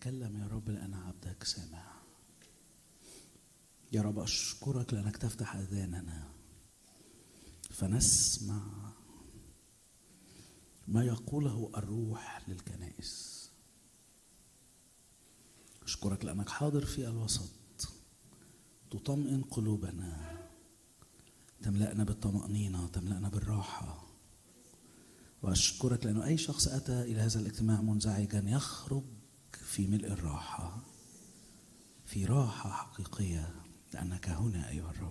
تكلم يا رب لأن عبدك سامع يا رب أشكرك لأنك تفتح أذاننا فنسمع ما يقوله الروح للكنائس أشكرك لأنك حاضر في الوسط تطمئن قلوبنا تملأنا بالطمأنينة تملأنا بالراحة وأشكرك لأنه أي شخص أتى إلى هذا الاجتماع منزعجا يخرج في ملء الراحة في راحة حقيقية لأنك هنا أيها الرب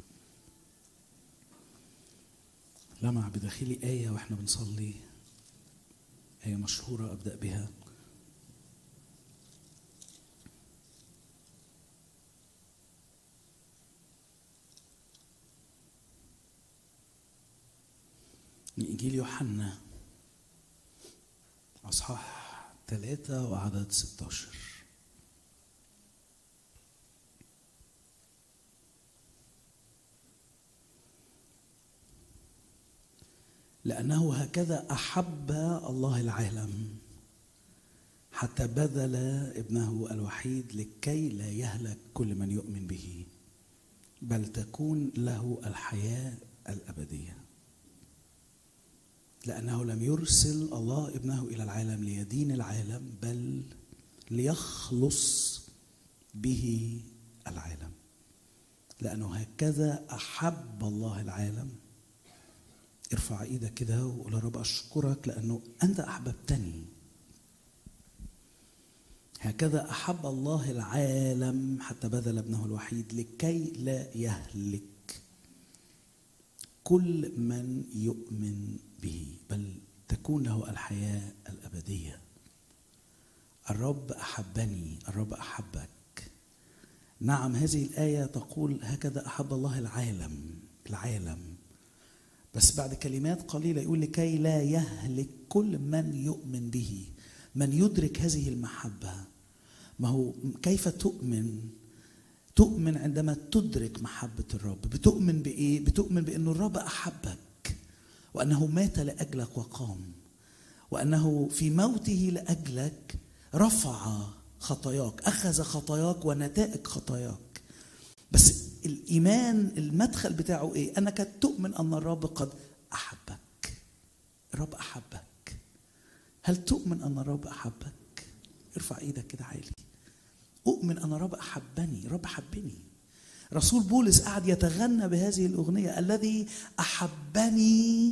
لمع بداخلي آية وإحنا بنصلي آية مشهورة أبدأ بها من إنجيل يوحنا أصحاح ثلاثة وعدد 16 لأنه هكذا أحب الله العالم حتى بذل ابنه الوحيد لكي لا يهلك كل من يؤمن به بل تكون له الحياة الأبدية لأنه لم يرسل الله ابنه إلى العالم ليدين العالم بل ليخلص به العالم لأنه هكذا أحب الله العالم ارفع ايدك كده وقول يا رب اشكرك لانه انت احببتني هكذا احب الله العالم حتى بذل ابنه الوحيد لكي لا يهلك كل من يؤمن به بل تكون له الحياه الابديه الرب احبني الرب احبك نعم هذه الايه تقول هكذا احب الله العالم العالم بس بعد كلمات قليلة يقول لكي لا يهلك كل من يؤمن به من يدرك هذه المحبة ما هو كيف تؤمن تؤمن عندما تدرك محبة الرب بتؤمن بإيه بتؤمن بأنه الرب أحبك وأنه مات لأجلك وقام وأنه في موته لأجلك رفع خطاياك أخذ خطاياك ونتائج خطاياك بس الايمان المدخل بتاعه ايه انك تؤمن ان الرب قد احبك الرب احبك هل تؤمن ان الرب احبك ارفع ايدك كده عالي اؤمن ان الرب احبني الرب حبني رسول بولس قعد يتغنى بهذه الاغنيه الذي احبني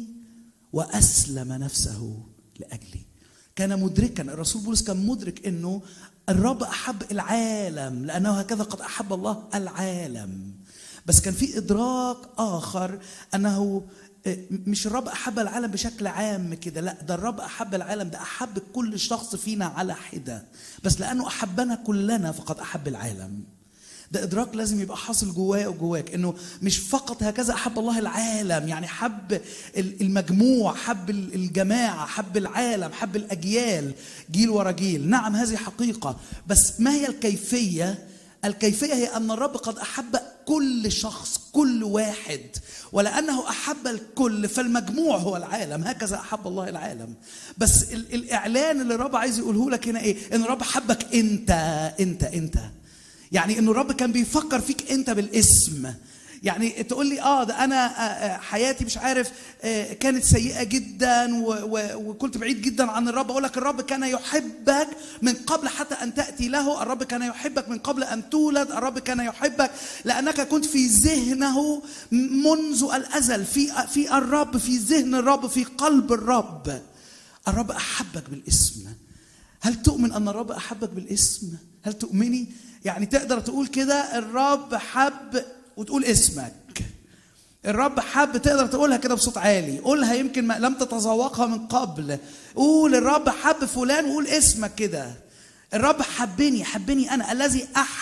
واسلم نفسه لاجلي كان مدركا الرسول بولس كان مدرك انه الرب احب العالم لانه هكذا قد احب الله العالم بس كان في ادراك اخر انه مش الرب احب العالم بشكل عام كده لا ده الرب احب العالم ده احب كل شخص فينا على حده بس لانه احبنا كلنا فقد احب العالم ده ادراك لازم يبقى حاصل جوايا وجواك انه مش فقط هكذا احب الله العالم يعني حب المجموع حب الجماعه حب العالم حب الاجيال جيل ورا جيل نعم هذه حقيقه بس ما هي الكيفيه الكيفيه هي ان الرب قد احب كل شخص كل واحد ولانه احب الكل فالمجموع هو العالم هكذا احب الله العالم بس الاعلان اللي الرب عايز يقوله لك هنا ايه ان الرب حبك انت انت انت يعني انه الرب كان بيفكر فيك انت بالاسم يعني تقول لي اه ده انا حياتي مش عارف كانت سيئه جدا وكنت بعيد جدا عن الرب اقول لك الرب كان يحبك من قبل حتى ان تاتي له الرب كان يحبك من قبل ان تولد الرب كان يحبك لانك كنت في ذهنه منذ الازل في في الرب في ذهن الرب في قلب الرب الرب احبك بالاسم هل تؤمن ان الرب احبك بالاسم هل تؤمني يعني تقدر تقول كده الرب حب وتقول اسمك الرب حب تقدر تقولها كده بصوت عالي قولها يمكن ما لم تتذوقها من قبل قول الرب حب فلان وقول اسمك كده الرب حبني حبني انا الذي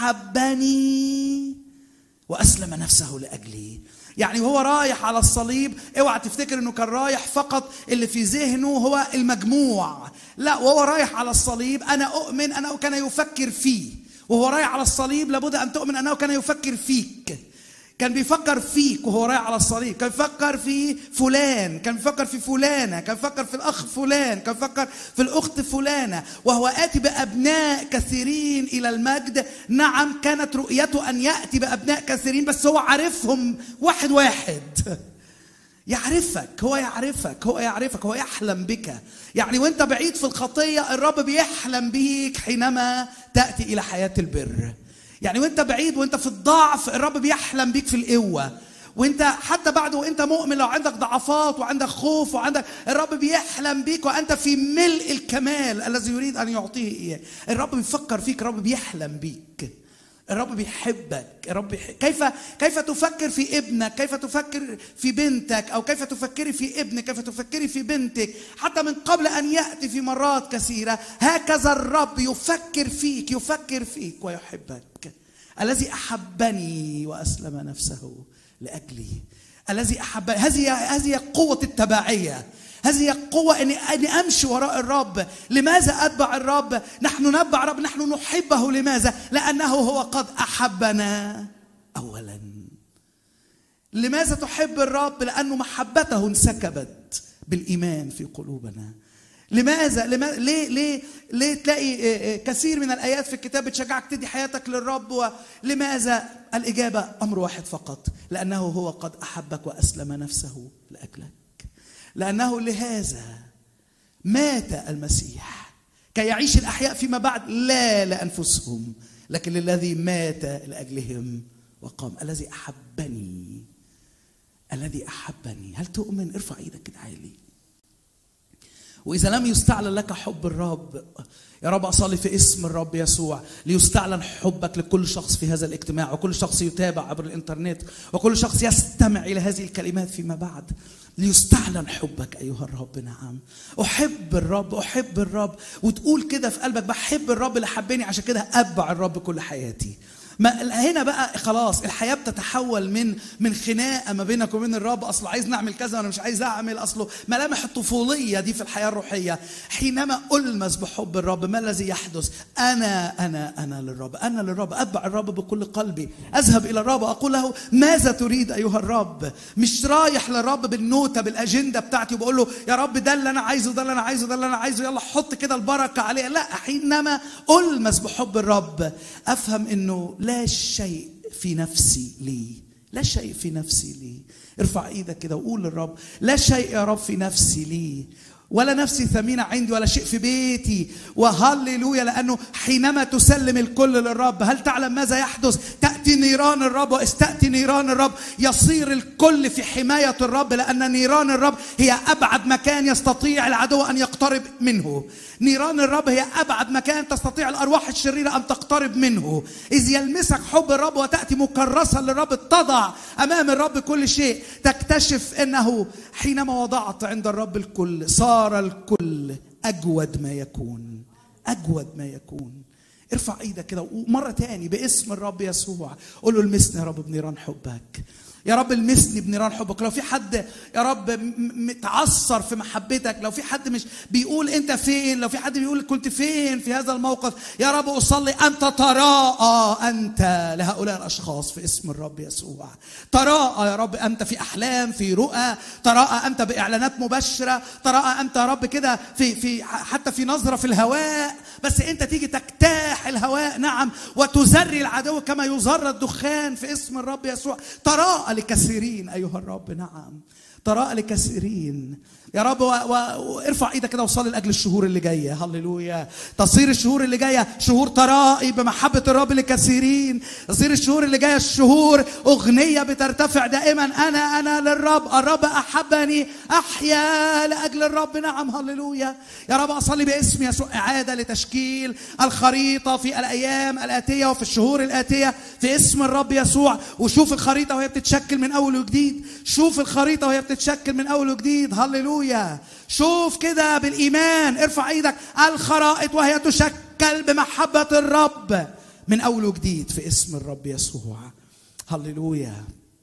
احبني واسلم نفسه لاجلي يعني وهو رايح على الصليب اوعى تفتكر انه كان رايح فقط اللي في ذهنه هو المجموع لا وهو رايح على الصليب انا اؤمن انه كان يفكر فيه وهو رايح على الصليب لابد ان تؤمن انه كان يفكر فيك كان بيفكر فيك وهو رايح على الصليب كان بيفكر في فلان كان بيفكر في فلانة كان بيفكر في الأخ فلان كان بيفكر في الأخت فلانة وهو آتي بأبناء كثيرين إلى المجد نعم كانت رؤيته أن يأتي بأبناء كثيرين بس هو عارفهم واحد واحد يعرفك هو يعرفك هو يعرفك هو يحلم بك يعني وانت بعيد في الخطيه الرب بيحلم بيك حينما تاتي الى حياه البر يعني وانت بعيد وانت في الضعف الرب بيحلم بيك في القوه وانت حتى بعد وانت مؤمن لو عندك ضعفات وعندك خوف وعندك الرب بيحلم بيك وانت في ملء الكمال الذي يريد ان يعطيه اياه الرب بيفكر فيك الرب بيحلم بيك الرب بيحبك الرب بيحب. كيف كيف تفكر في ابنك كيف تفكر في بنتك او كيف تفكري في ابنك كيف تفكري في بنتك حتى من قبل ان ياتي في مرات كثيره هكذا الرب يفكر فيك يفكر فيك ويحبك الذي احبني واسلم نفسه لاجلي الذي احبني هذه هذه قوه التبعيه هذه القوة أني, أني أمشي وراء الرب لماذا أتبع الرب نحن نتبع الرب نحن نحبه لماذا لأنه هو قد أحبنا أولا لماذا تحب الرب لأنه محبته انسكبت بالإيمان في قلوبنا لماذا لماذا ليه ليه ليه تلاقي كثير من الايات في الكتاب بتشجعك تدي حياتك للرب ولماذا الاجابه امر واحد فقط لانه هو قد احبك واسلم نفسه لاجلك لأنه لهذا مات المسيح كي يعيش الأحياء فيما بعد لا لأنفسهم لكن للذي مات لأجلهم وقام الذي أحبني الذي أحبني هل تؤمن ارفع ايدك كده عالي وإذا لم يستعلن لك حب الرب يا رب أصلي في اسم الرب يسوع ليستعلن حبك لكل شخص في هذا الاجتماع وكل شخص يتابع عبر الإنترنت وكل شخص يستمع إلى هذه الكلمات فيما بعد ليستعلن حبك ايها الرب نعم احب الرب احب الرب وتقول كده في قلبك بحب الرب اللي حبني عشان كده اتبع الرب كل حياتي ما هنا بقى خلاص الحياه بتتحول من من خناقه ما بينك وبين الرب اصله عايز نعمل كذا وانا مش عايز اعمل اصله ملامح الطفوليه دي في الحياه الروحيه حينما المس بحب الرب ما الذي يحدث انا انا انا للرب انا للرب اتبع الرب بكل قلبي اذهب الى الرب اقول له ماذا تريد ايها الرب مش رايح للرب بالنوته بالاجنده بتاعتي وبقول له يا رب ده اللي انا عايزه ده اللي انا عايزه ده اللي انا عايزه يلا حط كده البركه عليه لا حينما المس بحب الرب افهم انه لا شيء في نفسي لي لا شيء في نفسي لي ارفع ايدك كده وقول للرب لا شيء يا رب في نفسي لي ولا نفسي ثمينة عندي ولا شيء في بيتي وهللويا لأنه حينما تسلم الكل للرب هل تعلم ماذا يحدث تأتي نيران الرب واستأتي نيران الرب يصير الكل في حماية الرب لأن نيران الرب هي أبعد مكان يستطيع العدو أن يقترب منه نيران الرب هي أبعد مكان تستطيع الأرواح الشريرة أن تقترب منه إذ يلمسك حب الرب وتأتي مكرسا للرب تضع أمام الرب كل شيء تكتشف أنه حينما وضعت عند الرب الكل صار الكل أجود ما يكون أجود ما يكون ارفع ايدك كده ومره تاني باسم الرب يسوع قول له المسني يا رب بنيران حبك يا رب المسني بنيران حبك لو في حد يا رب متعثر في محبتك لو في حد مش بيقول انت فين لو في حد بيقول كنت فين في هذا الموقف يا رب اصلي انت تراءى انت لهؤلاء الاشخاص في اسم الرب يسوع تراءى يا رب انت في احلام في رؤى تراءى انت باعلانات مباشره تراءى انت يا رب كده في في حتى في نظره في الهواء بس انت تيجي تجتاح الهواء نعم وتزري العدو كما يزر الدخان في اسم الرب يسوع تراءى لكثيرين ايها الرب نعم تراءى لكثيرين يا رب وارفع ايدك كده وصلي لاجل الشهور اللي جايه هللويا تصير الشهور اللي جايه شهور ترائي بمحبه الرب لكثيرين تصير الشهور اللي جايه الشهور اغنيه بترتفع دائما انا انا للرب الرب احبني احيا لاجل الرب نعم هللويا يا رب اصلي باسم يسوع اعاده لتشكيل الخريطه في الايام الاتيه وفي الشهور الاتيه في اسم الرب يسوع وشوف الخريطه وهي بتتشكل من اول وجديد شوف الخريطه وهي بتتشكل من اول وجديد هللويا هللويا شوف كده بالايمان ارفع ايدك الخرائط وهي تشكل بمحبه الرب من اول وجديد في اسم الرب يسوع هللويا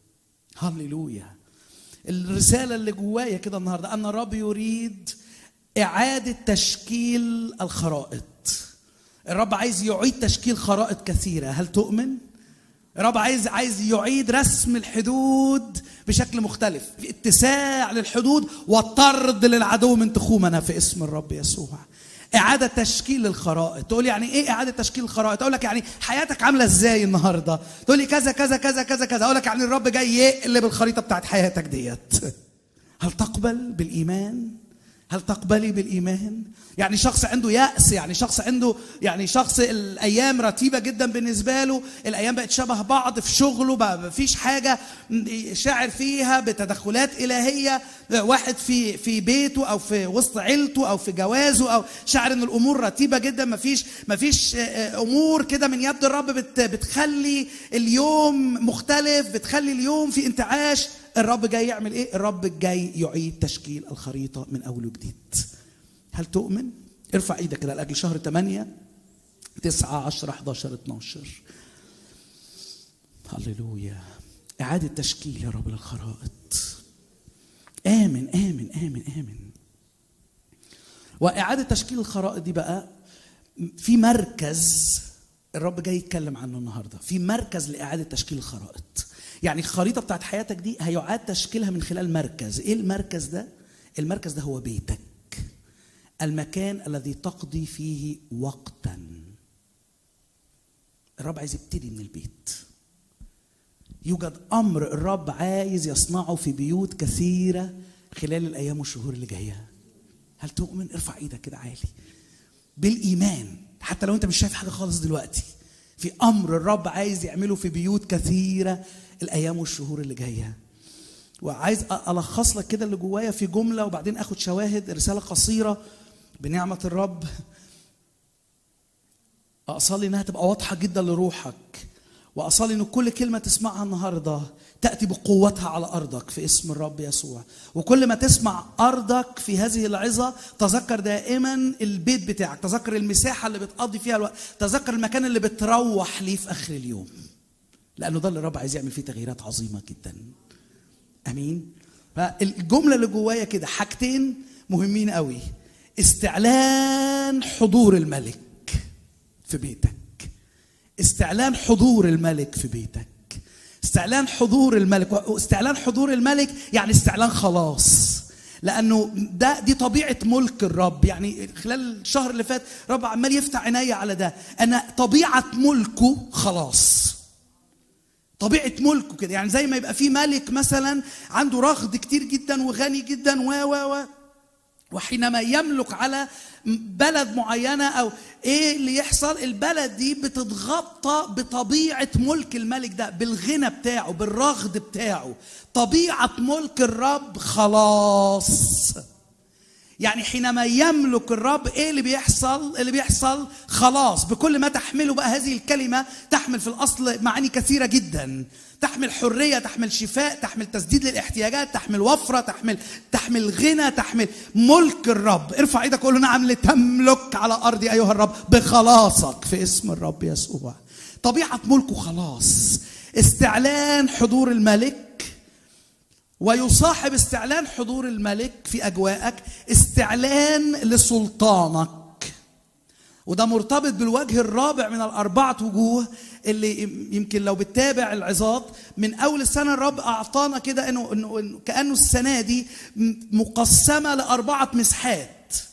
هللويا الرساله اللي جوايا كده النهارده ان الرب يريد اعاده تشكيل الخرائط الرب عايز يعيد تشكيل خرائط كثيره هل تؤمن الرب عايز عايز يعيد رسم الحدود بشكل مختلف في اتساع للحدود وطرد للعدو من تخومنا في اسم الرب يسوع إعادة تشكيل الخرائط تقول يعني إيه إعادة تشكيل الخرائط أقول لك يعني حياتك عاملة إزاي النهاردة تقول لي كذا كذا كذا كذا كذا أقول لك يعني الرب جاي يقلب الخريطة بتاعت حياتك ديت هل تقبل بالإيمان هل تقبلي بالإيمان يعني شخص عنده يأس يعني شخص عنده يعني شخص الأيام رتيبة جدا بالنسبة له الأيام بقت شبه بعض في شغله بقى مفيش حاجة شاعر فيها بتدخلات إلهية واحد في في بيته أو في وسط عيلته أو في جوازه أو شاعر إن الأمور رتيبة جدا مفيش مفيش أمور كده من يد الرب بت بتخلي اليوم مختلف بتخلي اليوم في انتعاش الرب جاي يعمل ايه؟ الرب جاي يعيد تشكيل الخريطة من أول وجديد. هل تؤمن؟ ارفع ايدك كده لاجل شهر 8 9 10 11 12 هللويا إعادة تشكيل يا رب للخرائط آمن آمن آمن آمن وإعادة تشكيل الخرائط دي بقى في مركز الرب جاي يتكلم عنه النهارده في مركز لإعادة تشكيل الخرائط يعني الخريطة بتاعت حياتك دي هيعاد تشكيلها من خلال مركز إيه المركز ده؟ المركز ده هو بيتك المكان الذي تقضي فيه وقتا الرب عايز يبتدي من البيت يوجد امر الرب عايز يصنعه في بيوت كثيره خلال الايام والشهور اللي جايه هل تؤمن ارفع ايدك كده عالي بالايمان حتى لو انت مش شايف حاجه خالص دلوقتي في امر الرب عايز يعمله في بيوت كثيره الايام والشهور اللي جايه وعايز الخص لك كده اللي جوايا في جمله وبعدين اخد شواهد رساله قصيره بنعمة الرب أصلي إنها تبقى واضحة جدا لروحك وأصلي إن كل كلمة تسمعها النهاردة تأتي بقوتها على أرضك في اسم الرب يسوع وكل ما تسمع أرضك في هذه العظة تذكر دائما البيت بتاعك تذكر المساحة اللي بتقضي فيها الوقت تذكر المكان اللي بتروح ليه في آخر اليوم لأنه ده اللي الرب عايز يعمل فيه تغييرات عظيمة جدا أمين فالجملة اللي جوايا كده حاجتين مهمين قوي استعلان حضور الملك في بيتك استعلان حضور الملك في بيتك استعلان حضور الملك واستعلان حضور الملك يعني استعلان خلاص لانه ده دي طبيعه ملك الرب يعني خلال الشهر اللي فات رب عمال يفتح عيني على ده انا طبيعه ملكه خلاص طبيعه ملكه كده يعني زي ما يبقى في ملك مثلا عنده رغد كتير جدا وغني جدا و و و وحينما يملك على بلد معينة أو إيه اللي يحصل البلد دي بتتغطى بطبيعة ملك الملك ده بالغنى بتاعه بالرغد بتاعه طبيعة ملك الرب خلاص يعني حينما يملك الرب ايه اللي بيحصل اللي بيحصل خلاص بكل ما تحمله بقى هذه الكلمه تحمل في الاصل معاني كثيره جدا تحمل حريه تحمل شفاء تحمل تسديد للاحتياجات تحمل وفره تحمل تحمل غنى تحمل ملك الرب ارفع ايدك وقول له نعم لتملك على ارضي ايها الرب بخلاصك في اسم الرب يسوع طبيعه ملكه خلاص استعلان حضور الملك ويصاحب استعلان حضور الملك في اجواءك استعلان لسلطانك وده مرتبط بالوجه الرابع من الأربعة وجوه اللي يمكن لو بتتابع العظات من أول السنة الرب أعطانا كده إنه, إنه كأنه السنة دي مقسمة لأربعة مسحات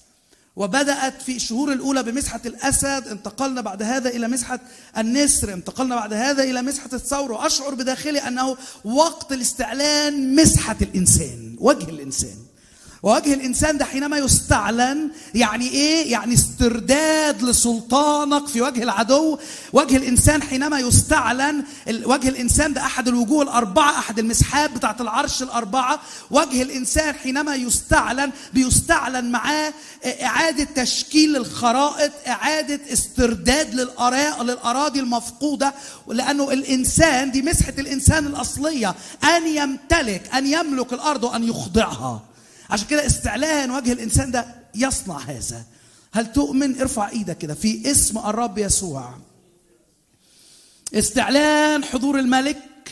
وبدأت في الشهور الأولى بمسحة الأسد انتقلنا بعد هذا إلى مسحة النسر انتقلنا بعد هذا إلى مسحة الثور وأشعر بداخلي أنه وقت الاستعلان مسحة الإنسان وجه الإنسان ووجه الانسان ده حينما يستعلن يعني ايه يعني استرداد لسلطانك في وجه العدو وجه الانسان حينما يستعلن وجه الانسان ده احد الوجوه الاربعه احد المسحات بتاعه العرش الاربعه وجه الانسان حينما يستعلن بيستعلن معاه اعاده تشكيل الخرائط اعاده استرداد للاراء للاراضي المفقوده لانه الانسان دي مسحه الانسان الاصليه ان يمتلك ان يملك الارض وان يخضعها عشان كده استعلان وجه الانسان ده يصنع هذا هل تؤمن ارفع ايدك كده في اسم الرب يسوع استعلان حضور الملك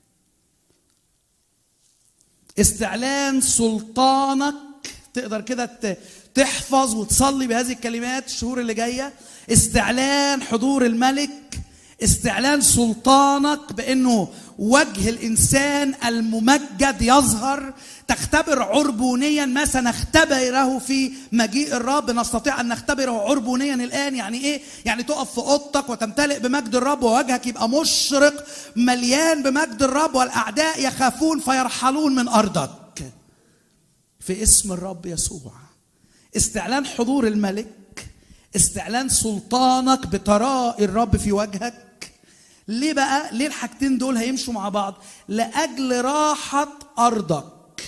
استعلان سلطانك تقدر كده تحفظ وتصلي بهذه الكلمات الشهور اللي جايه استعلان حضور الملك استعلان سلطانك بانه وجه الانسان الممجد يظهر تختبر عربونيا ما سنختبره في مجيء الرب نستطيع ان نختبره عربونيا الان يعني ايه يعني تقف في اوضتك وتمتلئ بمجد الرب ووجهك يبقى مشرق مليان بمجد الرب والاعداء يخافون فيرحلون من ارضك في اسم الرب يسوع استعلان حضور الملك استعلان سلطانك بتراء الرب في وجهك ليه بقى ليه الحاجتين دول هيمشوا مع بعض لاجل راحه ارضك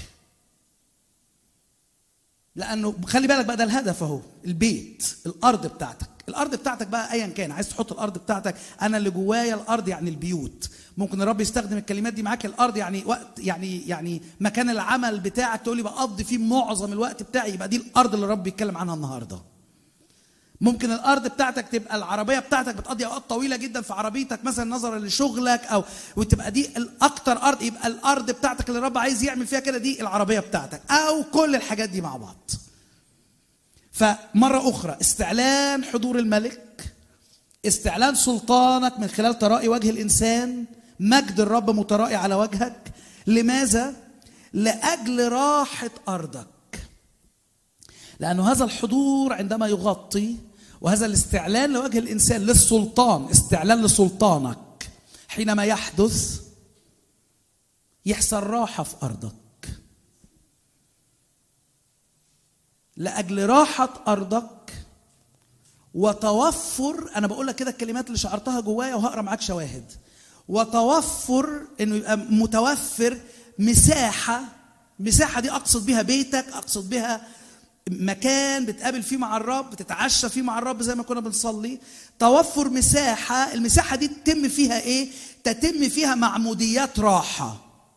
لانه خلي بالك بقى ده الهدف اهو البيت الارض بتاعتك الارض بتاعتك بقى ايا كان عايز تحط الارض بتاعتك انا اللي جوايا الارض يعني البيوت ممكن الرب يستخدم الكلمات دي معاك الارض يعني وقت يعني يعني مكان العمل بتاعك تقول لي بقضي فيه معظم الوقت بتاعي يبقى دي الارض اللي الرب بيتكلم عنها النهارده ممكن الارض بتاعتك تبقى العربيه بتاعتك بتقضي اوقات طويله جدا في عربيتك مثلا نظرا لشغلك او وتبقى دي الاكتر ارض يبقى الارض بتاعتك اللي الرب عايز يعمل فيها كده دي العربيه بتاعتك او كل الحاجات دي مع بعض فمره اخرى استعلان حضور الملك استعلان سلطانك من خلال ترائي وجه الانسان مجد الرب مترائي على وجهك لماذا لاجل راحه ارضك لانه هذا الحضور عندما يغطي وهذا الاستعلان لوجه الانسان للسلطان استعلان لسلطانك حينما يحدث يحصل راحه في ارضك لاجل راحه ارضك وتوفر انا بقول لك كده الكلمات اللي شعرتها جوايا وهقرا معاك شواهد وتوفر انه يبقى متوفر مساحه مساحه دي اقصد بها بيتك اقصد بها مكان بتقابل فيه مع الرب بتتعشى فيه مع الرب زي ما كنا بنصلي توفر مساحة المساحة دي تتم فيها ايه تتم فيها معموديات راحة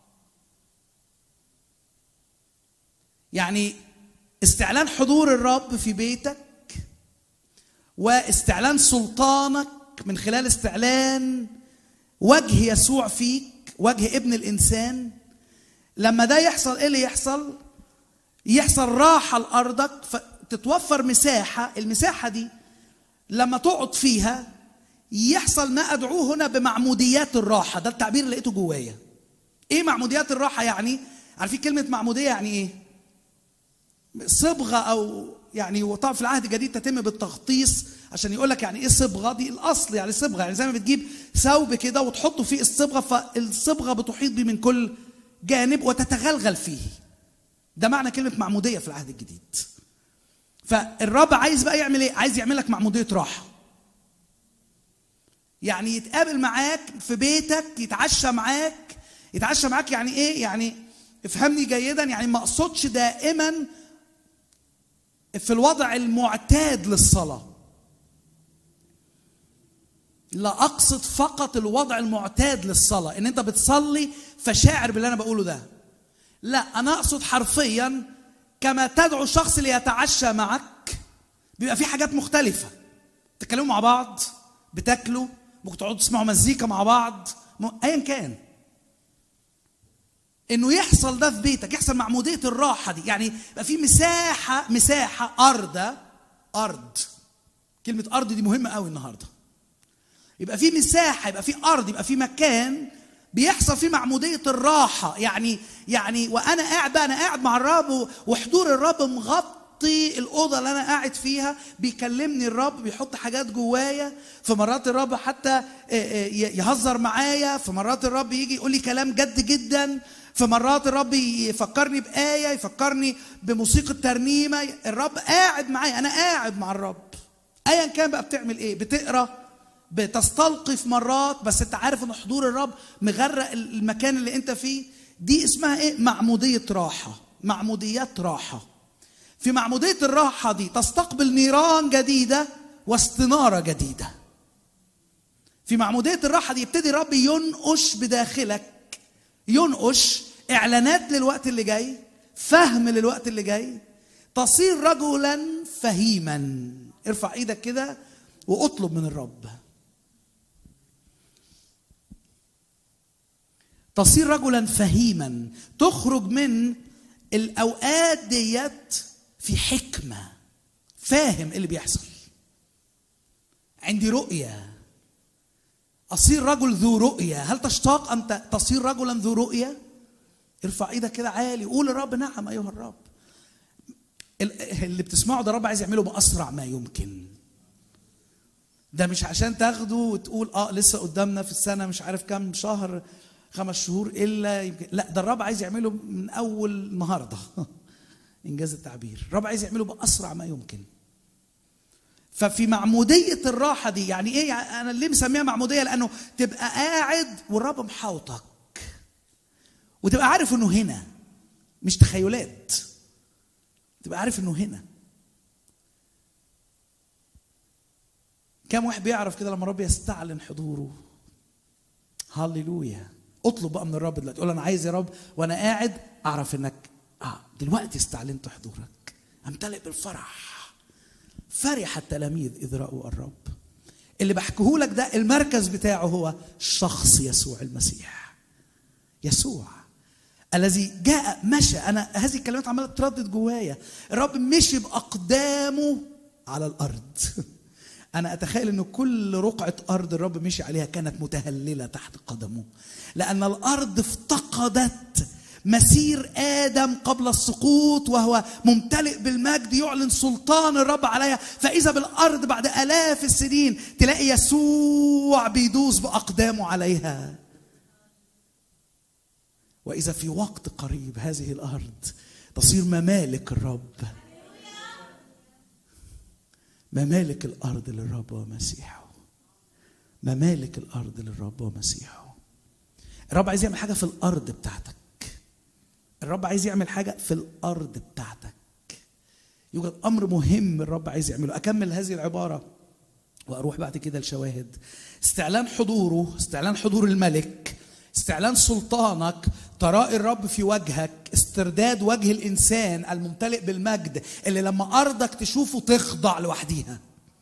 يعني استعلان حضور الرب في بيتك واستعلان سلطانك من خلال استعلان وجه يسوع فيك وجه ابن الانسان لما ده يحصل ايه اللي يحصل يحصل راحة لأرضك فتتوفر مساحة المساحة دي لما تقعد فيها يحصل ما أدعوه هنا بمعموديات الراحة ده التعبير اللي لقيته جوايا إيه معموديات الراحة يعني؟ عارفين كلمة معمودية يعني إيه؟ صبغة أو يعني وطبعا في العهد الجديد تتم بالتغطيس عشان يقول لك يعني ايه صبغه دي الاصل يعني صبغه يعني زي ما بتجيب ثوب كده وتحطه فيه الصبغه فالصبغه بتحيط بيه من كل جانب وتتغلغل فيه ده معنى كلمة معمودية في العهد الجديد فالرب عايز بقى يعمل ايه عايز يعمل لك معمودية راحة يعني يتقابل معاك في بيتك يتعشى معاك يتعشى معاك يعني ايه يعني افهمني جيدا يعني ما اقصدش دائما في الوضع المعتاد للصلاة لا اقصد فقط الوضع المعتاد للصلاة ان انت بتصلي فشاعر باللي انا بقوله ده لا انا اقصد حرفيا كما تدعو الشخص ليتعشى معك بيبقى في حاجات مختلفه تتكلموا مع بعض بتاكلوا ممكن تقعدوا تسمعوا مزيكا مع بعض ايا كان انه يحصل ده في بيتك يحصل معموديه الراحه دي يعني يبقى في مساحه مساحه ارض ارض كلمه ارض دي مهمه قوي النهارده يبقى في مساحه يبقى في ارض يبقى في مكان بيحصل فيه معمودية الراحة يعني يعني وأنا قاعد بقى أنا قاعد مع الرب وحضور الرب مغطي الأوضة اللي أنا قاعد فيها بيكلمني الرب بيحط حاجات جوايا في مرات الرب حتى يهزر معايا في مرات الرب يجي يقول لي كلام جد جدا في مرات الرب يفكرني بآية يفكرني بموسيقى ترنيمة الرب قاعد معايا أنا قاعد مع الرب أيا كان بقى بتعمل إيه بتقرأ بتستلقف مرات بس انت عارف ان حضور الرب مغرق المكان اللي انت فيه دي اسمها ايه معموديه راحه معموديات راحه في معموديه الراحه دي تستقبل نيران جديده واستناره جديده في معموديه الراحه دي يبتدي الرب ينقش بداخلك ينقش اعلانات للوقت اللي جاي فهم للوقت اللي جاي تصير رجلا فهيما ارفع ايدك كده واطلب من الرب تصير رجلا فهيما تخرج من الاوقات ديت في حكمه فاهم اللي بيحصل عندي رؤيه أصير رجل ذو رؤية هل تشتاق أن تصير رجلا ذو رؤية ارفع ايدك كده عالي قول الرب نعم أيها الرب اللي بتسمعه ده الرب عايز يعمله بأسرع ما يمكن ده مش عشان تاخده وتقول اه لسه قدامنا في السنة مش عارف كام شهر خمس شهور إلا يمكن لا ده الرب عايز يعمله من أول النهاردة إنجاز التعبير الرب عايز يعمله بأسرع ما يمكن ففي معمودية الراحة دي يعني ايه يعني انا ليه مسميها معمودية لانه تبقى قاعد والرب محاوطك وتبقى عارف انه هنا مش تخيلات تبقى عارف انه هنا كم واحد بيعرف كده لما الرب يستعلن حضوره هللويا اطلب بقى من الرب دلوقتي قول انا عايز يا رب وانا قاعد اعرف انك اه دلوقتي استعلنت حضورك امتلئ بالفرح فرح التلاميذ إذ رأوا الرب اللي بحكيه لك ده المركز بتاعه هو شخص يسوع المسيح يسوع الذي جاء مشى انا هذه الكلمات عماله تردد جوايا الرب مشي باقدامه على الارض انا اتخيل ان كل رقعه ارض الرب مشي عليها كانت متهلله تحت قدمه لان الارض افتقدت مسير ادم قبل السقوط وهو ممتلئ بالمجد يعلن سلطان الرب عليها فاذا بالارض بعد الاف السنين تلاقي يسوع بيدوس باقدامه عليها واذا في وقت قريب هذه الارض تصير ممالك الرب ممالك الارض للرب ومسيحه ممالك الارض للرب ومسيحه الرب عايز يعمل حاجه في الارض بتاعتك الرب عايز يعمل حاجه في الارض بتاعتك يوجد امر مهم الرب عايز يعمله اكمل هذه العباره واروح بعد كده لشواهد استعلان حضوره استعلان حضور الملك استعلان سلطانك تراء الرب في وجهك استرداد وجه الانسان الممتلئ بالمجد اللي لما ارضك تشوفه تخضع لوحديها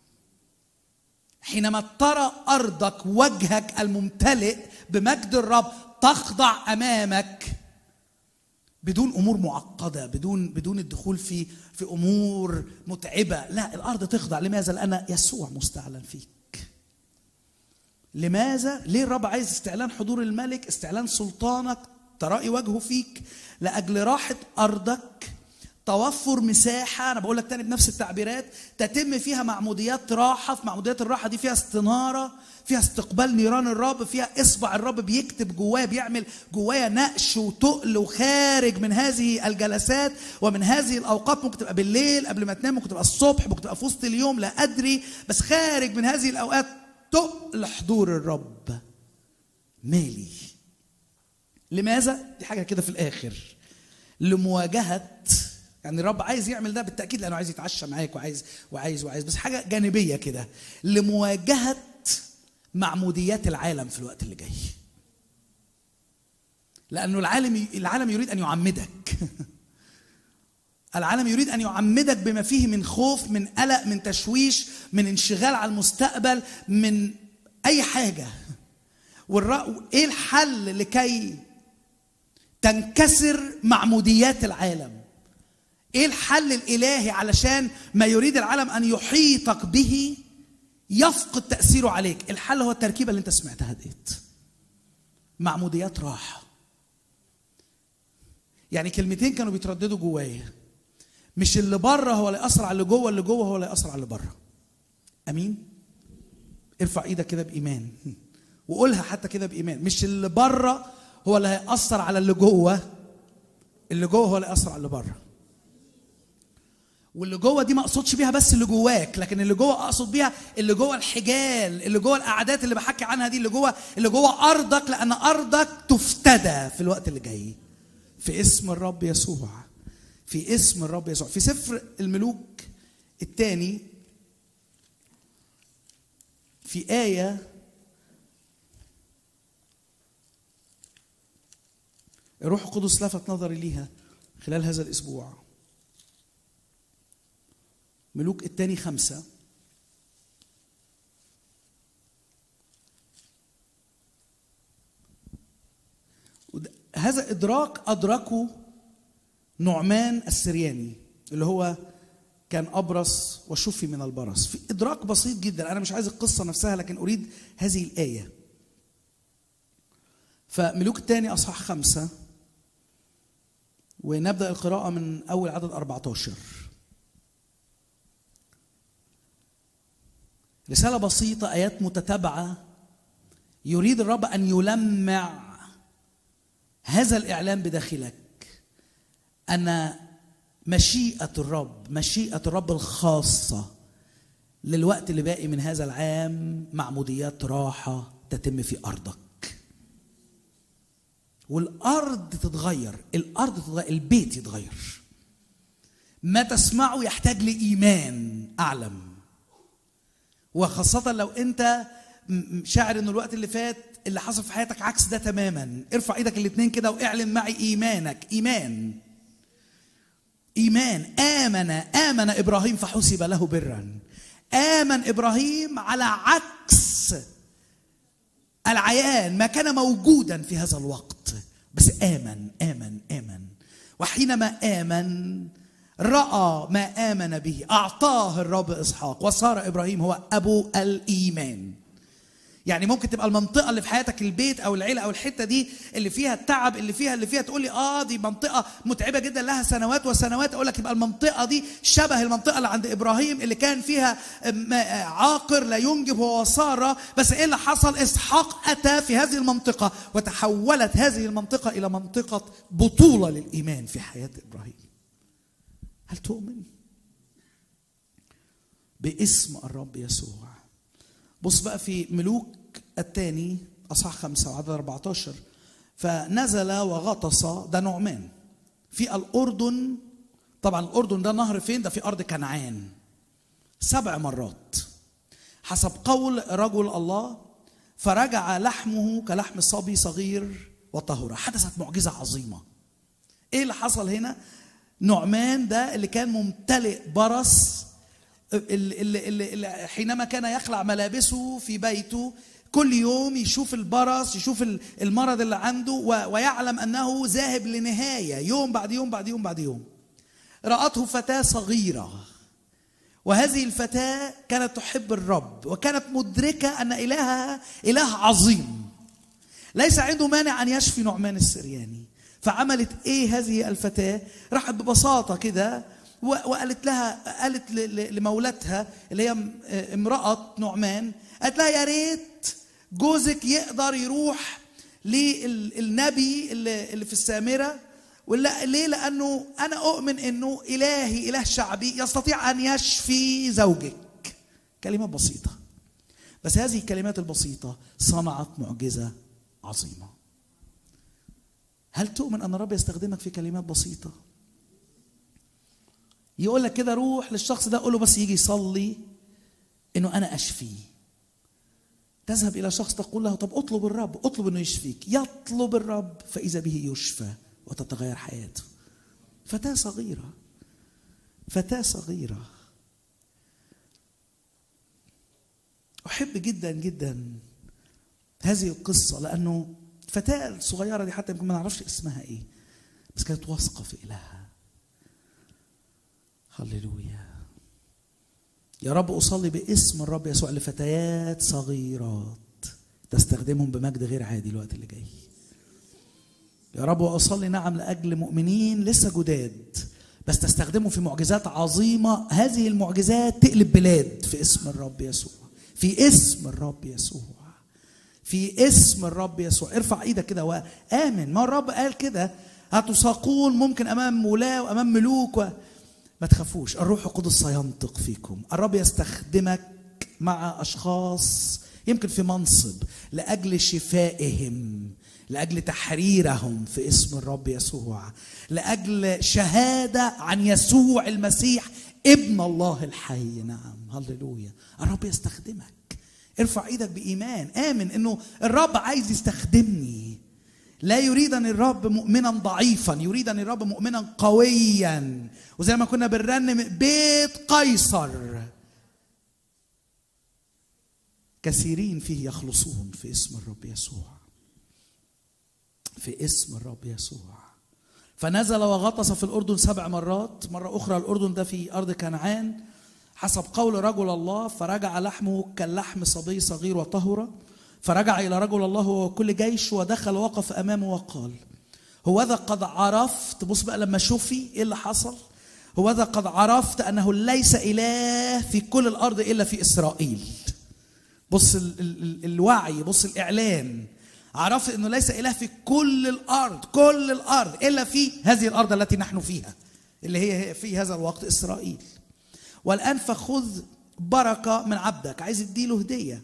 حينما ترى ارضك وجهك الممتلئ بمجد الرب تخضع امامك بدون امور معقده بدون بدون الدخول في في امور متعبه لا الارض تخضع لماذا لان يسوع مستعلن فيك لماذا ليه الرب عايز استعلان حضور الملك استعلان سلطانك ترائي وجهه فيك لاجل راحه ارضك توفر مساحة أنا بقول لك تاني بنفس التعبيرات تتم فيها معموديات راحة في معموديات الراحة دي فيها استنارة فيها استقبال نيران الرب فيها إصبع الرب بيكتب جوايا بيعمل جوايا نقش وتقل وخارج من هذه الجلسات ومن هذه الأوقات ممكن تبقى بالليل قبل ما تنام ممكن تبقى الصبح ممكن تبقى في وسط اليوم لا أدري بس خارج من هذه الأوقات تقل حضور الرب مالي لماذا؟ دي حاجة كده في الآخر لمواجهة يعني الرب عايز يعمل ده بالتاكيد لانه عايز يتعشى معاك وعايز وعايز وعايز بس حاجه جانبيه كده لمواجهه معموديات العالم في الوقت اللي جاي لانه العالم العالم يريد ان يعمدك العالم يريد ان يعمدك بما فيه من خوف من قلق من تشويش من انشغال على المستقبل من اي حاجه والرأ... ايه الحل لكي تنكسر معموديات العالم ايه الحل الالهي علشان ما يريد العالم ان يحيطك به يفقد تاثيره عليك الحل هو التركيبه اللي انت سمعتها ديت معموديات راحه يعني كلمتين كانوا بيترددوا جوايا مش اللي بره هو اللي ياثر على اللي جوه اللي جوه هو اللي ياثر على اللي بره امين ارفع ايدك كده بايمان وقولها حتى كده بايمان مش اللي بره هو اللي هياثر على اللي جوه اللي جوه هو اللي ياثر على اللي بره واللي جوه دي ما اقصدش بيها بس اللي جواك لكن اللي جوه اقصد بيها اللي جوه الحجال اللي جوه القعدات اللي بحكي عنها دي اللي جوه اللي جوه ارضك لان ارضك تفتدى في الوقت اللي جاي في اسم الرب يسوع في اسم الرب يسوع في سفر الملوك الثاني في آية الروح القدس لفت نظري ليها خلال هذا الأسبوع ملوك الثاني خمسة هذا إدراك أدركه نعمان السرياني اللي هو كان أبرص وشفي من البرص في إدراك بسيط جدا أنا مش عايز القصة نفسها لكن أريد هذه الآية فملوك الثاني اصحاح خمسه ونبدا القراءه من اول عدد 14 رساله بسيطه ايات متتابعه يريد الرب ان يلمع هذا الاعلان بداخلك ان مشيئه الرب مشيئه الرب الخاصه للوقت اللي باقي من هذا العام معموديات راحه تتم في ارضك والارض تتغير الارض تتغير البيت يتغير ما تسمعه يحتاج لايمان اعلم وخاصه لو انت شاعر انه الوقت اللي فات اللي حصل في حياتك عكس ده تماما ارفع ايدك الاثنين كده واعلن معي ايمانك ايمان ايمان امن امن ابراهيم فحسب له برا امن ابراهيم على عكس العيان ما كان موجودا في هذا الوقت بس امن امن امن وحينما امن راى ما امن به اعطاه الرب اسحاق وصار ابراهيم هو ابو الايمان يعني ممكن تبقى المنطقه اللي في حياتك البيت او العيله او الحته دي اللي فيها التعب اللي فيها اللي فيها تقول لي اه دي منطقه متعبه جدا لها سنوات وسنوات اقول لك يبقى المنطقه دي شبه المنطقه اللي عند ابراهيم اللي كان فيها عاقر لا ينجب هو ساره بس ايه اللي حصل اسحاق اتى في هذه المنطقه وتحولت هذه المنطقه الى منطقه بطوله للايمان في حياه ابراهيم هل تؤمن باسم الرب يسوع بص بقى في ملوك الثاني اصحاح خمسه وعدد 14 فنزل وغطس ده نعمان في الاردن طبعا الاردن ده نهر فين؟ ده في ارض كنعان سبع مرات حسب قول رجل الله فرجع لحمه كلحم صبي صغير وطهر حدثت معجزه عظيمه ايه اللي حصل هنا؟ نعمان ده اللي كان ممتلئ برص اللي, اللي, اللي حينما كان يخلع ملابسه في بيته كل يوم يشوف البرص يشوف المرض اللي عنده ويعلم انه ذاهب لنهايه يوم بعد يوم بعد يوم بعد يوم راته فتاه صغيره وهذه الفتاه كانت تحب الرب وكانت مدركه ان الهها اله عظيم ليس عنده مانع ان يشفي نعمان السرياني فعملت ايه هذه الفتاه راحت ببساطه كده وقالت لها قالت لمولاتها اللي هي امرأة نعمان قالت لها يا ريت جوزك يقدر يروح للنبي اللي في السامرة ولا ليه؟ لأنه أنا أؤمن إنه إلهي إله شعبي يستطيع أن يشفي زوجك. كلمة بسيطة. بس هذه الكلمات البسيطة صنعت معجزة عظيمة. هل تؤمن أن الرب يستخدمك في كلمات بسيطة؟ يقول لك كده روح للشخص ده قول له بس يجي يصلي انه انا اشفيه تذهب الى شخص تقول له طب اطلب الرب اطلب انه يشفيك يطلب الرب فاذا به يشفى وتتغير حياته فتاه صغيره فتاه صغيره احب جدا جدا هذه القصه لانه الفتاه الصغيره دي حتى يمكن ما نعرفش اسمها ايه بس كانت واثقه في الهها هللويا يا رب اصلي باسم الرب يسوع لفتيات صغيرات تستخدمهم بمجد غير عادي الوقت اللي جاي يا رب واصلي نعم لاجل مؤمنين لسه جداد بس تستخدمهم في معجزات عظيمه هذه المعجزات تقلب بلاد في اسم الرب يسوع في اسم الرب يسوع في اسم الرب يسوع ارفع ايدك كده وامن ما الرب قال كده هتساقون ممكن امام ولاة وامام ملوك و... ما تخافوش الروح القدس سينطق فيكم الرب يستخدمك مع اشخاص يمكن في منصب لاجل شفائهم لاجل تحريرهم في اسم الرب يسوع لاجل شهاده عن يسوع المسيح ابن الله الحي نعم هللويا الرب يستخدمك ارفع ايدك بايمان امن انه الرب عايز يستخدمني لا يريدني الرب مؤمنا ضعيفا يريدني الرب مؤمنا قويا وزي ما كنا بنرنم بيت قيصر كثيرين فيه يخلصون في اسم الرب يسوع في اسم الرب يسوع فنزل وغطس في الأردن سبع مرات مرة أخرى الأردن ده في أرض كنعان حسب قول رجل الله فرجع لحمه كاللحم صبي صغير وطهر فرجع الى رجل الله وكل جيش ودخل وقف امامه وقال هوذا قد عرفت بص بقى لما شوفي ايه اللي حصل هوذا قد عرفت انه ليس اله في كل الارض الا في اسرائيل بص ال ال الوعي بص الاعلان عرفت انه ليس اله في كل الارض كل الارض الا في هذه الارض التي نحن فيها اللي هي في هذا الوقت اسرائيل والان فخذ بركه من عبدك عايز يديله هديه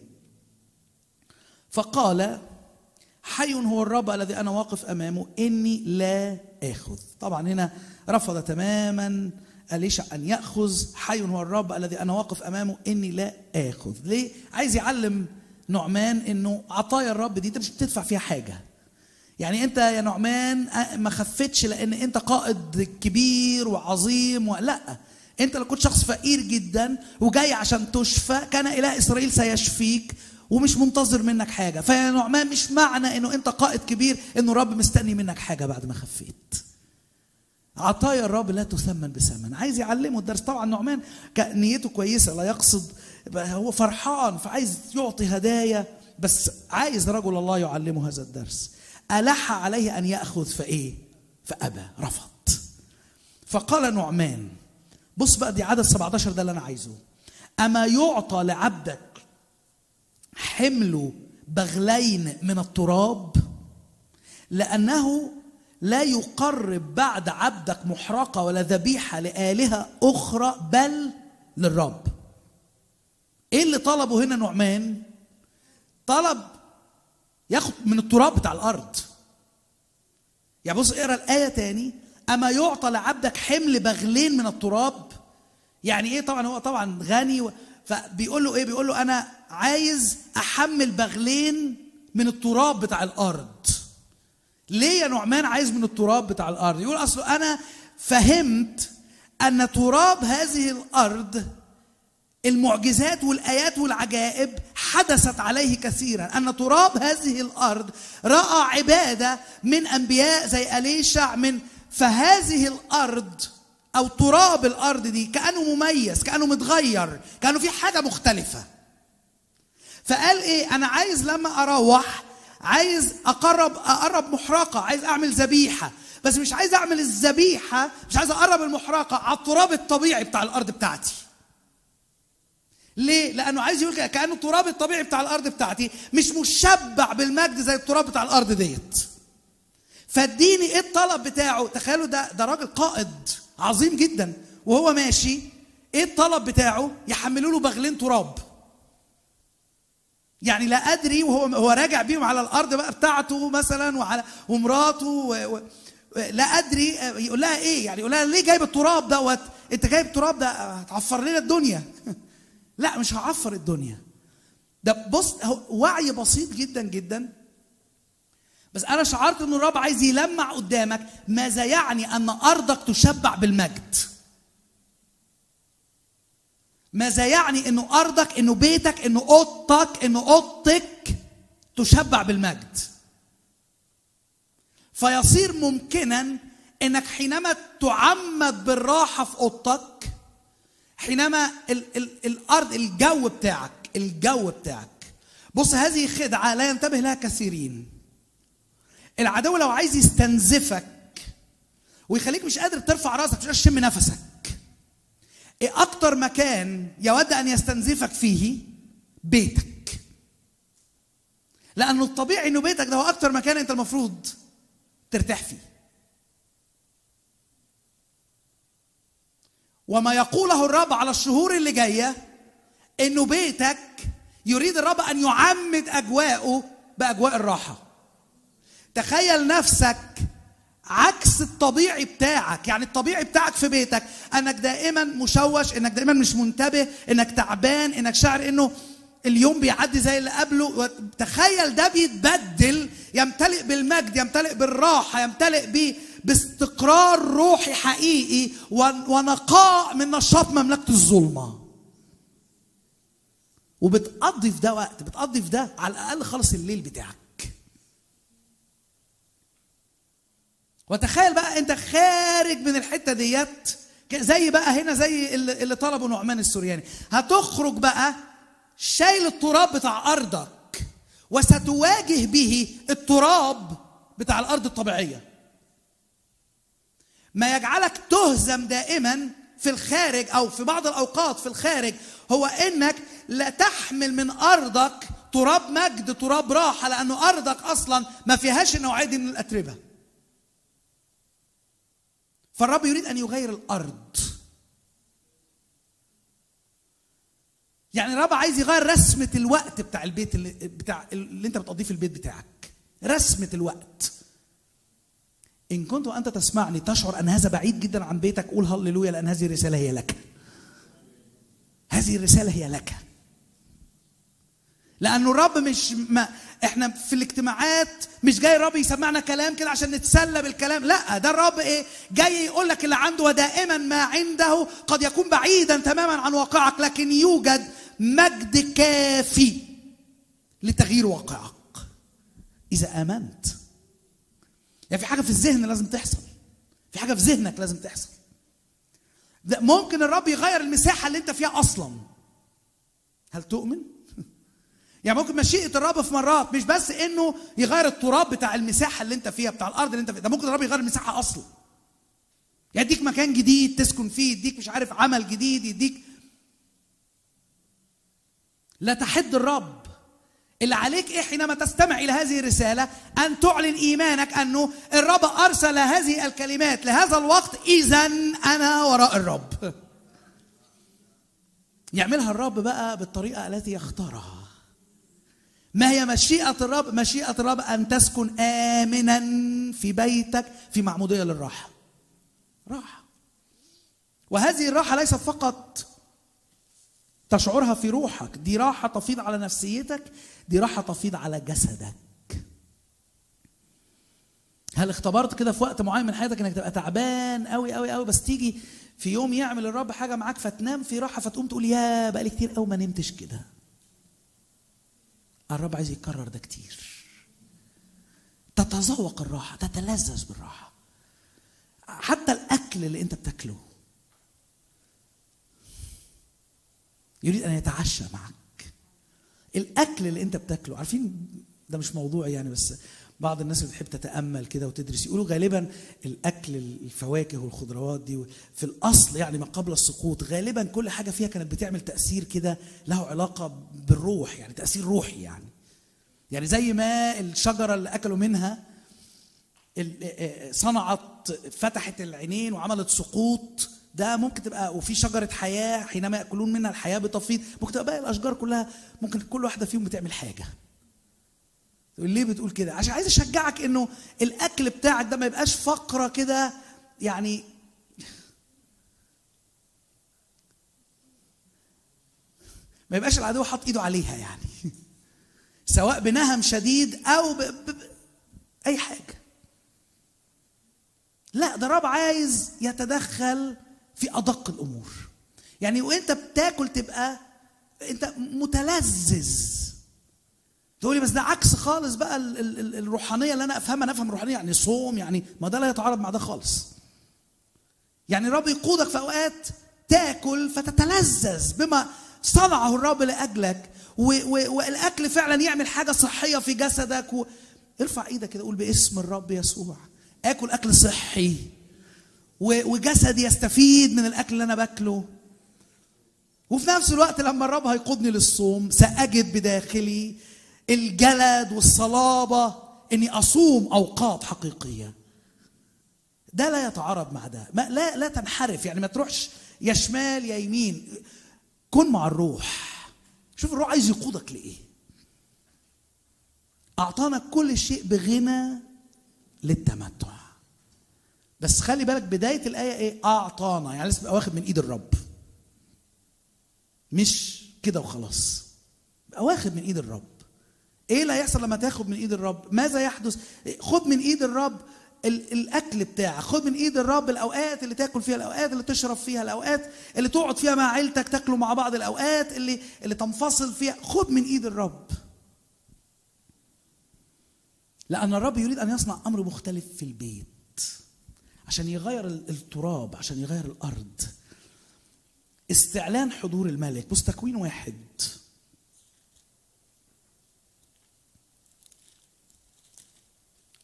فقال حي هو الرب الذي انا واقف امامه اني لا اخذ طبعا هنا رفض تماما أليشع أن يأخذ حي هو الرب الذي أنا واقف أمامه إني لا آخذ ليه؟ عايز يعلم نعمان إنه عطايا الرب دي أنت مش بتدفع فيها حاجة يعني أنت يا نعمان ما خفتش لأن أنت قائد كبير وعظيم ولا أنت لو كنت شخص فقير جدا وجاي عشان تشفى كان إله إسرائيل سيشفيك ومش منتظر منك حاجة فيا نعمان مش معنى إنه أنت قائد كبير إنه الرب مستني منك حاجة بعد ما خفيت عطايا الرب لا تثمن بثمن عايز يعلمه الدرس طبعا نعمان نيته كويسه لا يقصد هو فرحان فعايز يعطي هدايا بس عايز رجل الله يعلمه هذا الدرس ألح عليه أن يأخذ فإيه فأبى رفض فقال نعمان بص بقى دي عدد 17 ده اللي أنا عايزه أما يعطى لعبدك حمل بغلين من التراب لأنه لا يقرب بعد عبدك محرقة ولا ذبيحة لآلهة أخرى بل للرب إيه اللي طلبه هنا نعمان طلب ياخد من التراب بتاع الأرض يعني بص اقرا الآية تاني أما يعطى لعبدك حمل بغلين من التراب يعني إيه طبعا هو طبعا غني و... فبيقول له إيه بيقول له أنا عايز أحمل بغلين من التراب بتاع الأرض ليه يا نعمان عايز من التراب بتاع الارض يقول اصله انا فهمت ان تراب هذه الارض المعجزات والايات والعجائب حدثت عليه كثيرا ان تراب هذه الارض راى عباده من انبياء زي اليشع من فهذه الارض او تراب الارض دي كانه مميز كانه متغير كانه في حاجه مختلفه فقال ايه انا عايز لما اروح عايز اقرب اقرب محرقه عايز اعمل ذبيحه بس مش عايز اعمل الذبيحه مش عايز اقرب المحرقه على التراب الطبيعي بتاع الارض بتاعتي ليه لانه عايز يقول كانه التراب الطبيعي بتاع الارض بتاعتي مش مشبع بالمجد زي التراب بتاع الارض ديت فاديني ايه الطلب بتاعه تخيلوا ده ده راجل قائد عظيم جدا وهو ماشي ايه الطلب بتاعه يحملوا له بغلين تراب يعني لا ادري وهو هو راجع بيهم على الارض بقى بتاعته مثلا وعلى ومراته و و لا ادري يقول لها ايه يعني يقول لها ليه جايب التراب دوت انت جايب التراب ده هتعفر لنا الدنيا لا مش هعفر الدنيا ده بص وعي بسيط جدا جدا بس انا شعرت ان الرب عايز يلمع قدامك ماذا يعني ان ارضك تشبع بالمجد ماذا يعني انه ارضك انه بيتك انه اوضتك انه اوضتك تشبع بالمجد فيصير ممكنا انك حينما تعمد بالراحه في اوضتك حينما ال ال الارض الجو بتاعك الجو بتاعك بص هذه خدعه لا ينتبه لها كثيرين العدو لو عايز يستنزفك ويخليك مش قادر ترفع راسك مش قادر تشم نفسك ايه اكتر مكان يود ان يستنزفك فيه بيتك لانه الطبيعي انه بيتك ده هو اكتر مكان انت المفروض ترتاح فيه وما يقوله الرب على الشهور اللي جايه انه بيتك يريد الرب ان يعمد اجواءه باجواء الراحه تخيل نفسك عكس الطبيعي بتاعك يعني الطبيعي بتاعك في بيتك انك دائما مشوش انك دائما مش منتبه انك تعبان انك شاعر انه اليوم بيعدي زي اللي قبله تخيل ده بيتبدل يمتلئ بالمجد يمتلئ بالراحه يمتلئ ب باستقرار روحي حقيقي ونقاء من نشاط مملكه الظلمه وبتقضي في ده وقت بتقضي في ده على الاقل خالص الليل بتاعك وتخيل بقى انت خارج من الحته ديت زي بقى هنا زي اللي طلبه نعمان السورياني هتخرج بقى شايل التراب بتاع ارضك وستواجه به التراب بتاع الارض الطبيعيه ما يجعلك تهزم دائما في الخارج او في بعض الاوقات في الخارج هو انك لا تحمل من ارضك تراب مجد تراب راحه لانه ارضك اصلا ما فيهاش النوعيه دي من الاتربه فالرب يريد ان يغير الارض يعني الرب عايز يغير رسمه الوقت بتاع البيت اللي بتاع اللي انت بتقضيه في البيت بتاعك رسمه الوقت ان كنت وانت تسمعني تشعر ان هذا بعيد جدا عن بيتك قول هللويا لان هذه الرساله هي لك هذه الرساله هي لك لانه الرب مش ما احنا في الاجتماعات مش جاي الرب يسمعنا كلام كده عشان نتسلى بالكلام لا ده الرب ايه جاي يقول لك اللي عنده ودائما ما عنده قد يكون بعيدا تماما عن واقعك لكن يوجد مجد كافي لتغيير واقعك اذا امنت يعني في حاجه في الذهن لازم تحصل في حاجه في ذهنك لازم تحصل ده ممكن الرب يغير المساحه اللي انت فيها اصلا هل تؤمن يعني ممكن مشيئه الرب في مرات مش بس انه يغير التراب بتاع المساحه اللي انت فيها بتاع الارض اللي انت فيها ده ممكن الرب يغير المساحه اصلا يديك مكان جديد تسكن فيه يديك مش عارف عمل جديد يديك لا تحد الرب اللي عليك ايه حينما تستمع الى هذه الرساله ان تعلن ايمانك انه الرب ارسل هذه الكلمات لهذا الوقت اذا انا وراء الرب يعملها الرب بقى بالطريقه التي يختارها ما هي مشيئه الرب مشيئه الرب ان تسكن امنا في بيتك في معموديه للراحه راحه وهذه الراحه ليست فقط تشعرها في روحك دي راحة تفيض على نفسيتك دي راحة تفيض على جسدك هل اختبرت كده في وقت معين من حياتك انك تبقى تعبان قوي قوي قوي بس تيجي في يوم يعمل الرب حاجه معاك فتنام في راحه فتقوم تقول يا بقالي كتير قوي ما نمتش كده الرب عايز يكرر ده كتير تتذوق الراحه تتلذذ بالراحه حتى الاكل اللي انت بتاكله يريد ان يتعشى معك الاكل اللي انت بتاكله عارفين ده مش موضوع يعني بس بعض الناس بتحب تتامل كده وتدرس يقولوا غالبا الاكل الفواكه والخضروات دي في الاصل يعني ما قبل السقوط غالبا كل حاجه فيها كانت بتعمل تاثير كده له علاقه بالروح يعني تاثير روحي يعني يعني زي ما الشجره اللي اكلوا منها صنعت فتحت العينين وعملت سقوط ده ممكن تبقى وفي شجره حياه حينما ياكلون منها الحياه بتفيض ممكن تبقى باقي الاشجار كلها ممكن كل واحده فيهم بتعمل حاجه تقول ليه بتقول كده عشان عايز اشجعك انه الاكل بتاعك ده ما يبقاش فقره كده يعني ما يبقاش العدو حاطط ايده عليها يعني سواء بنهم شديد او ب... ب... اي حاجه لا ده رب عايز يتدخل في ادق الامور يعني وانت بتاكل تبقى انت متلذذ تقول لي بس ده عكس خالص بقى ال ال ال الروحانيه اللي انا افهمها انا افهم الروحانيه يعني صوم يعني ما ده لا يتعارض مع ده خالص يعني الرب يقودك في اوقات تاكل فتتلذذ بما صنعه الرب لاجلك والاكل فعلا يعمل حاجه صحيه في جسدك و... ارفع ايدك كده قول باسم الرب يسوع اكل اكل صحي وجسدي يستفيد من الاكل اللي انا باكله وفي نفس الوقت لما الرب هيقودني للصوم ساجد بداخلي الجلد والصلابه اني اصوم اوقات حقيقيه ده لا يتعارض مع ده ما لا لا تنحرف يعني ما تروحش يا شمال يا يمين كن مع الروح شوف الروح عايز يقودك لايه اعطانا كل شيء بغنى للتمتع بس خلي بالك بدايه الايه ايه اعطانا يعني لازم واخد من ايد الرب مش كده وخلاص بقى واخد من ايد الرب ايه اللي هيحصل لما تاخد من ايد الرب ماذا يحدث خد من ايد الرب الاكل بتاعك خد من ايد الرب الاوقات اللي تاكل فيها الاوقات اللي تشرب فيها الاوقات اللي تقعد فيها مع عيلتك تاكلوا مع بعض الاوقات اللي اللي تنفصل فيها خد من ايد الرب لان الرب يريد ان يصنع امر مختلف في البيت عشان يغير التراب عشان يغير الارض استعلان حضور الملك بص تكوين واحد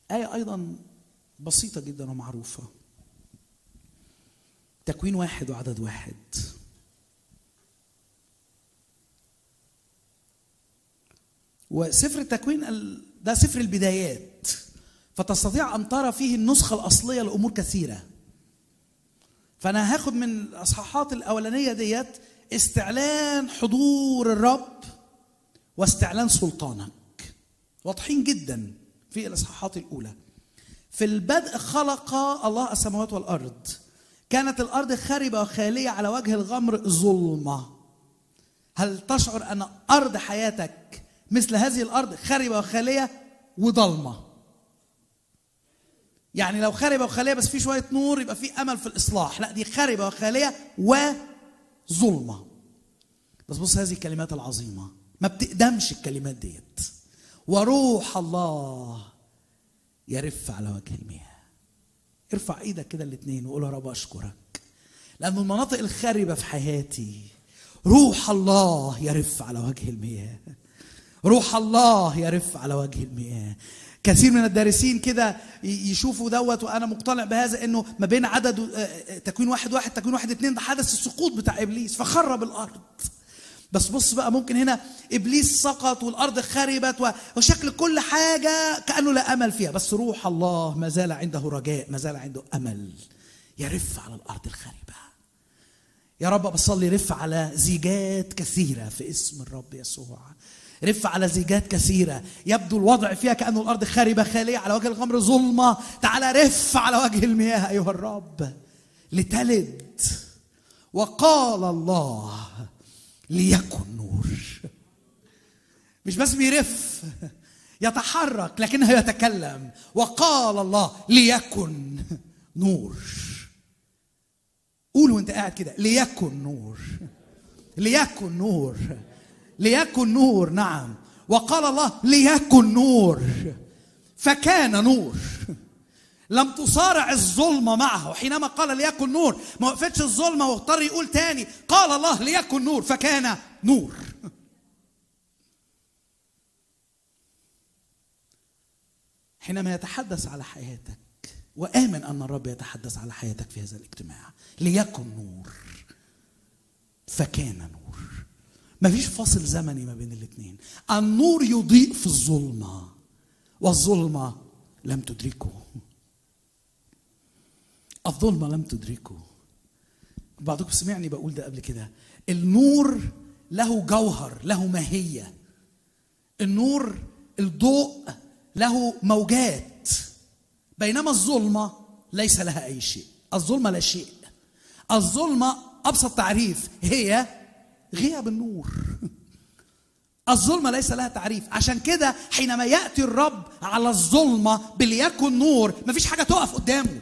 آية أيضا بسيطة جدا ومعروفة تكوين واحد وعدد واحد وسفر التكوين ده سفر البدايات فتستطيع أن ترى فيه النسخة الأصلية لأمور كثيرة فأنا هاخد من الأصحاحات الأولانية ديت استعلان حضور الرب واستعلان سلطانك واضحين جدا في الإصحاحات الأولى في البدء خلق الله السماوات والأرض كانت الأرض خاربة وخالية على وجه الغمر ظلمة هل تشعر أن أرض حياتك مثل هذه الأرض خاربة وخالية وضلمة يعني لو خاربة وخالية بس في شوية نور يبقى في أمل في الإصلاح لا دي خاربة وخالية وظلمة بس بص هذه الكلمات العظيمة ما بتقدمش الكلمات ديت وروح الله يرف على وجه المياه ارفع ايدك كده الاثنين وقول يا رب اشكرك لأن المناطق الخاربة في حياتي روح الله يرف على وجه المياه روح الله يرف على وجه المياه كثير من الدارسين كده يشوفوا دوت وانا مقتنع بهذا انه ما بين عدد تكوين واحد واحد تكوين واحد اتنين ده حدث السقوط بتاع ابليس فخرب الارض بس بص بقى ممكن هنا ابليس سقط والارض خربت وشكل كل حاجه كانه لا امل فيها بس روح الله ما زال عنده رجاء ما زال عنده امل يرف على الارض الخربه يا رب بصلي رف على زيجات كثيره في اسم الرب يسوع رف على زيجات كثيرة يبدو الوضع فيها كأنه الأرض خاربة خالية على وجه الغمر ظلمة تعالى رف على وجه المياه أيها الرب لتلد وقال الله ليكن نور مش بس بيرف يتحرك لكنه يتكلم وقال الله ليكن نور قول وانت قاعد كده ليكن نور ليكن نور ليكن نور نعم وقال الله ليكن نور فكان نور لم تصارع الظلمه معه حينما قال ليكن نور ما وقفتش الظلمه واضطر يقول تاني قال الله ليكن نور فكان نور حينما يتحدث على حياتك وآمن أن الرب يتحدث على حياتك في هذا الاجتماع ليكن نور فكان نور ما فيش فاصل زمني ما بين الاثنين النور يضيء في الظلمة والظلمة لم تدركه الظلمة لم تدركه بعضكم سمعني بقول ده قبل كده النور له جوهر له ماهية النور الضوء له موجات بينما الظلمة ليس لها أي شيء الظلمة لا شيء الظلمة أبسط تعريف هي غياب النور الظلمة ليس لها تعريف عشان كده حينما يأتي الرب على الظلمة بليكن نور مفيش حاجة تقف قدامه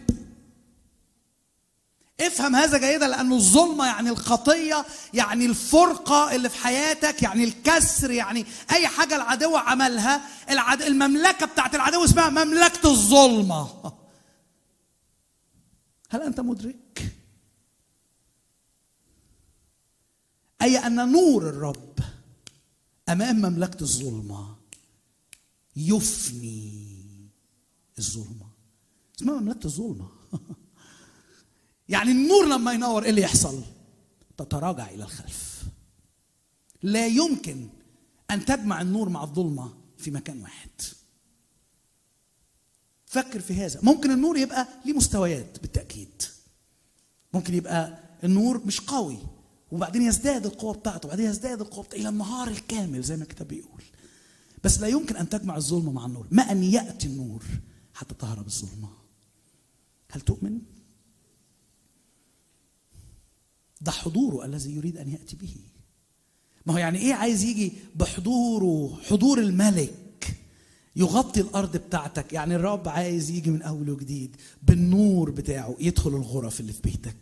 افهم هذا جيدا لأن الظلمة يعني الخطية يعني الفرقة اللي في حياتك يعني الكسر يعني أي حاجة العدو عملها العد... المملكة بتاعت العدو اسمها مملكة الظلمة هل أنت مدرك؟ أي أن نور الرب أمام مملكة الظلمة يفني الظلمة اسمها مملكة الظلمة يعني النور لما ينور ايه اللي يحصل؟ تتراجع إلى الخلف لا يمكن أن تجمع النور مع الظلمة في مكان واحد فكر في هذا ممكن النور يبقى ليه مستويات بالتأكيد ممكن يبقى النور مش قوي وبعدين يزداد القوة بتاعته وبعدين يزداد القوة بتاعته إلى النهار الكامل زي ما الكتاب بيقول بس لا يمكن أن تجمع الظلمة مع النور ما أن يأتي النور حتى تهرب الظلمة هل تؤمن؟ ده حضوره الذي يريد أن يأتي به ما هو يعني إيه عايز يجي بحضوره حضور الملك يغطي الأرض بتاعتك يعني الرب عايز يجي من أول وجديد بالنور بتاعه يدخل الغرف اللي في بيتك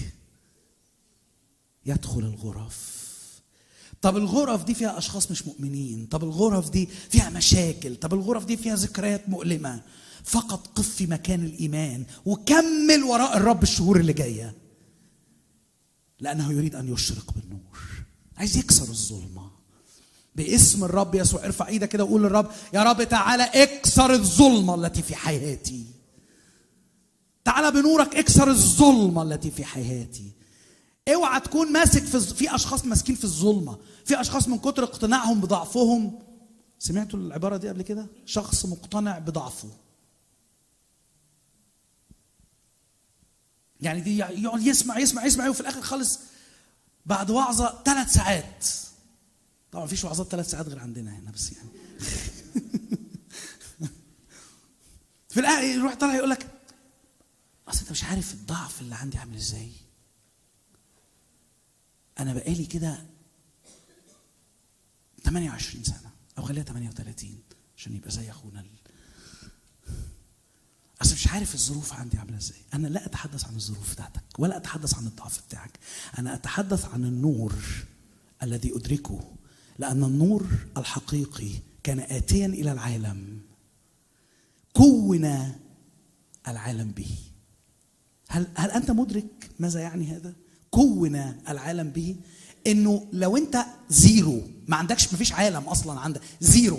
يدخل الغرف طب الغرف دي فيها اشخاص مش مؤمنين طب الغرف دي فيها مشاكل طب الغرف دي فيها ذكريات مؤلمه فقط قف في مكان الايمان وكمل وراء الرب الشهور اللي جايه لانه يريد ان يشرق بالنور عايز يكسر الظلمه باسم الرب يسوع ارفع ايدك كده وقول للرب يا رب تعالى اكسر الظلمه التي في حياتي تعالى بنورك اكسر الظلمه التي في حياتي اوعى تكون ماسك في في اشخاص ماسكين في الظلمه في اشخاص من كتر اقتناعهم بضعفهم سمعتوا العباره دي قبل كده شخص مقتنع بضعفه يعني دي يقعد يسمع يسمع يسمع وفي الاخر خالص بعد وعظه ثلاث ساعات طبعا مفيش وعظات ثلاث ساعات غير عندنا هنا بس يعني في الاخر يروح طالع يقول لك اصل انت مش عارف الضعف اللي عندي عامل ازاي انا بقالي كده 28 سنه او خليها 38 عشان يبقى زي اخونا ال... اصل مش عارف الظروف عندي عامله ازاي انا لا اتحدث عن الظروف بتاعتك ولا اتحدث عن الضعف بتاعك انا اتحدث عن النور الذي ادركه لان النور الحقيقي كان اتيا الى العالم كون العالم به هل هل انت مدرك ماذا يعني هذا كون العالم به انه لو انت زيرو ما عندكش ما فيش عالم اصلا عندك زيرو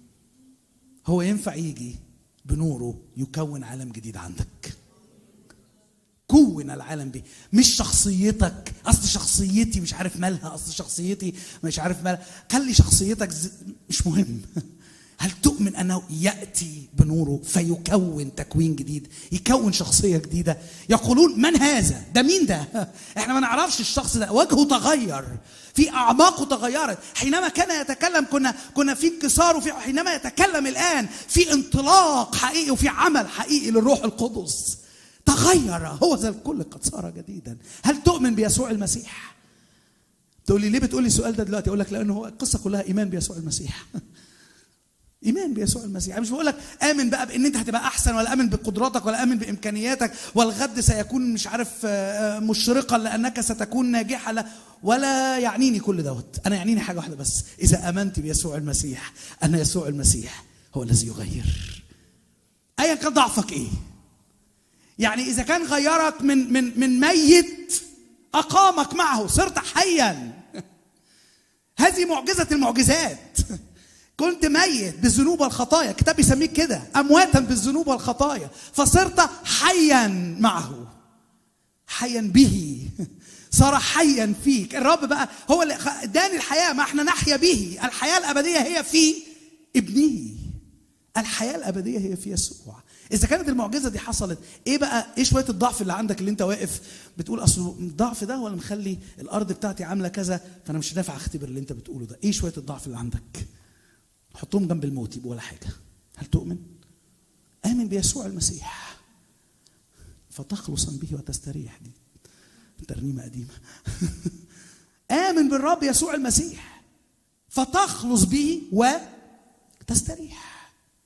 هو ينفع يجي بنوره يكون عالم جديد عندك كون العالم به مش شخصيتك اصل شخصيتي مش عارف مالها اصل شخصيتي مش عارف مالها خلي شخصيتك ز... مش مهم هل تؤمن انه ياتي بنوره فيكون تكوين جديد يكون شخصيه جديده يقولون من هذا ده مين ده احنا ما نعرفش الشخص ده وجهه تغير في اعماقه تغيرت حينما كان يتكلم كنا كنا في انكسار وفي حينما يتكلم الان في انطلاق حقيقي وفي عمل حقيقي للروح القدس تغير هو ذا الكل قد صار جديدا هل تؤمن بيسوع المسيح تقول لي ليه بتقول لي السؤال ده دلوقتي اقول لك لانه هو القصه كلها ايمان بيسوع المسيح ايمان بيسوع المسيح مش بقول لك امن بقى بان انت هتبقى احسن ولا امن بقدراتك ولا امن بامكانياتك والغد سيكون مش عارف مشرقا لانك ستكون ناجحا لا ولا يعنيني كل دوت انا يعنيني حاجه واحده بس اذا امنت بيسوع المسيح ان يسوع المسيح هو الذي يغير ايا كان ضعفك ايه يعني اذا كان غيرك من من من ميت اقامك معه صرت حيا هذه معجزه المعجزات كنت ميت بالذنوب والخطايا الكتاب بيسميك كده امواتا بالذنوب والخطايا فصرت حيا معه حيا به صار حيا فيك الرب بقى هو اللي اداني الحياه ما احنا نحيا به الحياه الابديه هي في ابنه الحياه الابديه هي في يسوع اذا كانت المعجزه دي حصلت ايه بقى ايه شويه الضعف اللي عندك اللي انت واقف بتقول اصل الضعف ده هو اللي مخلي الارض بتاعتي عامله كذا فانا مش نافع اختبر اللي انت بتقوله ده ايه شويه الضعف اللي عندك حطهم جنب الموت يبقوا ولا حاجه هل تؤمن امن بيسوع المسيح فتخلصا به وتستريح دي ترنيمه قديمه امن بالرب يسوع المسيح فتخلص به وتستريح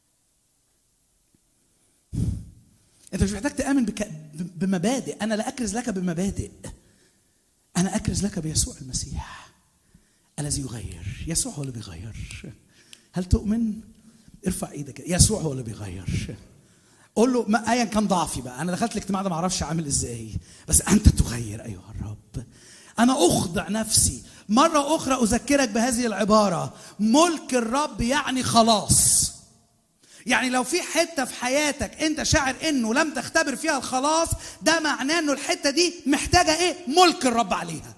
انت مش محتاج تامن بك... بمبادئ انا لا اكرز لك بمبادئ انا اكرز لك بيسوع المسيح الذي يغير يسوع هو اللي بيغير هل تؤمن ارفع ايدك يسوع هو اللي بيغير قول له ما ايا كان ضعفي بقى انا دخلت الاجتماع ده ما اعرفش عامل ازاي بس انت تغير ايها الرب انا اخضع نفسي مره اخرى اذكرك بهذه العباره ملك الرب يعني خلاص يعني لو في حته في حياتك انت شاعر انه لم تختبر فيها الخلاص ده معناه انه الحته دي محتاجه ايه ملك الرب عليها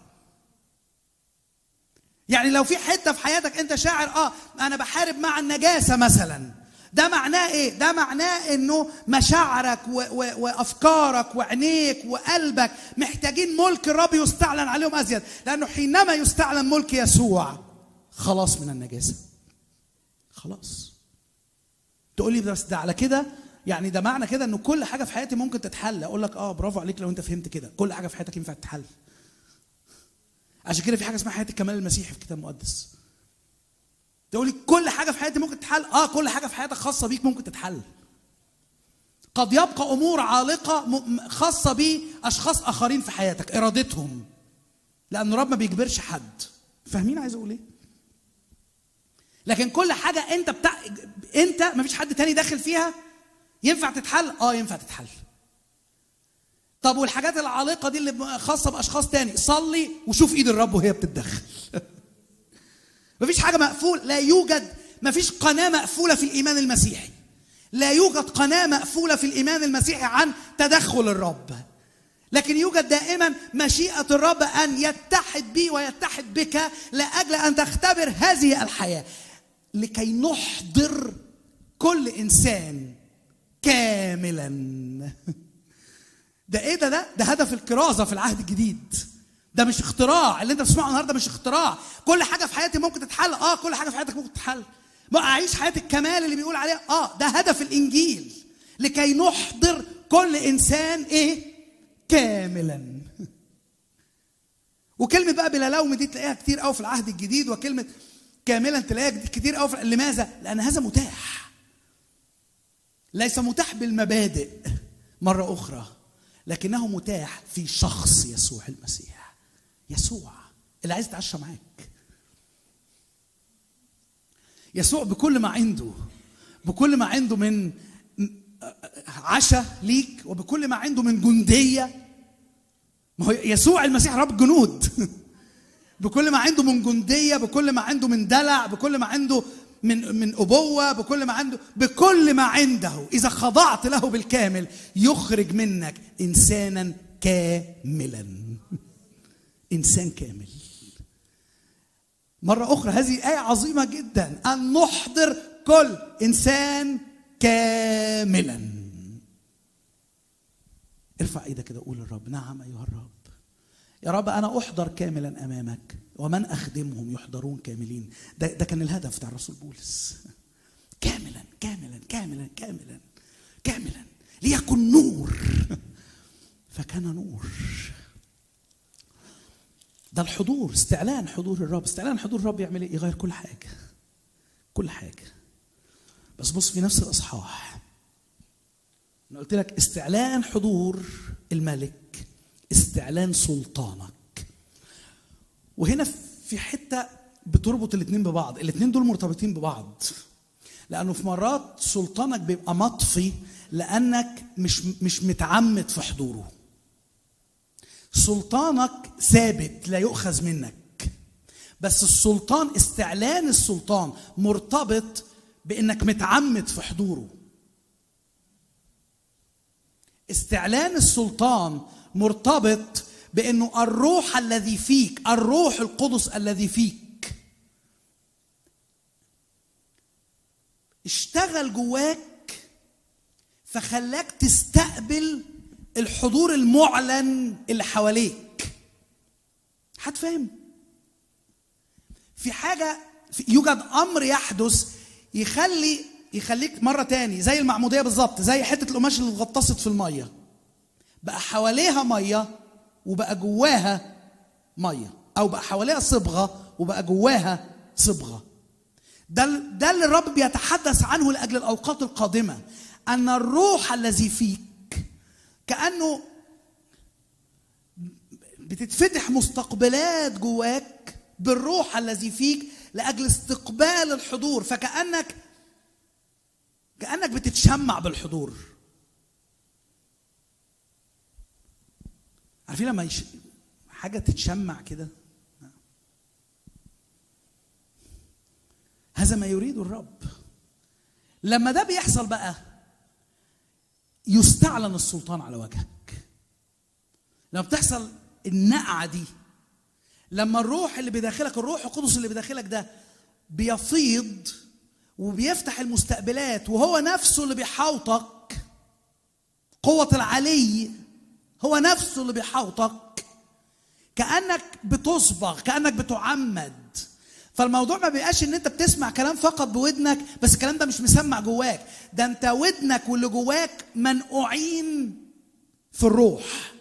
يعني لو في حته في حياتك انت شاعر اه انا بحارب مع النجاسه مثلا ده معناه ايه ده معناه انه مشاعرك و و وافكارك وعينيك وقلبك محتاجين ملك الرب يستعلن عليهم ازيد لانه حينما يستعلن ملك يسوع خلاص من النجاسه خلاص تقول لي بس ده على كده يعني ده معنى كده انه كل حاجه في حياتي ممكن تتحل اقول لك اه برافو عليك لو انت فهمت كده كل حاجه في حياتك ينفع تتحل عشان كده في حاجه اسمها حياه الكمال المسيحي في الكتاب المقدس تقول لي كل حاجه في حياتي ممكن تتحل اه كل حاجه في حياتك خاصه بيك ممكن تتحل قد يبقى امور عالقه خاصه باشخاص اخرين في حياتك ارادتهم لان الرب ما بيجبرش حد فاهمين عايز اقول ايه لكن كل حاجه انت بتاع انت ما فيش حد تاني داخل فيها ينفع تتحل اه ينفع تتحل طب والحاجات العالقه دي اللي خاصه باشخاص تاني صلي وشوف ايد الرب وهي بتتدخل مفيش حاجه مقفول لا يوجد مفيش قناه مقفوله في الايمان المسيحي لا يوجد قناه مقفوله في الايمان المسيحي عن تدخل الرب لكن يوجد دائما مشيئه الرب ان يتحد بي ويتحد بك لاجل ان تختبر هذه الحياه لكي نحضر كل انسان كاملا ده ايه ده ده ده هدف الكرازه في العهد الجديد ده مش اختراع اللي انت بتسمعه النهارده مش اختراع كل حاجه في حياتي ممكن تتحل اه كل حاجه في حياتك ممكن تتحل ما اعيش حياه الكمال اللي بيقول عليها اه ده هدف الانجيل لكي نحضر كل انسان ايه كاملا وكلمه بقى بلا لوم دي تلاقيها كتير قوي في العهد الجديد وكلمه كاملا تلاقيها كتير قوي في لماذا لان هذا متاح ليس متاح بالمبادئ مره اخرى لكنه متاح في شخص يسوع المسيح يسوع اللي عايز يتعشى معاك يسوع بكل ما عنده بكل ما عنده من عشاء ليك وبكل ما عنده من جندية ما هو يسوع المسيح رب جنود بكل ما عنده من جندية بكل ما عنده من دلع بكل ما عنده من من أبوة بكل ما عنده بكل ما عنده إذا خضعت له بالكامل يخرج منك إنسانا كاملا إنسان كامل مرة أخرى هذه آية عظيمة جدا أن نحضر كل إنسان كاملا ارفع ايدك كده قول للرب نعم أيها الرب يا رب أنا أحضر كاملا أمامك ومن أخدمهم يحضرون كاملين ده, ده كان الهدف بتاع الرسول بولس كاملا كاملا كاملا كاملا كاملا ليكن نور فكان نور ده الحضور استعلان حضور الرب استعلان حضور الرب يعمل ايه يغير كل حاجه كل حاجه بس بص في نفس الاصحاح انا قلت لك استعلان حضور الملك استعلان سلطانك وهنا في حته بتربط الاثنين ببعض الاثنين دول مرتبطين ببعض لانه في مرات سلطانك بيبقى مطفي لانك مش مش متعمد في حضوره سلطانك ثابت لا يؤخذ منك بس السلطان استعلان السلطان مرتبط بانك متعمد في حضوره استعلان السلطان مرتبط بانه الروح الذي فيك الروح القدس الذي فيك اشتغل جواك فخلاك تستقبل الحضور المعلن اللي حواليك حد فاهم في حاجه في يوجد امر يحدث يخلي يخليك مره تاني زي المعموديه بالظبط زي حته القماش اللي اتغطست في الميه بقى حواليها ميه وبقى جواها ميه او بقى حواليها صبغه وبقى جواها صبغه ده ده اللي الرب بيتحدث عنه لاجل الاوقات القادمه ان الروح الذي فيك كانه بتتفتح مستقبلات جواك بالروح الذي فيك لاجل استقبال الحضور فكانك كانك بتتشمع بالحضور عارفين لما يش... حاجه تتشمع كده هذا ما يريد الرب لما ده بيحصل بقى يستعلن السلطان على وجهك لما بتحصل النقعه دي لما الروح اللي بداخلك الروح القدس اللي بداخلك ده بيفيض وبيفتح المستقبلات وهو نفسه اللي بيحاوطك قوة العلي هو نفسه اللي بيحاوطك كأنك بتصبغ كأنك بتعمد فالموضوع ما بيبقاش ان انت بتسمع كلام فقط بودنك بس الكلام ده مش مسمع جواك ده انت ودنك واللي جواك منقوعين في الروح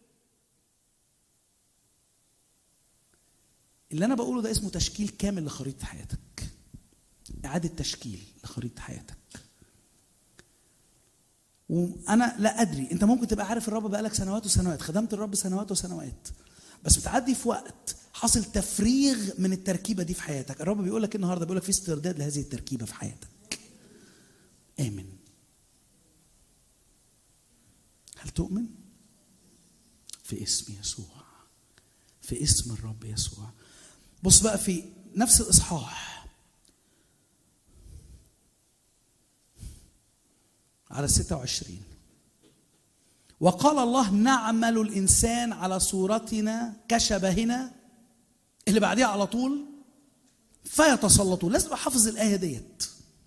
اللي انا بقوله ده اسمه تشكيل كامل لخريطه حياتك اعاده تشكيل لخريطه حياتك وانا لا ادري انت ممكن تبقى عارف الرب بقالك سنوات وسنوات خدمت الرب سنوات وسنوات بس بتعدي في وقت حاصل تفريغ من التركيبه دي في حياتك الرب بيقول لك النهارده بيقول لك في استرداد لهذه التركيبه في حياتك امن هل تؤمن في اسم يسوع في اسم الرب يسوع بص بقى في نفس الاصحاح على 26 وقال الله نعمل الانسان على صورتنا كشبهنا اللي بعديها على طول فيتسلطون لازم ابقى حافظ الايه ديت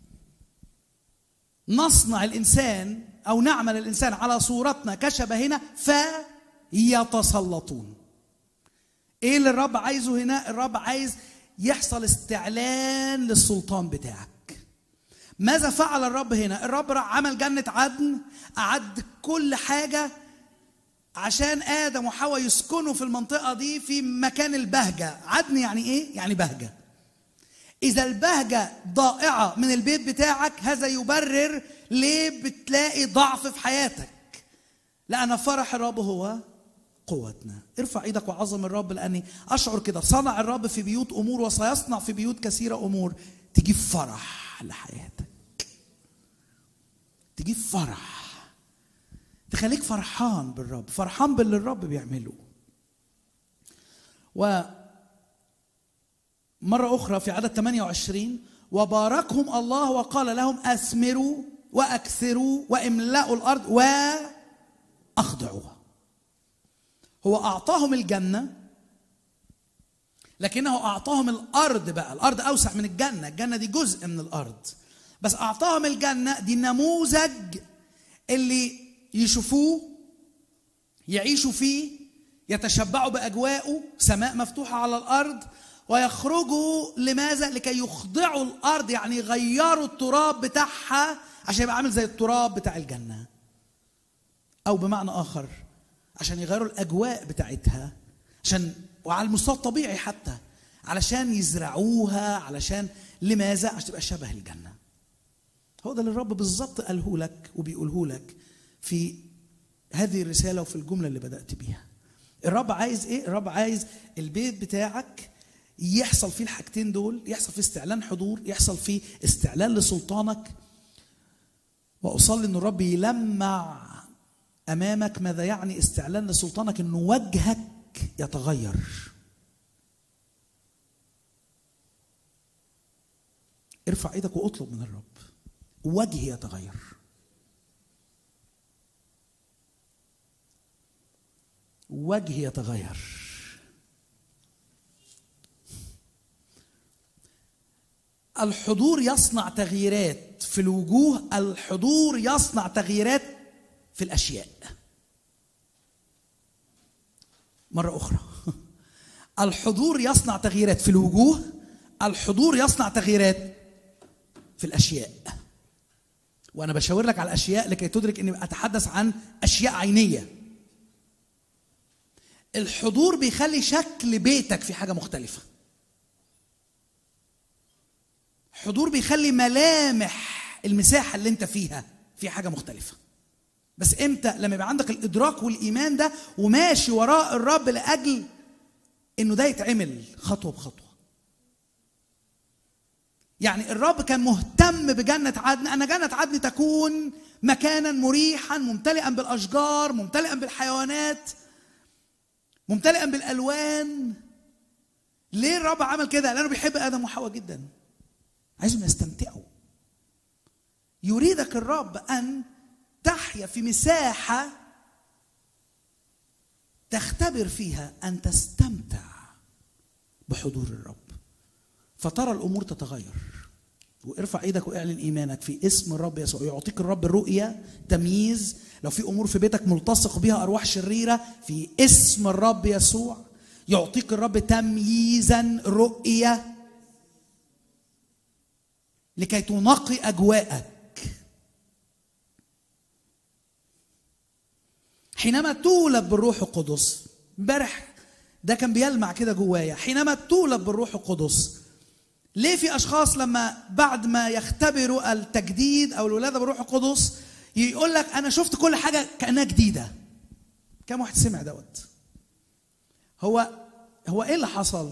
نصنع الانسان او نعمل الانسان على صورتنا كشبهنا فيتسلطون ايه اللي الرب عايزه هنا الرب عايز يحصل استعلان للسلطان بتاعك ماذا فعل الرب هنا الرب راح عمل جنة عدن أعد كل حاجة عشان آدم وحواء يسكنوا في المنطقة دي في مكان البهجة عدن يعني إيه؟ يعني بهجة إذا البهجة ضائعة من البيت بتاعك هذا يبرر ليه بتلاقي ضعف في حياتك لأن فرح الرب هو قوتنا ارفع ايدك وعظم الرب لاني اشعر كده صنع الرب في بيوت امور وسيصنع في بيوت كثيره امور تجيب فرح لحياتك تجيب فرح تخليك فرحان بالرب فرحان باللي الرب بيعمله و مرة أخرى في عدد 28 وباركهم الله وقال لهم أثمروا وأكثروا واملأوا الأرض وأخضعوها هو أعطاهم الجنة لكنه أعطاهم الأرض بقى الأرض أوسع من الجنة الجنة دي جزء من الأرض بس أعطاهم الجنة دي نموذج اللي يشوفوه يعيشوا فيه يتشبعوا بأجواءه سماء مفتوحة على الأرض ويخرجوا لماذا؟ لكي يخضعوا الأرض يعني يغيروا التراب بتاعها عشان يبقى عامل زي التراب بتاع الجنة أو بمعنى آخر عشان يغيروا الاجواء بتاعتها عشان وعلى المستوى الطبيعي حتى علشان يزرعوها علشان لماذا عشان تبقى شبه الجنه هو ده اللي الرب بالظبط قاله لك وبيقوله لك في هذه الرساله وفي الجمله اللي بدات بيها الرب عايز ايه الرب عايز البيت بتاعك يحصل فيه الحاجتين دول يحصل فيه استعلان حضور يحصل فيه استعلان لسلطانك واصلي ان الرب يلمع امامك ماذا يعني استعلان لسلطانك ان وجهك يتغير ارفع ايدك واطلب من الرب وجهي يتغير وجهي يتغير الحضور يصنع تغييرات في الوجوه الحضور يصنع تغييرات في الاشياء مره اخرى الحضور يصنع تغييرات في الوجوه الحضور يصنع تغييرات في الاشياء وانا بشاور لك على الاشياء لكي تدرك اني اتحدث عن اشياء عينيه الحضور بيخلي شكل بيتك في حاجه مختلفه حضور بيخلي ملامح المساحه اللي انت فيها في حاجه مختلفه بس امتى لما يبقى عندك الادراك والايمان ده وماشي وراء الرب لاجل انه ده يتعمل خطوه بخطوه يعني الرب كان مهتم بجنة عدن أن جنة عدن تكون مكانا مريحا ممتلئا بالأشجار ممتلئا بالحيوانات ممتلئا بالألوان ليه الرب عمل كده؟ لأنه بيحب آدم وحواء جدا عايزهم يستمتعوا يريدك الرب أن تحيا في مساحة تختبر فيها أن تستمتع بحضور الرب فترى الأمور تتغير وارفع ايدك واعلن ايمانك في اسم الرب يسوع يعطيك الرب الرؤيه تمييز لو في امور في بيتك ملتصق بها ارواح شريره في اسم الرب يسوع يعطيك الرب تمييزا رؤيه لكي تنقي اجواءك حينما تولد بالروح القدس امبارح ده كان بيلمع كده جوايا حينما تولد بالروح القدس ليه في اشخاص لما بعد ما يختبروا التجديد او الولاده بالروح القدس يقول لك انا شفت كل حاجه كانها جديده كم واحد سمع دوت هو هو ايه اللي حصل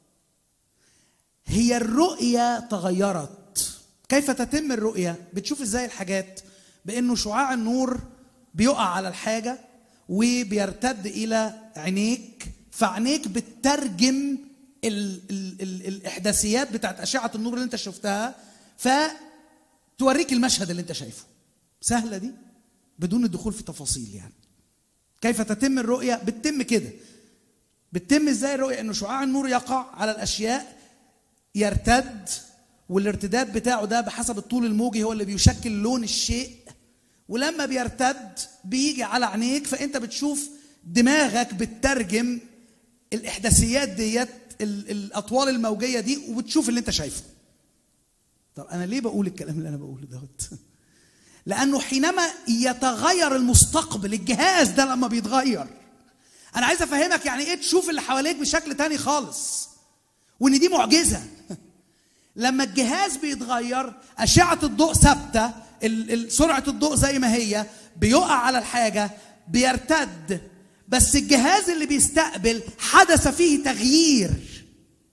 هي الرؤيه تغيرت كيف تتم الرؤيه بتشوف ازاي الحاجات بانه شعاع النور بيقع على الحاجه وبيرتد الى عينيك فعينيك بتترجم ال ال ال الاحداثيات بتاعت اشعه النور اللي انت شفتها فتوريك المشهد اللي انت شايفه سهله دي بدون الدخول في تفاصيل يعني كيف تتم الرؤيه بتتم كده بتتم ازاي الرؤيه انه شعاع النور يقع على الاشياء يرتد والارتداد بتاعه ده بحسب الطول الموجي هو اللي بيشكل لون الشيء ولما بيرتد بيجي على عينيك فانت بتشوف دماغك بتترجم الاحداثيات ديت ال- الاطوال الموجيه دي وبتشوف اللي انت شايفه طب انا ليه بقول الكلام اللي انا بقوله دوت لانه حينما يتغير المستقبل الجهاز ده لما بيتغير انا عايز افهمك يعني ايه تشوف اللي حواليك بشكل تاني خالص وان دي معجزه لما الجهاز بيتغير اشعه الضوء ثابته ال- ال- سرعه الضوء زي ما هي بيقع على الحاجه بيرتد بس الجهاز اللي بيستقبل حدث فيه تغيير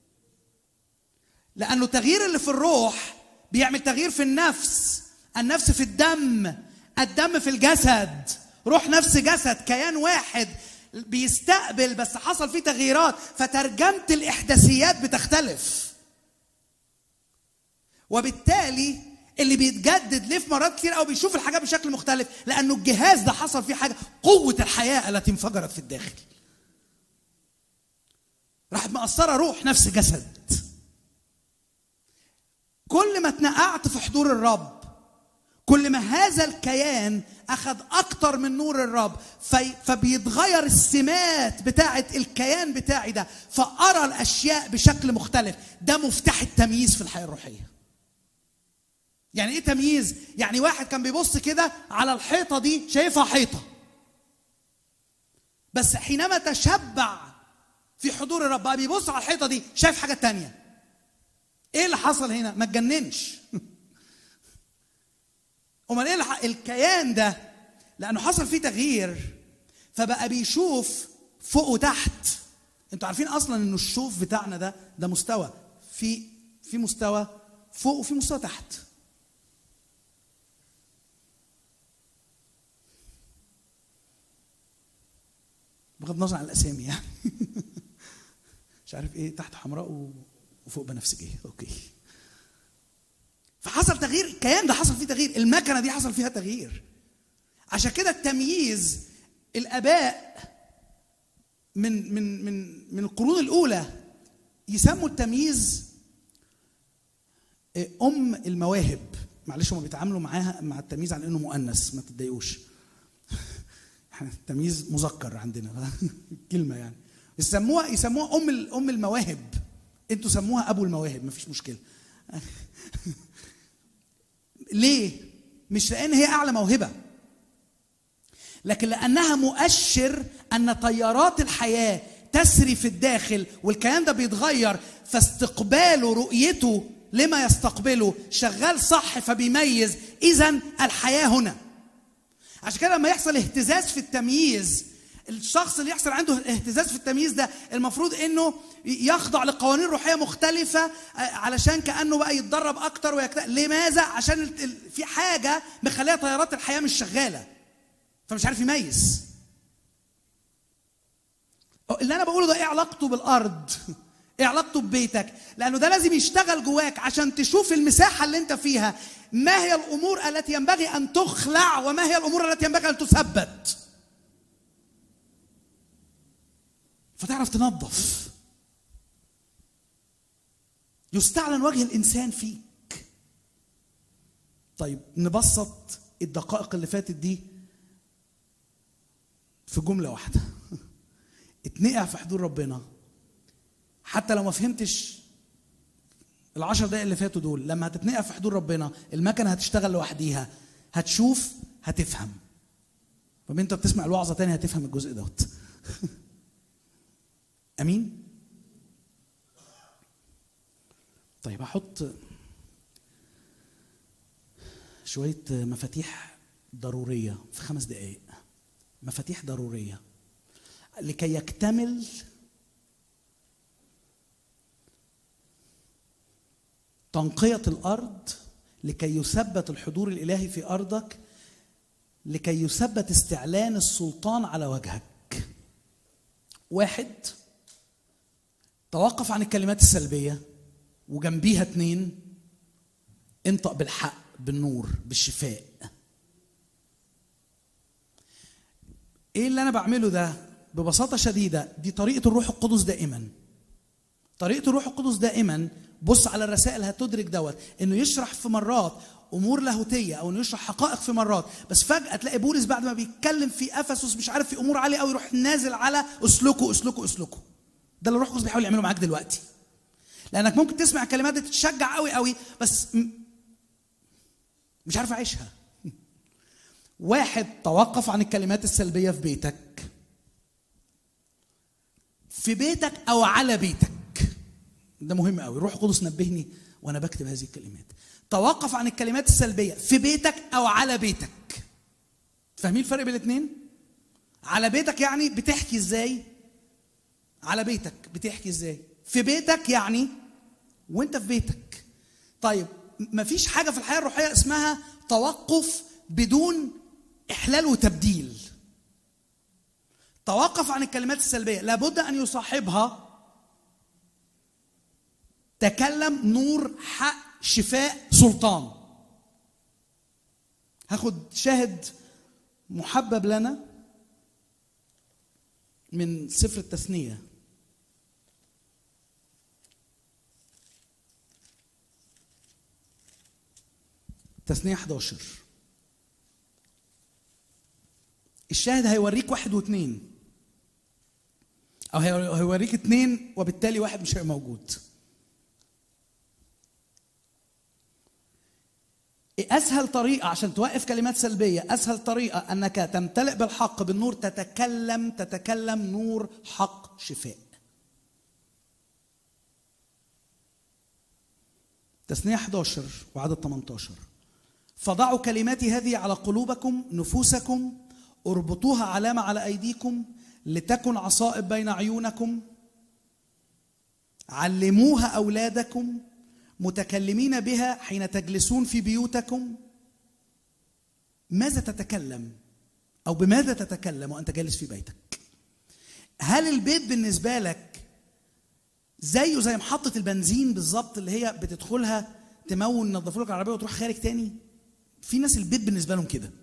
لانه التغيير اللي في الروح بيعمل تغيير في النفس النفس في الدم الدم في الجسد روح نفس جسد كيان واحد بيستقبل بس حصل فيه تغييرات فترجمه الاحداثيات بتختلف وبالتالي اللي بيتجدد ليه في مرات كتير قوي بيشوف الحاجات بشكل مختلف لانه الجهاز ده حصل فيه حاجه قوه الحياه التي انفجرت في الداخل راحت مأثرة روح نفس جسد كل ما اتنقعت في حضور الرب كل ما هذا الكيان اخذ اكتر من نور الرب في فبيتغير السمات بتاعه الكيان بتاعي ده فارى الاشياء بشكل مختلف ده مفتاح التمييز في الحياه الروحيه يعني ايه تمييز يعني واحد كان بيبص كده على الحيطه دي شايفها حيطه بس حينما تشبع في حضور الرب بقى بيبص على الحيطه دي شايف حاجه تانية ايه اللي حصل هنا ما تجننش امال ايه اللي ح- الكيان ده لانه حصل فيه تغيير فبقى بيشوف فوق وتحت انتوا عارفين اصلا انه الشوف بتاعنا ده ده مستوى في في مستوى فوق وفي مستوى تحت بغض النظر عن الاسامي يعني مش عارف ايه تحت حمراء و- وفوق بنفسجيه اوكي فحصل تغيير الكيان ده حصل فيه تغيير المكنه دي حصل فيها تغيير عشان كده التمييز الاباء من من من من القرون الاولى يسموا التمييز ام المواهب معلش هم بيتعاملوا معاها مع التمييز على انه مؤنث ما تتضايقوش احنا التمييز مذكر عندنا كلمه يعني يسموها يسموها ام ال- ام المواهب انتوا سموها ابو المواهب مفيش مشكله ليه مش لان هي اعلى موهبه لكن لانها مؤشر ان تيارات الحياه تسري في الداخل والكيان ده بيتغير فاستقباله رؤيته لما يستقبله شغال صح فبيميز اذا الحياه هنا عشان كده لما يحصل اهتزاز في التمييز الشخص اللي يحصل عنده اهتزاز في التمييز ده المفروض انه يخضع لقوانين روحيه مختلفه آه، علشان كانه بقى يتدرب اكتر ويكت... لماذا؟ عشان ال- ال- في حاجه مخليه تيارات الحياه مش شغاله فمش عارف يميز اللي انا بقوله ده ايه علاقته بالارض ايه علاقته ببيتك لانه ده لازم يشتغل جواك عشان تشوف المساحه اللي انت فيها ما هي الامور التي ينبغي ان تخلع وما هي الامور التي ينبغي ان تثبت فتعرف تنظف يستعلن وجه الانسان فيك طيب نبسط الدقائق اللي فاتت دي في جمله واحده اتنقع في حضور ربنا حتى لو ما فهمتش العشر دقايق اللي فاتوا دول لما هتتنقع في حضور ربنا المكنه هتشتغل لوحديها هتشوف هتفهم طب انت بتسمع الوعظه تاني هتفهم الجزء دوت امين طيب هحط شويه مفاتيح ضروريه في خمس دقائق مفاتيح ضروريه لكي يكتمل تنقية الأرض لكي يثبت الحضور الإلهي في أرضك لكي يثبت استعلان السلطان على وجهك واحد توقف عن الكلمات السلبية وجنبيها اتنين انطق بالحق بالنور بالشفاء ايه اللي انا بعمله ده ببساطة شديدة دي طريقة الروح القدس دائما طريقة الروح القدس دائما بص على الرسائل هتدرك دوت انه يشرح في مرات امور لاهوتيه او انه يشرح حقائق في مرات بس فجاه تلاقي بولس بعد ما بيتكلم في افسس مش عارف في امور عاليه قوي يروح نازل على اسلكوا اسلكوا اسلكوا ده اللي الروح القدس بيحاول يعمله معاك دلوقتي لانك ممكن تسمع الكلمات دي تتشجع قوي قوي بس م- مش عارف اعيشها واحد توقف عن الكلمات السلبيه في بيتك في بيتك او على بيتك ده مهم قوي روح القدس نبهني وانا بكتب هذه الكلمات توقف عن الكلمات السلبيه في بيتك او على بيتك فاهمين الفرق بين الاثنين على بيتك يعني بتحكي ازاي على بيتك بتحكي ازاي في بيتك يعني وانت في بيتك طيب مفيش حاجه في الحياه الروحيه اسمها توقف بدون احلال وتبديل توقف عن الكلمات السلبيه لابد ان يصاحبها تكلم نور حق شفاء سلطان هاخد شاهد محبب لنا من سفر التثنية تثنية 11 الشاهد هيوريك واحد واثنين او هيوريك اثنين وبالتالي واحد مش هيبقى موجود اسهل طريقه عشان توقف كلمات سلبيه اسهل طريقه انك تمتلئ بالحق بالنور تتكلم تتكلم نور حق شفاء تثنية 11 وعدد 18 فضعوا كلماتي هذه على قلوبكم نفوسكم اربطوها علامة على أيديكم لتكن عصائب بين عيونكم علموها أولادكم متكلمين بها حين تجلسون في بيوتكم ماذا تتكلم او بماذا تتكلم وانت جالس في بيتك هل البيت بالنسبه لك زيه زي محطه البنزين بالظبط اللي هي بتدخلها تمون ينظفوا لك العربيه وتروح خارج تاني في ناس البيت بالنسبه لهم كده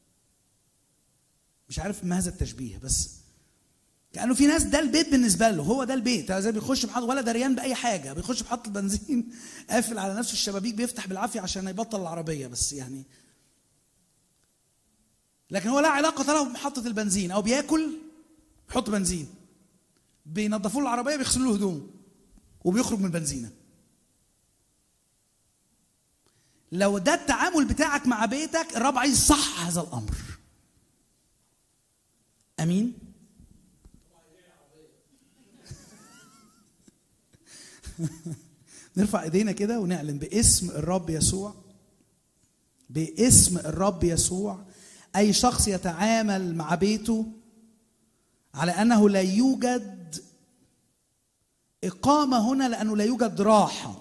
مش عارف ما هذا التشبيه بس كانه في ناس ده البيت بالنسبه له هو ده البيت زي بيخش بحط ولا دريان باي حاجه بيخش بحط البنزين قافل على نفسه الشبابيك بيفتح بالعافيه عشان يبطل العربيه بس يعني لكن هو لا علاقه له بمحطه البنزين او بياكل يحط بنزين بينظفوا له العربيه بيغسلوا له هدومه وبيخرج من البنزينه لو ده التعامل بتاعك مع بيتك الرب عايز صح هذا الامر امين نرفع ايدينا كده ونعلن باسم الرب يسوع باسم الرب يسوع اي شخص يتعامل مع بيته على انه لا يوجد اقامه هنا لانه لا يوجد راحه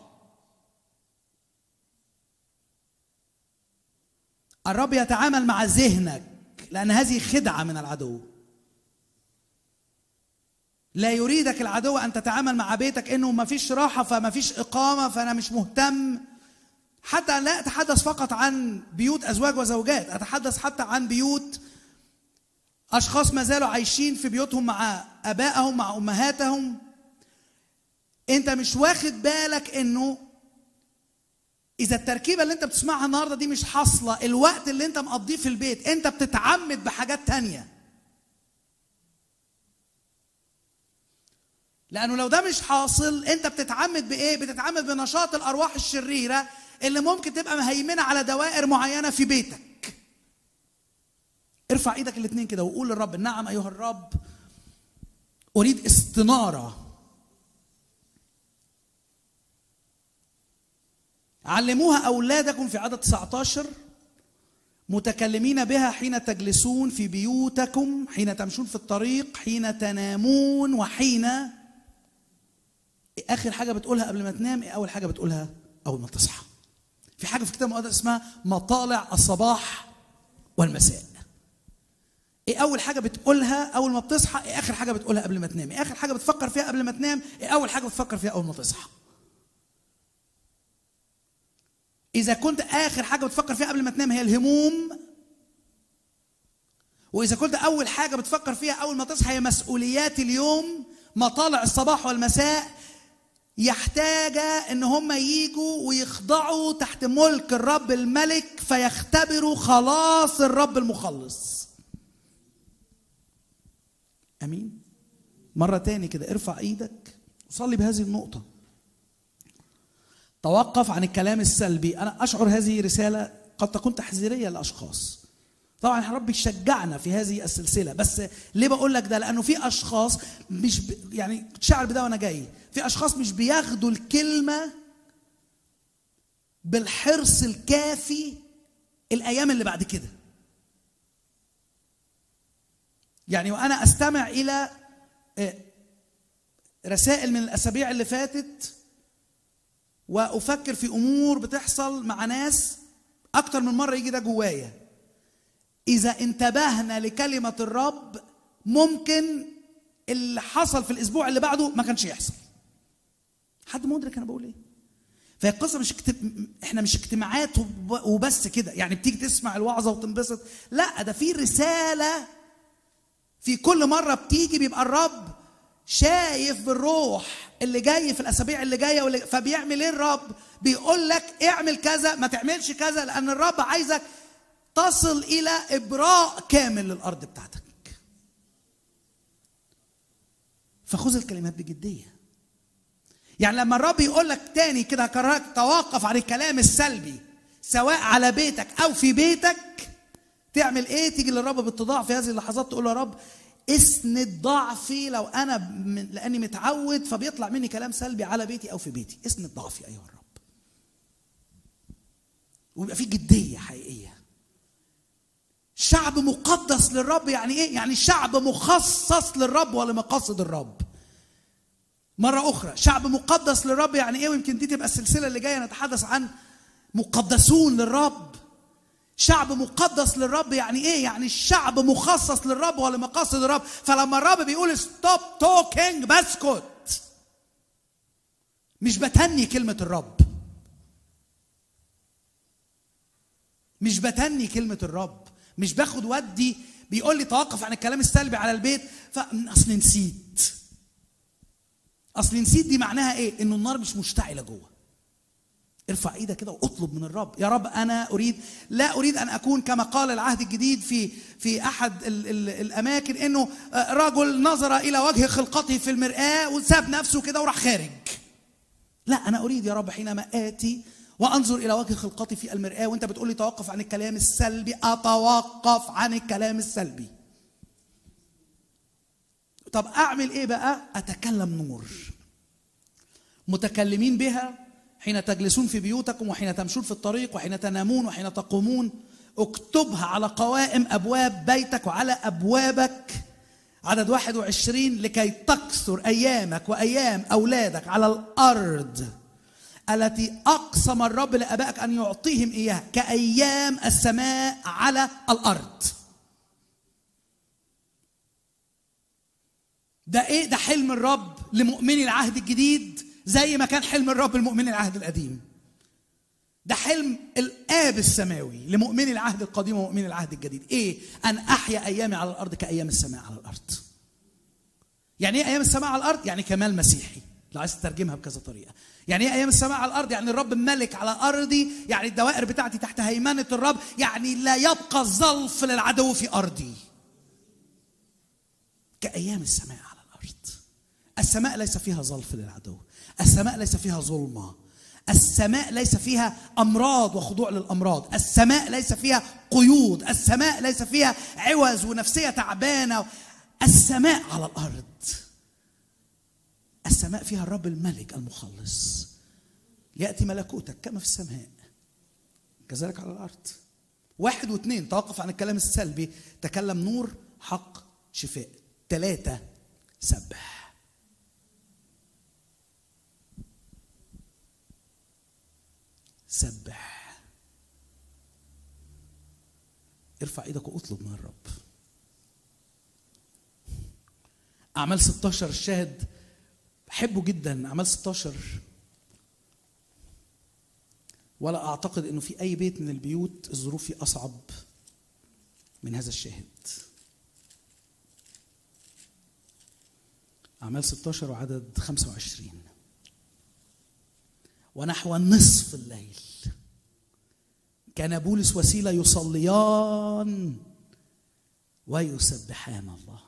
الرب يتعامل مع ذهنك لان هذه خدعه من العدو لا يريدك العدو ان تتعامل مع بيتك انه ما فيش راحه فما فيش اقامه فانا مش مهتم حتى لا اتحدث فقط عن بيوت ازواج وزوجات اتحدث حتى عن بيوت اشخاص ما زالوا عايشين في بيوتهم مع ابائهم مع امهاتهم انت مش واخد بالك انه اذا التركيبه اللي انت بتسمعها النهارده دي مش حاصله الوقت اللي انت مقضيه في البيت انت بتتعمد بحاجات تانيه لانه لو ده مش حاصل انت بتتعمد بايه بتتعمد بنشاط الارواح الشريره اللي ممكن تبقى مهيمنه على دوائر معينه في بيتك ارفع ايدك الاثنين كده وقول للرب نعم ايها الرب اريد استناره علموها اولادكم في عدد 19 متكلمين بها حين تجلسون في بيوتكم حين تمشون في الطريق حين تنامون وحين اخر حاجه بتقولها قبل ما تنام ايه اول حاجه بتقولها اول ما تصحى في حاجه في الكتاب المقدس اسمها مطالع الصباح والمساء ايه اول حاجه بتقولها اول ما بتصحى ايه اخر حاجه بتقولها قبل ما تنام ايه اخر حاجه بتفكر فيها قبل ما تنام ايه اول حاجه بتفكر فيها اول ما تصحى اذا كنت اخر حاجه بتفكر فيها قبل ما تنام هي الهموم واذا كنت اول حاجه بتفكر فيها اول ما تصحى هي مسؤوليات اليوم مطالع الصباح والمساء يحتاج ان هم ييجوا ويخضعوا تحت ملك الرب الملك فيختبروا خلاص الرب المخلص امين مره تاني كده ارفع ايدك وصلي بهذه النقطه توقف عن الكلام السلبي انا اشعر هذه رساله قد تكون تحذيريه لاشخاص طبعا الرب يشجعنا في هذه السلسله بس ليه بقول لك ده لانه في اشخاص مش ب... يعني شعر بده وانا جاي في اشخاص مش بياخدوا الكلمه بالحرص الكافي الايام اللي بعد كده يعني وانا استمع الى رسائل من الاسابيع اللي فاتت وافكر في امور بتحصل مع ناس اكتر من مره يجي ده جوايا اذا انتبهنا لكلمه الرب ممكن اللي حصل في الاسبوع اللي بعده ما كانش يحصل حد مدرك انا بقول ايه فهي القصه مش اكت... احنا مش اجتماعات وبس كده يعني بتيجي تسمع الوعظه وتنبسط لا ده في رساله في كل مره بتيجي بيبقى الرب شايف بالروح اللي جاي في الاسابيع اللي جايه واللي فبيعمل ايه الرب بيقول لك اعمل كذا ما تعملش كذا لان الرب عايزك تصل الى ابراء كامل للارض بتاعتك فخذ الكلمات بجديه يعني لما الرب يقول لك تاني كده هكررك توقف عن الكلام السلبي سواء على بيتك او في بيتك تعمل ايه تيجي للرب باتضاع في هذه اللحظات تقول له يا رب اسند ضعفي لو انا من لاني متعود فبيطلع مني كلام سلبي على بيتي او في بيتي اسند ضعفي ايها الرب ويبقى في جديه حقيقيه شعب مقدس للرب يعني ايه يعني شعب مخصص للرب ولمقاصد الرب مرة أخرى شعب مقدس للرب يعني إيه ويمكن دي تبقى السلسلة اللي جاية نتحدث عن مقدسون للرب شعب مقدس للرب يعني إيه؟ يعني الشعب مخصص للرب ولمقاصد الرب فلما الرب بيقول ستوب توكينج بسكت مش بتني كلمة الرب مش بتني كلمة الرب مش باخد ودي بيقول لي توقف عن الكلام السلبي على البيت فاصل نسيت اصل نسيت دي معناها ايه انه النار مش مشتعله جوه ارفع ايدك كده واطلب من الرب يا رب انا اريد لا اريد ان اكون كما قال العهد الجديد في في احد ال ال الاماكن انه رجل نظر الى وجه خلقته في المراه وساب نفسه كده وراح خارج لا انا اريد يا رب حينما اتي وانظر الى وجه خلقتي في المراه وانت بتقول لي توقف عن الكلام السلبي اتوقف عن الكلام السلبي طب اعمل ايه بقى اتكلم نور متكلمين بها حين تجلسون في بيوتكم وحين تمشون في الطريق وحين تنامون وحين تقومون اكتبها على قوائم ابواب بيتك وعلى ابوابك عدد 21 لكي تكثر ايامك وايام اولادك على الارض التي اقسم الرب لابائك ان يعطيهم اياها كايام السماء على الارض ده ايه ده حلم الرب لمؤمني العهد الجديد زي ما كان حلم الرب لمؤمني العهد القديم ده حلم الاب السماوي لمؤمني العهد القديم ومؤمني العهد الجديد ايه ان احيا ايامي على الارض كايام السماء على الارض يعني ايه ايام السماء على الارض يعني كمال مسيحي لو عايز تترجمها بكذا طريقه يعني ايه ايام السماء على الارض يعني الرب ملك على ارضي يعني الدوائر بتاعتي تحت هيمنه الرب يعني لا يبقى ظلف للعدو في ارضي كايام السماء على الارض السماء ليس فيها ظلف للعدو السماء ليس فيها ظلمه السماء ليس فيها امراض وخضوع للامراض السماء ليس فيها قيود السماء ليس فيها عوز ونفسيه تعبانه السماء على الارض السماء فيها الرب الملك المخلص ياتي ملكوتك كما في السماء كذلك على الارض واحد واثنين توقف عن الكلام السلبي تكلم نور حق شفاء ثلاثه سبح سبح ارفع ايدك واطلب من الرب أعمال 16 الشاهد بحبه جدا أعمال 16 ولا أعتقد إنه في أي بيت من البيوت الظروف فيه أصعب من هذا الشاهد أعمال 16 وعدد 25 ونحو نصف الليل كان بولس وسيلة يصليان ويسبحان الله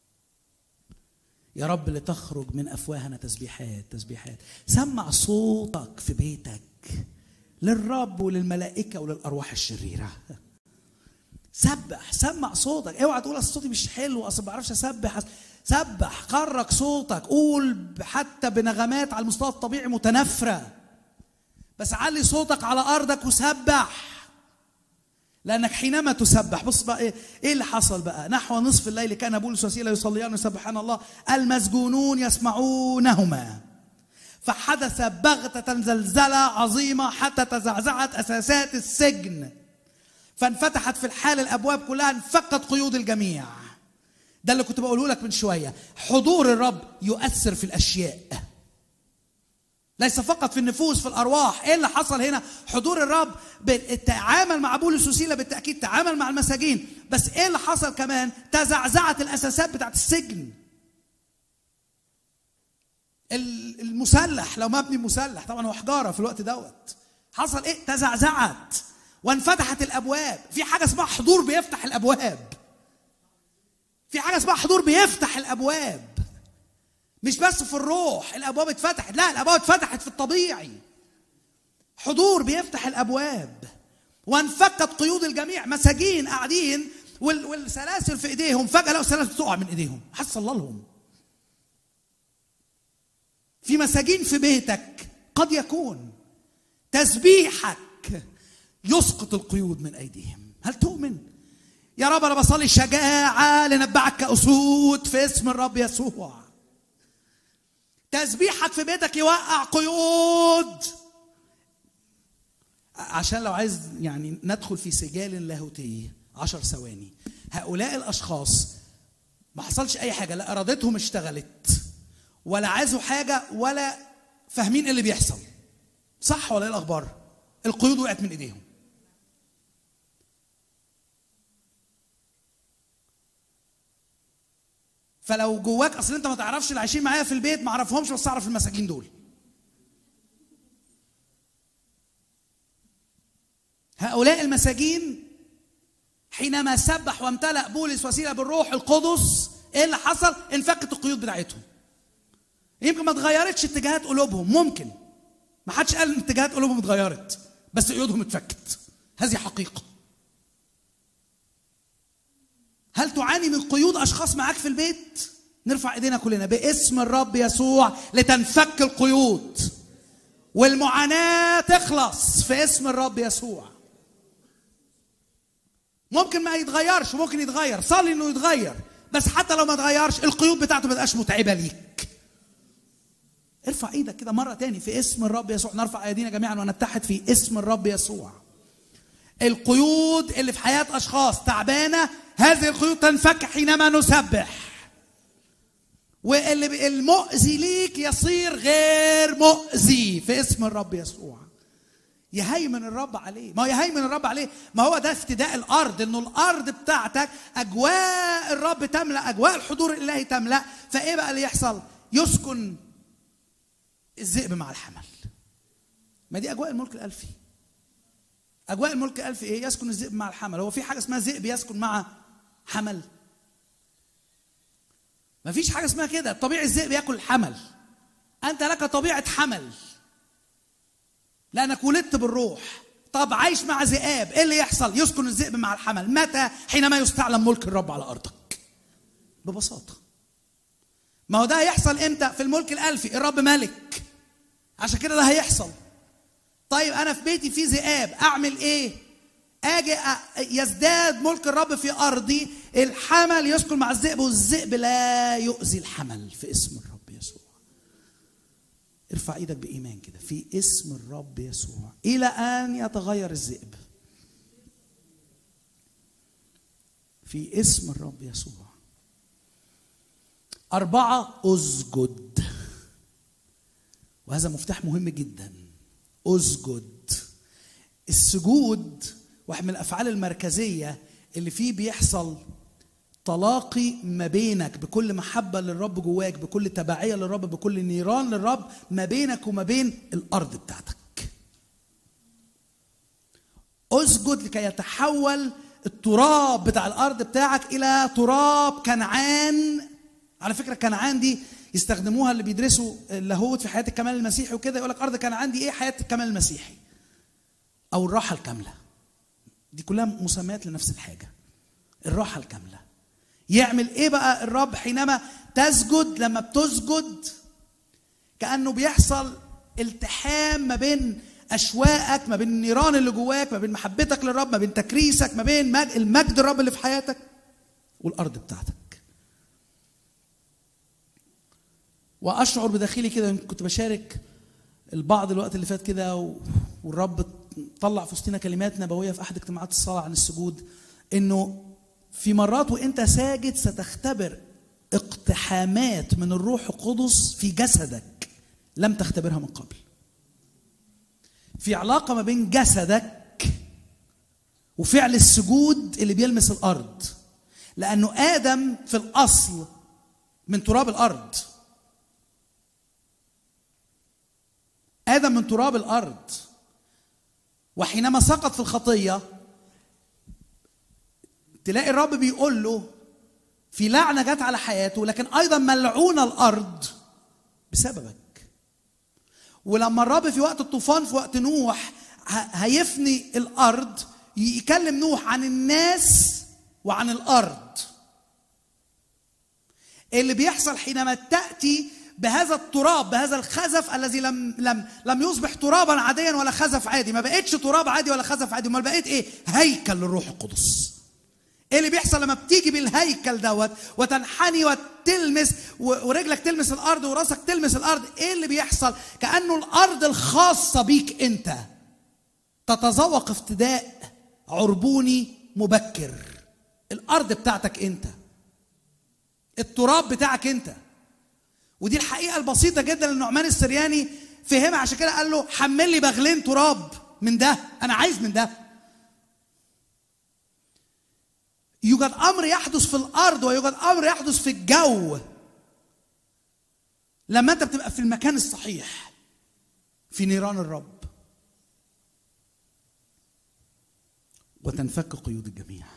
يا رب لتخرج من أفواهنا تسبيحات تسبيحات سمع صوتك في بيتك للرب وللملائكة وللأرواح الشريرة سبح سمع صوتك اوعى تقول اصل صوتي مش حلو اصل ما بعرفش اسبح سبح خرج صوتك قول حتى بنغمات على المستوى الطبيعي متنافره بس علي صوتك على ارضك وسبح لانك حينما تسبح بص بقى ايه, إيه اللي حصل بقى نحو نصف الليل كان بولس وسيله يصليان ويسبحان الله المسجونون يسمعونهما فحدث بغتة زلزلة عظيمة حتى تزعزعت أساسات السجن فانفتحت في الحال الابواب كلها انفكت قيود الجميع ده اللي كنت بقوله لك من شويه حضور الرب يؤثر في الاشياء ليس فقط في النفوس في الارواح ايه اللي حصل هنا حضور الرب تعامل مع بولس وسيله بالتاكيد تعامل مع المساجين بس ايه اللي حصل كمان تزعزعت الاساسات بتاعت السجن المسلح لو مبني مسلح طبعا هو حجاره في الوقت دوت حصل ايه تزعزعت وانفتحت الابواب في حاجه اسمها حضور بيفتح الابواب في حاجه اسمها حضور بيفتح الابواب مش بس في الروح الابواب اتفتحت لا الابواب اتفتحت في الطبيعي حضور بيفتح الابواب وانفكت قيود الجميع مساجين قاعدين والسلاسل في ايديهم فجاه لقوا السلاسل تقع من ايديهم حصل لهم في مساجين في بيتك قد يكون تسبيحك يسقط القيود من ايديهم هل تؤمن يا رب انا بصلي شجاعه لنبعك كاسود في اسم الرب يسوع تسبيحك في بيتك يوقع قيود عشان لو عايز يعني ندخل في سجال لاهوتي عشر ثواني هؤلاء الاشخاص ما حصلش اي حاجه لا ارادتهم اشتغلت ولا عايزوا حاجه ولا فاهمين ايه اللي بيحصل صح ولا ايه الاخبار القيود وقعت من ايديهم فلو جواك اصل انت ما تعرفش اللي عايشين معايا في البيت ما اعرفهمش بس اعرف المساجين دول هؤلاء المساجين حينما سبح وامتلأ بولس وسيلة بالروح القدس ايه اللي حصل؟ انفكت القيود بتاعتهم. يمكن ما اتغيرتش اتجاهات قلوبهم ممكن. ما حدش قال ان اتجاهات قلوبهم اتغيرت بس قيودهم اتفكت. هذه حقيقة. هل تعاني من قيود اشخاص معاك في البيت نرفع ايدينا كلنا باسم الرب يسوع لتنفك القيود والمعاناه تخلص في اسم الرب يسوع ممكن ما يتغيرش ممكن يتغير صلي انه يتغير بس حتى لو ما اتغيرش القيود بتاعته ما تبقاش متعبه ليك ارفع ايدك كده مره تاني في اسم الرب يسوع نرفع ايدينا جميعا ونتحد في اسم الرب يسوع القيود اللي في حياه اشخاص تعبانه هذه القيود تنفك حينما نسبح واللي المؤذي ليك يصير غير مؤذي في اسم الرب يسوع يهيمن الرب عليه ما يهيمن الرب عليه ما هو ده افتداء الارض انه الارض بتاعتك اجواء الرب تملا اجواء الحضور الالهي تملا فايه بقى اللي يحصل يسكن الذئب مع الحمل ما دي اجواء الملك الالفي اجواء الملك الالفي ايه يسكن الذئب مع الحمل هو في حاجه اسمها ذئب يسكن مع حمل ما فيش حاجه اسمها كده طبيعي الذئب ياكل الحمل انت لك طبيعه حمل لانك ولدت بالروح طب عايش مع ذئاب ايه اللي يحصل يسكن الذئب مع الحمل متى حينما يستعلم ملك الرب على ارضك ببساطه ما هو ده هيحصل امتى في الملك الالفي الرب ملك عشان كده ده هيحصل طيب انا في بيتي في ذئاب اعمل ايه اجي يزداد ملك الرب في ارضي الحمل يسكن مع الذئب والذئب لا يؤذي الحمل في اسم الرب يسوع ارفع ايدك بايمان كده في اسم الرب يسوع الى ان يتغير الذئب في اسم الرب يسوع أربعة أسجد وهذا مفتاح مهم جدا أسجد السجود واحد من الأفعال المركزية اللي فيه بيحصل تلاقي ما بينك بكل محبة للرب جواك بكل تبعية للرب بكل نيران للرب ما بينك وما بين الأرض بتاعتك اسجد لكي يتحول التراب بتاع الأرض بتاعك إلى تراب كنعان على فكرة كنعان دي يستخدموها اللي بيدرسوا اللاهوت في حياة الكمال المسيحي وكده يقول لك أرض كنعان دي إيه حياة الكمال المسيحي أو الراحة الكاملة دي كلها مسميات لنفس الحاجة الراحة الكاملة يعمل ايه بقى الرب حينما تسجد لما بتسجد كانه بيحصل التحام ما بين اشواقك ما بين النيران اللي جواك ما بين محبتك للرب ما بين تكريسك ما بين مج- المجد الرب اللي في حياتك والارض بتاعتك واشعر بداخلي كده كنت بشارك البعض الوقت اللي فات كده و- والرب طلع في وسطنا كلمات نبويه في احد اجتماعات الصلاه عن السجود انه في مرات وانت ساجد ستختبر اقتحامات من الروح القدس في جسدك لم تختبرها من قبل في علاقه ما بين جسدك وفعل السجود اللي بيلمس الارض لانه ادم في الاصل من تراب الارض ادم من تراب الارض وحينما سقط في الخطيه تلاقي الرب بيقول له في لعنه جت على حياته لكن ايضا ملعونه الارض بسببك ولما الرب في وقت الطوفان في وقت نوح ه- هيفني الارض يكلم نوح عن الناس وعن الارض اللي بيحصل حينما تاتي بهذا التراب بهذا الخزف الذي لم لم لم يصبح ترابا عاديا ولا خزف عادي ما بقتش تراب عادي ولا خزف عادي امال بقيت ايه هيكل للروح القدس ايه اللي بيحصل لما بتيجي بالهيكل دوت وتنحني وتلمس و- ورجلك تلمس الارض وراسك تلمس الارض ايه اللي بيحصل كانه الارض الخاصه بيك انت تتذوق افتداء عربوني مبكر الارض بتاعتك انت التراب بتاعك انت ودي الحقيقه البسيطه جدا اللي النعمان السرياني فهمها عشان كده قال له حمل لي بغلين تراب من ده انا عايز من ده يوجد امر يحدث في الارض ويوجد امر يحدث في الجو لما انت بتبقى في المكان الصحيح في نيران الرب وتنفك قيود الجميع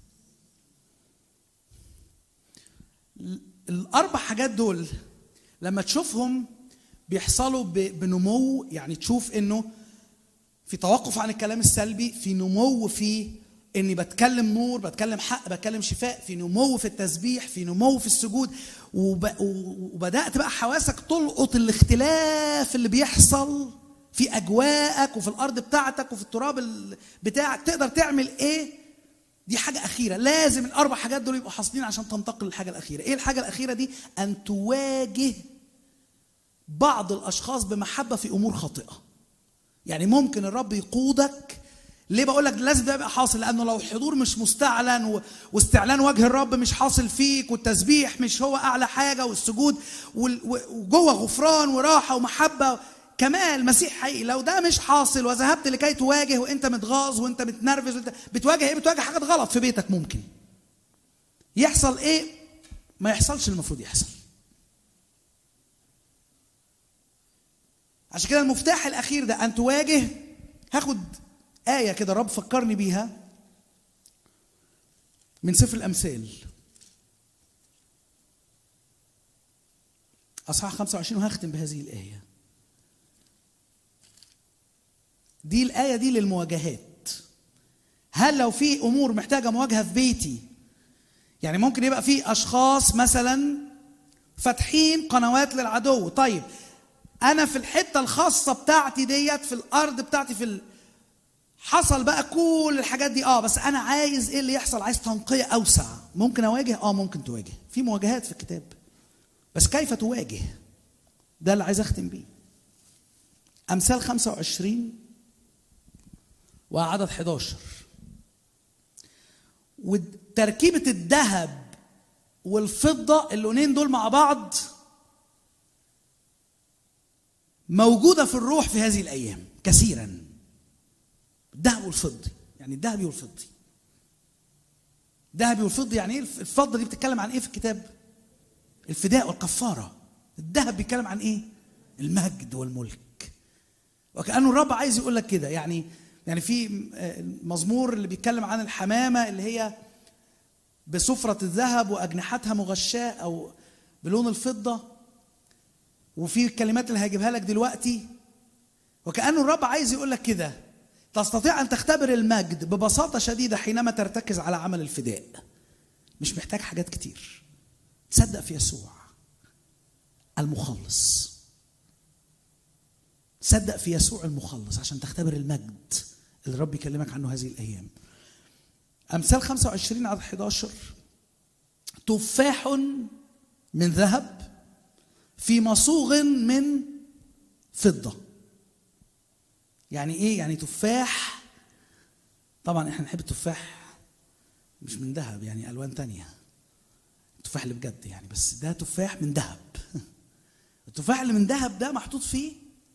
ال- الاربع حاجات دول لما تشوفهم بيحصلوا ب- بنمو يعني تشوف انه في توقف عن الكلام السلبي في نمو في اني بتكلم نور بتكلم حق بتكلم شفاء في نمو في التسبيح في نمو في السجود وب... وبدات بقى حواسك تلقط الاختلاف اللي بيحصل في اجواءك وفي الارض بتاعتك وفي التراب ال- بتاعك تقدر تعمل ايه دي حاجة أخيرة لازم الأربع حاجات دول يبقوا حاصلين عشان تنتقل للحاجة الأخيرة إيه الحاجة الأخيرة دي أن تواجه بعض الأشخاص بمحبة في أمور خاطئة يعني ممكن الرب يقودك ليه بقول لك لازم ده يبقى حاصل لانه لو الحضور مش مستعلن و... واستعلان وجه الرب مش حاصل فيك والتسبيح مش هو اعلى حاجه والسجود وال... و- وجوه غفران وراحه ومحبه كمال مسيح حقيقي لو ده مش حاصل وذهبت لكي تواجه وانت متغاظ وانت متنرفز وانت بتواجه ايه بتواجه حاجات غلط في بيتك ممكن يحصل ايه ما يحصلش اللي المفروض يحصل عشان كده المفتاح الاخير ده ان تواجه هاخد ايه كده الرب فكرني بيها من سفر الامثال اصحاح 25 وهختم بهذه الايه دي الايه دي للمواجهات هل لو في امور محتاجه مواجهه في بيتي يعني ممكن يبقى في اشخاص مثلا فاتحين قنوات للعدو طيب انا في الحته الخاصه بتاعتي ديت في الارض بتاعتي في ال... حصل بقى كل الحاجات دي اه بس انا عايز ايه اللي يحصل عايز تنقيه اوسع ممكن اواجه اه ممكن تواجه في مواجهات في الكتاب بس كيف تواجه ده اللي عايز اختم بيه امثال 25 وعدد 11 وتركيبه الذهب والفضة اللونين دول مع بعض موجودة في الروح في هذه الأيام كثيرا الذهب والفضي يعني الذهبي والفضي الذهبي والفضي يعني ايه الفضة دي بتتكلم عن ايه في الكتاب الفداء والكفارة الذهب بيتكلم عن ايه المجد والملك وكأنه الرب عايز يقول لك كده يعني يعني في مزمور اللي بيتكلم عن الحمامة اللي هي بسفرة الذهب وأجنحتها مغشاة أو بلون الفضة وفي الكلمات اللي هجيبها لك دلوقتي وكأنه الرب عايز يقول لك كده تستطيع أن تختبر المجد ببساطة شديدة حينما ترتكز على عمل الفداء مش محتاج حاجات كتير تصدق في يسوع المخلص صدق في يسوع المخلص عشان تختبر المجد اللي الرب يكلمك عنه هذه الايام امثال 25 عدد 11 تفاح من ذهب في مصوغ من فضه يعني ايه يعني تفاح طبعا احنا نحب التفاح مش من ذهب يعني الوان تانية التفاح اللي بجد يعني بس ده تفاح من ذهب التفاح اللي من ذهب ده محطوط فيه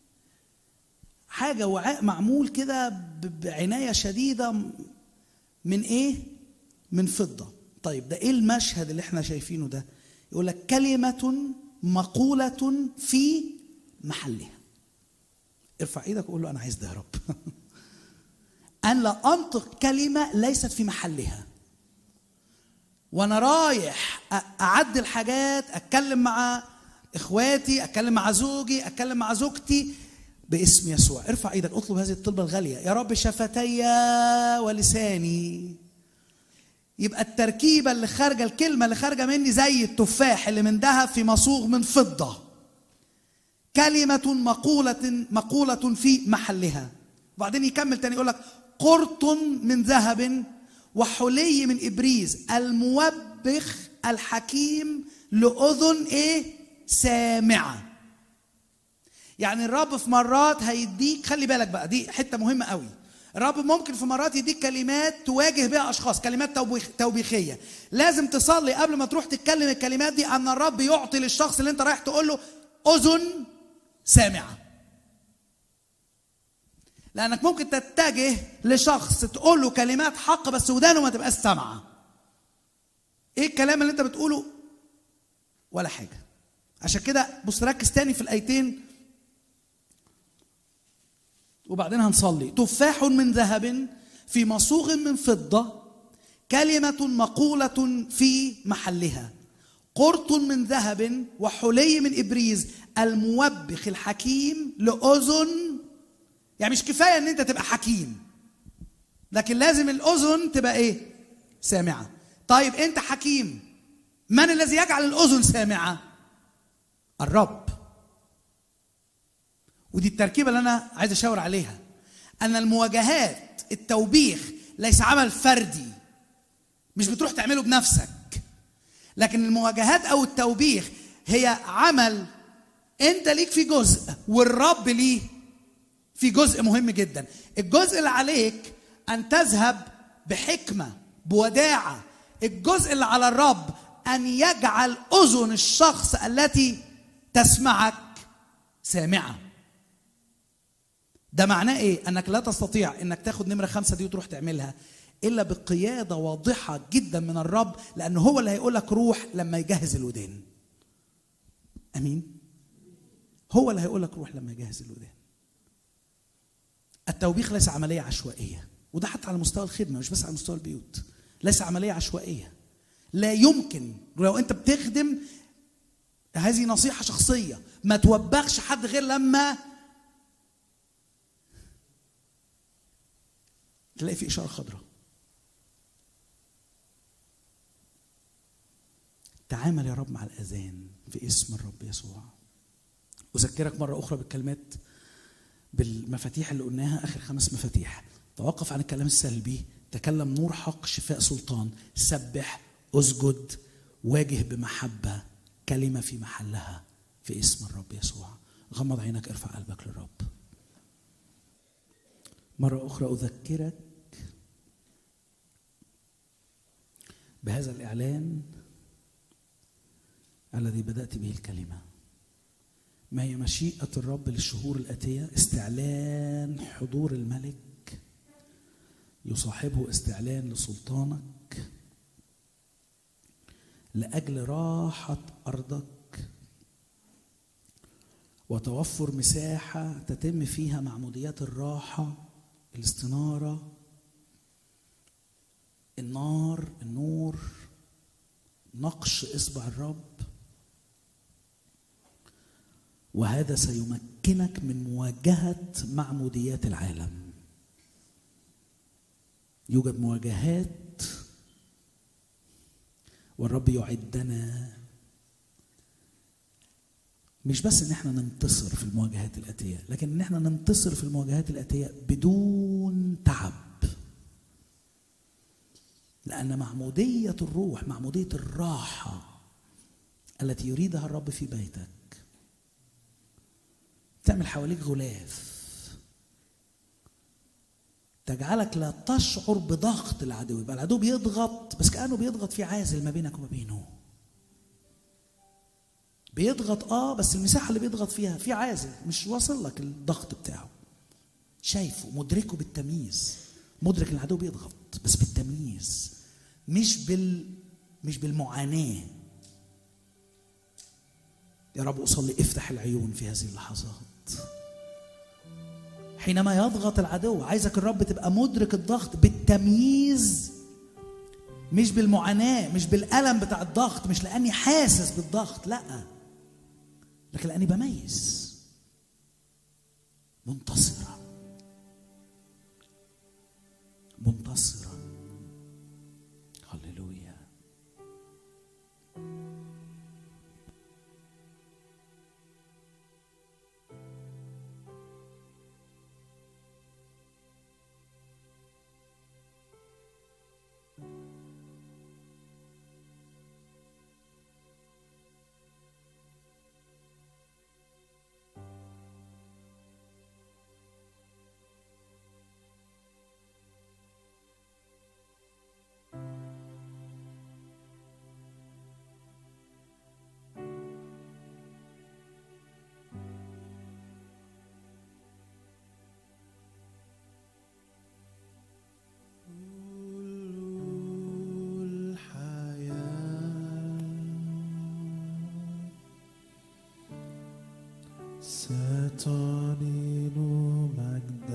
حاجة وعاء معمول كده بعناية شديدة من ايه؟ من فضة. طيب ده ايه المشهد اللي احنا شايفينه ده؟ يقول لك كلمة مقولة في محلها. ارفع ايدك وقول له انا عايز ده يا رب. ان لا انطق كلمة ليست في محلها. وانا رايح اعدل حاجات اتكلم مع اخواتي اتكلم مع زوجي اتكلم مع زوجتي باسم يسوع ارفع ايدك اطلب هذه الطلبة الغالية يا رب شفتي ولساني يبقى التركيبة اللي خارجة الكلمة اللي خارجة مني زي التفاح اللي من ذهب في مصوغ من فضة كلمة مقولة مقولة في محلها وبعدين يكمل تاني يقول لك قرط من ذهب وحلي من ابريز الموبخ الحكيم لاذن ايه سامعه يعني الرب في مرات هيديك خلي بالك بقى دي حته مهمه قوي الرب ممكن في مرات يديك كلمات تواجه بها اشخاص كلمات توبيخ توبيخيه لازم تصلي قبل ما تروح تتكلم الكلمات دي ان الرب يعطي للشخص اللي انت رايح تقول له اذن سامعه لانك ممكن تتجه لشخص تقول له كلمات حق بس ودانه ما تبقاش سامعه ايه الكلام اللي انت بتقوله ولا حاجه عشان كده بص ركز تاني في الايتين وبعدين هنصلي تفاح من ذهب في مصوغ من فضة كلمة مقولة في محلها قرط من ذهب وحلي من إبريز الموبخ الحكيم لأذن يعني مش كفاية إن أنت تبقى حكيم لكن لازم الأذن تبقى إيه؟ سامعة طيب أنت حكيم من الذي يجعل الأذن سامعة؟ الرب ودي التركيبه اللي انا عايز اشاور عليها ان المواجهات التوبيخ ليس عمل فردي مش بتروح تعمله بنفسك لكن المواجهات او التوبيخ هي عمل انت ليك في جزء والرب ليه في جزء مهم جدا الجزء اللي عليك ان تذهب بحكمه بوداعه الجزء اللي على الرب ان يجعل اذن الشخص التي تسمعك سامعه ده معناه ايه؟ انك لا تستطيع انك تاخد نمره خمسه دي وتروح تعملها الا بقياده واضحه جدا من الرب لانه هو اللي هيقول لك روح لما يجهز الودان. امين؟ هو اللي هيقول لك روح لما يجهز الودان. التوبيخ ليس عمليه عشوائيه وده حتى على مستوى الخدمه مش بس على مستوى البيوت. ليس عمليه عشوائيه. لا يمكن لو انت بتخدم هذه نصيحه شخصيه ما توبخش حد غير لما تلاقي في اشاره خضراء تعامل يا رب مع الاذان في اسم الرب يسوع اذكرك مره اخرى بالكلمات بالمفاتيح اللي قلناها اخر خمس مفاتيح توقف عن الكلام السلبي تكلم نور حق شفاء سلطان سبح اسجد واجه بمحبه كلمه في محلها في اسم الرب يسوع غمض عينك ارفع قلبك للرب مرة أخرى أذكرك بهذا الإعلان الذي بدأت به الكلمة ما هي مشيئة الرب للشهور الآتية استعلان حضور الملك يصاحبه استعلان لسلطانك لأجل راحة أرضك وتوفر مساحة تتم فيها معموديات الراحة الاستنارة النار النور نقش إصبع الرب وهذا سيمكنك من مواجهة معموديات العالم يوجد مواجهات والرب يعدنا مش بس ان احنا ننتصر في المواجهات الاتيه لكن ان احنا ننتصر في المواجهات الاتيه بدون تعب لان معموديه الروح معموديه الراحه التي يريدها الرب في بيتك تعمل حواليك غلاف تجعلك لا تشعر بضغط العدو يبقى العدو بيضغط بس كانه بيضغط في عازل ما بينك وما بينه بيضغط اه بس المساحه اللي بيضغط فيها في عازل مش واصل لك الضغط بتاعه شايفه مدركه بالتمييز مدرك ان العدو بيضغط بس بالتمييز مش بال مش بالمعاناه يا رب اصلي افتح العيون في هذه اللحظات حينما يضغط العدو عايزك الرب تبقى مدرك الضغط بالتمييز مش بالمعاناة مش بالألم بتاع الضغط مش لأني حاسس بالضغط لا لكن لأني بميز منتصرا منتصرا هللويا ستعلن مجد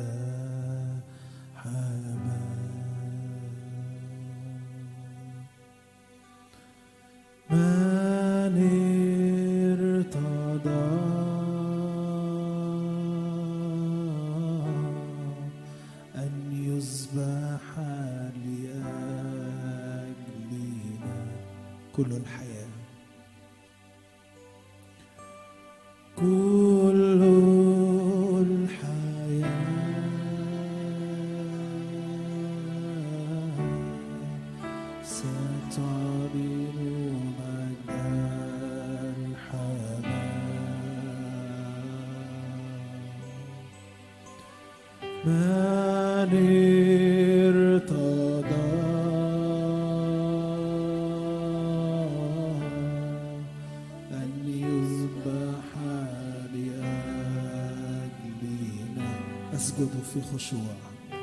حمام من ارتضى أن يذبح لأجلنا كل الحياة كل الحياة ستعلن مجد الحمام من ارتضى أن يذبح لأجلنا أسجد في خشوع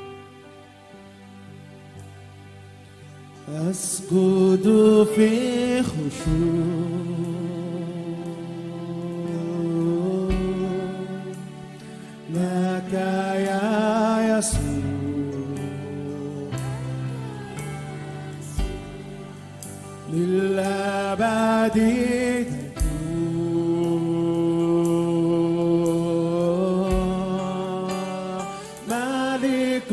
أسجد في خشوع لك يا يسوع للأبد تكون ملك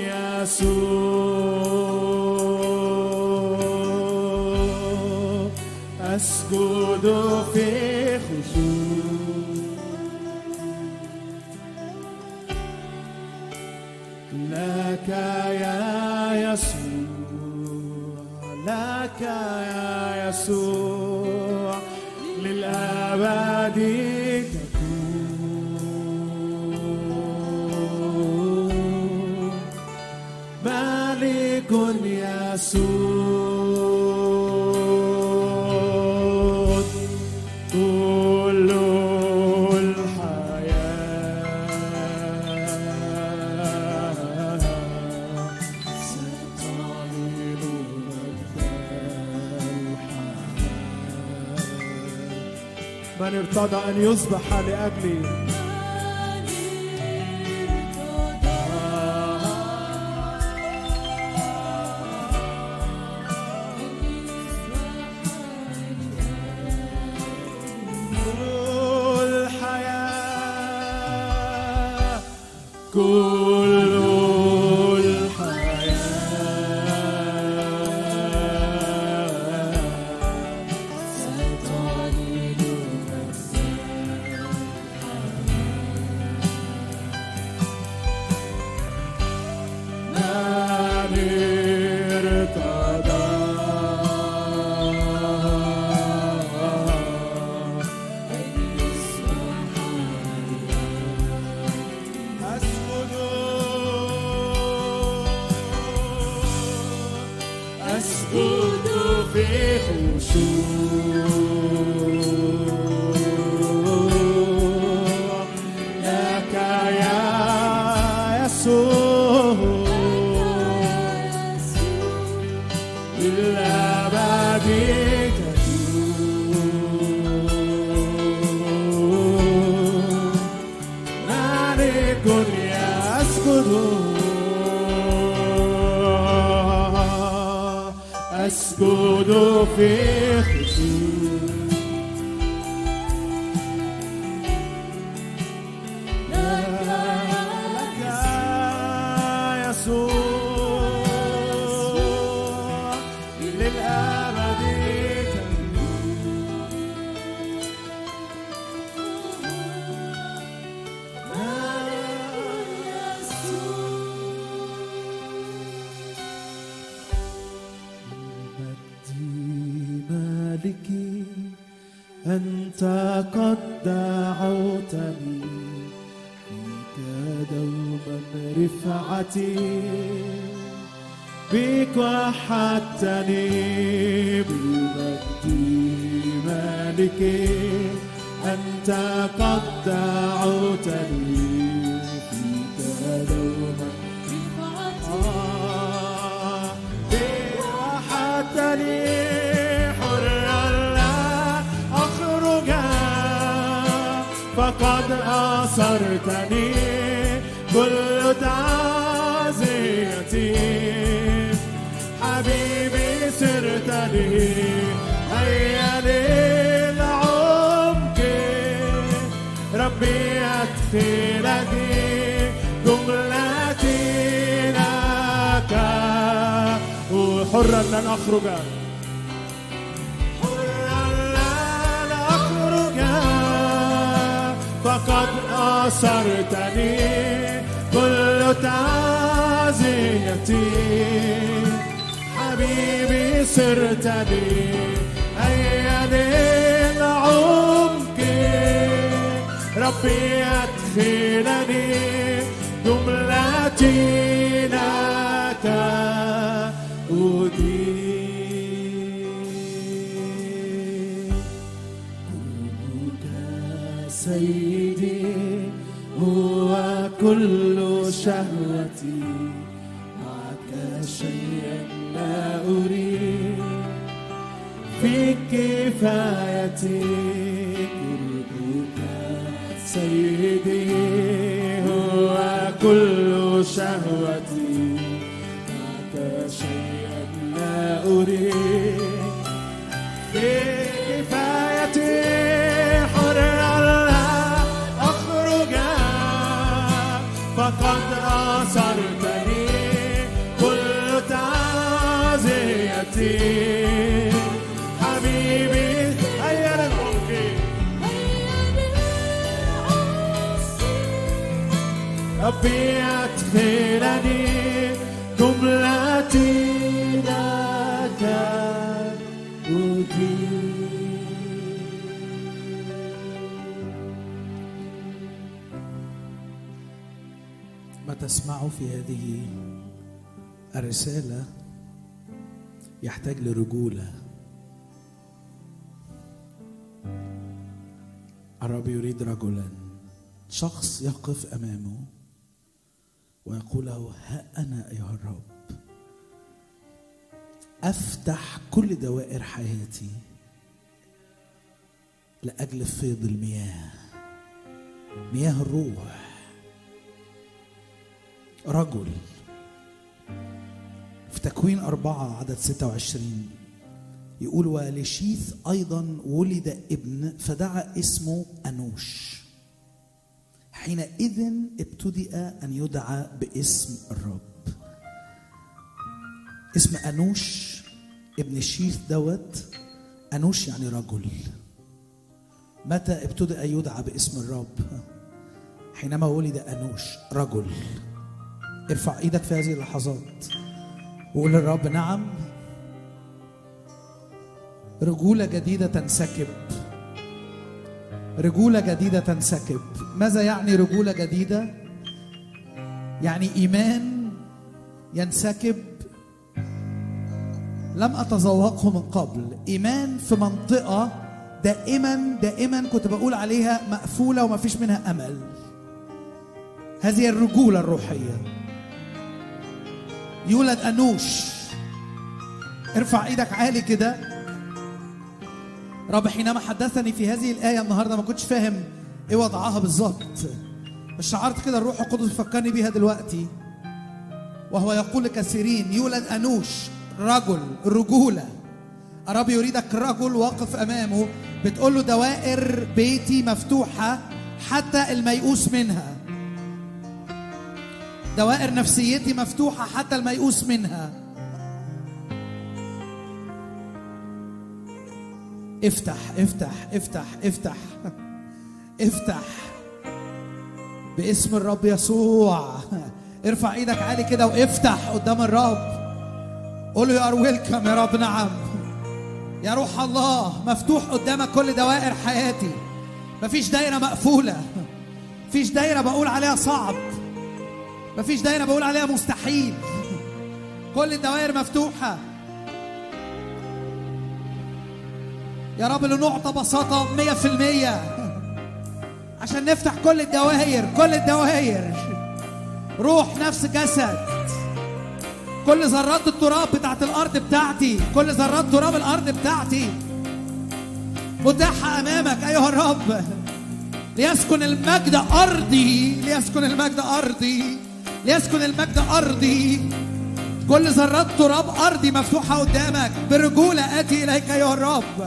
يسوع أسجد في خشوع لك يا يسوع لك يا يسوع للأبد تكون ملك يسوع من ارتضى أن يذبح لأجلي كل حياة كل الحياة من ارتضى أسجد أسجد في خشوع لك يا يسوع للأبد تدوم ملك يسجد أسجد في خشوع لك يا يسوع للأبد مجدي مالكي أنت قد دعوتني فيك دوما رفعتي بك وحدتني بمجدي مالكي أنت قد دعوتني فيك دوما آه، بك وحدتني حرا لا أخرج فقد أصرتني كل تعزيتي حبيبي صرت لي هيا للعمق ربي أدخلني جملتي لك وحرا لن أخرج حرا لن أخرج فقد أصرتني كل تعزيتي حبيبي صرت لي هيا للعمق ربي أدخلني جملتي لك أدين قلبك سيدي هو كل شهوتي معك شيئا لا أريد في كفايتي قربك سيدي هو كل شهوتي معك شيئا لا أريد في كفايتي حرا لا أخرج فقد أصرتني كل تعزيتي حبيبي هيا للعمق ربي أدخلني جملتي لك ما تسمعه في هذه الرسالة يحتاج لرجولة الرب يريد رجلا شخص يقف أمامه ويقول له ها أنا أيها الرب أفتح كل دوائر حياتي لاجل فيض المياه مياه الروح رجل في تكوين أربعة عدد 26 يقول ولشيث أيضا ولد ابن فدعا اسمه أنوش حينئذ ابتدأ أن يدعى باسم الرب اسم أنوش ابن شيث دوت أنوش يعني رجل متى ابتدأ يدعى باسم الرب حينما ولد أنوش رجل ارفع ايدك في هذه اللحظات وقول للرب نعم رجولة جديدة تنسكب رجولة جديدة تنسكب ماذا يعني رجولة جديدة؟ يعني إيمان ينسكب لم أتذوقه من قبل إيمان في منطقة دائما دائما كنت بقول عليها مقفولة وما فيش منها أمل هذه الرجولة الروحية يولد أنوش ارفع ايدك عالي كده رب حينما حدثني في هذه الآية النهاردة ما كنتش فاهم ايه وضعها بالظبط بس شعرت كده الروح القدس فكرني بيها دلوقتي وهو يقول لكثيرين يولد أنوش رجل رجولة الرب يريدك رجل واقف أمامه بتقول له دوائر بيتي مفتوحة حتى الميؤوس منها دوائر نفسيتي مفتوحة حتى الميؤوس منها افتح افتح افتح افتح افتح باسم الرب يسوع ارفع ايدك عالي كده وافتح قدام الرب قول له يا ار ويلكم يا رب نعم يا روح الله مفتوح قدامك كل دوائر حياتي مفيش دايره مقفوله مفيش دايره بقول عليها صعب مفيش دايره بقول عليها مستحيل كل الدوائر مفتوحه يا رب لنعطى بساطة مية في المية عشان نفتح كل الدوائر كل الدوائر روح نفس جسد كل ذرات التراب بتاعت الأرض بتاعتي كل ذرات تراب الأرض بتاعتي متاحة أمامك أيها الرب ليسكن المجد أرضي ليسكن المجد أرضي ليسكن المجد أرضي كل ذرات تراب أرضي مفتوحة قدامك برجولة آتي إليك أيها الرب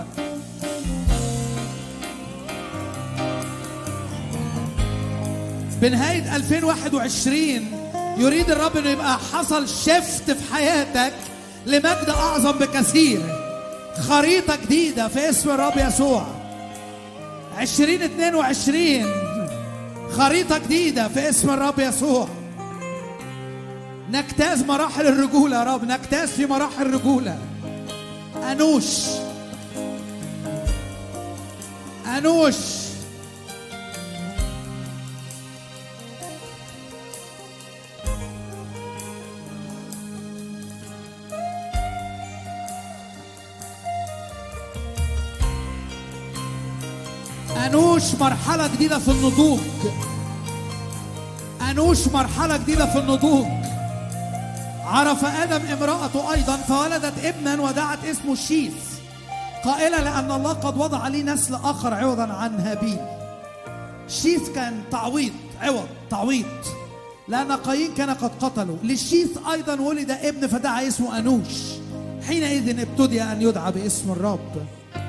بنهاية 2021 يريد الرب انه يبقى حصل شفت في حياتك لمجد اعظم بكثير خريطة جديدة في اسم الرب يسوع 2022 خريطة جديدة في اسم الرب يسوع نجتاز مراحل الرجولة يا رب نجتاز في مراحل الرجولة أنوش أنوش أنوش مرحلة جديدة في النضوج أنوش مرحلة جديدة في النضوج عرف آدم امرأته أيضا فولدت ابنا ودعت اسمه شيث قائلة لأن الله قد وضع لي نسل آخر عوضا عن هابيل شيث كان تعويض عوض تعويض لأن قايين كان قد قتلوا للشيث أيضا ولد ابن فدعا اسمه أنوش حينئذ ابتدي أن يدعى باسم الرب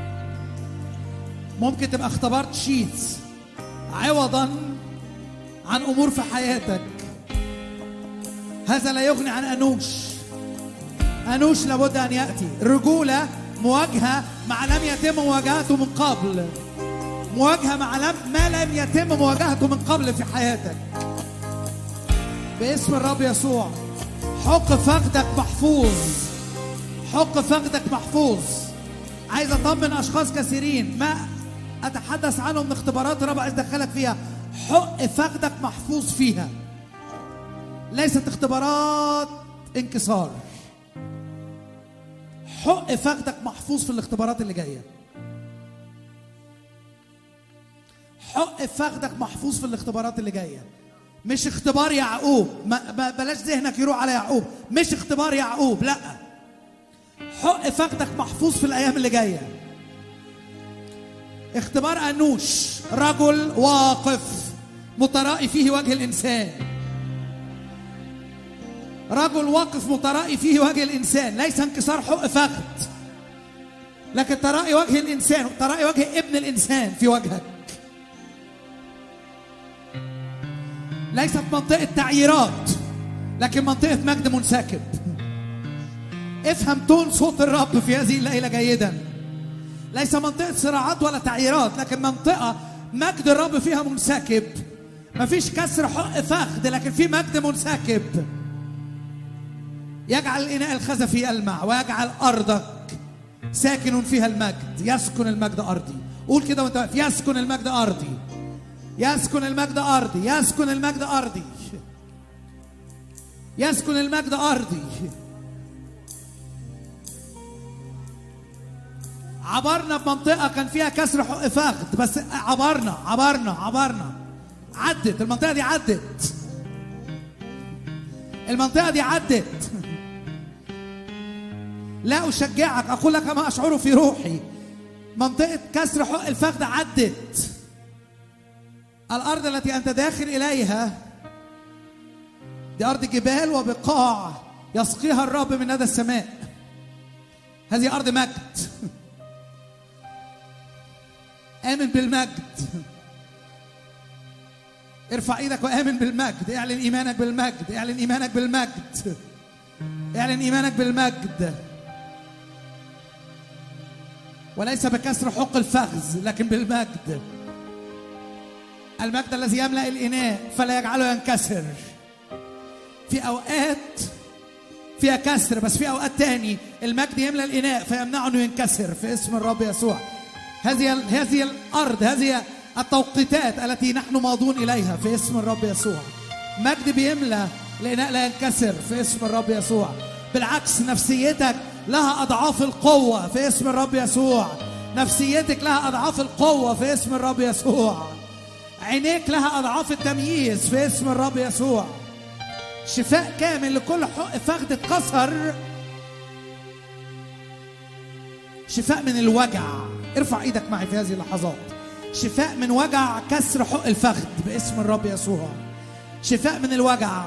ممكن تبقى اختبرت شيث عوضا عن امور في حياتك هذا لا يغني عن انوش انوش لابد ان ياتي رجوله مواجهه مع لم يتم مواجهته من قبل مواجهه مع لم ما لم يتم مواجهته من قبل في حياتك باسم الرب يسوع حق فخدك محفوظ حق فخدك محفوظ عايز اطمن اشخاص كثيرين ما اتحدث عنهم من اختبارات الرب عايز ادخلك فيها حق فخدك محفوظ فيها ليست اختبارات انكسار حق فخدك محفوظ في الاختبارات اللي جايه حق فخدك محفوظ في الاختبارات اللي جايه مش اختبار يعقوب ما ما- بلاش ذهنك يروح على يعقوب مش اختبار يعقوب لا حق فخدك محفوظ في الايام اللي جايه اختبار أنوش رجل واقف مترائي فيه وجه الإنسان رجل واقف مترائي فيه وجه الإنسان ليس انكسار حق فخذ لكن ترائي وجه الإنسان ترائي وجه ابن الإنسان في وجهك ليست منطقة تعييرات لكن منطقة مجد منسكب افهم تون صوت الرب في هذه الليلة جيدا ليس منطقة صراعات ولا تعييرات لكن منطقة مجد الرب فيها منسكب مفيش كسر حق فخذ لكن في مجد منسكب يجعل الإناء الخزفي يلمع ويجعل أرضك ساكن فيها المجد يسكن المجد أرضي قول كده وانت واقف يسكن المجد أرضي يسكن المجد أرضي يسكن المجد أرضي يسكن المجد أرضي عبرنا بمنطقة كان فيها كسر حق فخذ بس عبرنا عبرنا عبرنا عدت المنطقة دي عدت المنطقة دي عدت لا أشجعك أقول لك ما أشعره في روحي منطقة كسر حق الفخذ عدت الأرض التي أنت داخل إليها دي أرض جبال وبقاع يسقيها الرب من ندى السماء هذه أرض مجد آمن بالمجد ارفع ايدك وآمن بالمجد اعلن إيمانك بالمجد اعلن إيمانك بالمجد اعلن إيمانك بالمجد وليس بكسر حق الفخذ لكن بالمجد المجد الذي يملأ الإناء فلا يجعله ينكسر في أوقات فيها كسر بس في أوقات تاني المجد يملأ الإناء فيمنعه أنه ينكسر في اسم الرب يسوع هذه هذه الأرض هذه التوقيتات التي نحن ماضون إليها في اسم الرب يسوع مجد بيملأ الإناء لا ينكسر في اسم الرب يسوع بالعكس نفسيتك لها أضعاف القوة في اسم الرب يسوع نفسيتك لها أضعاف القوة في اسم الرب يسوع عينيك لها أضعاف التمييز في اسم الرب يسوع شفاء كامل لكل حق فخذ اتكسر شفاء من الوجع ارفع ايدك معي في هذه اللحظات شفاء من وجع كسر حق الفخذ باسم الرب يسوع شفاء من الوجع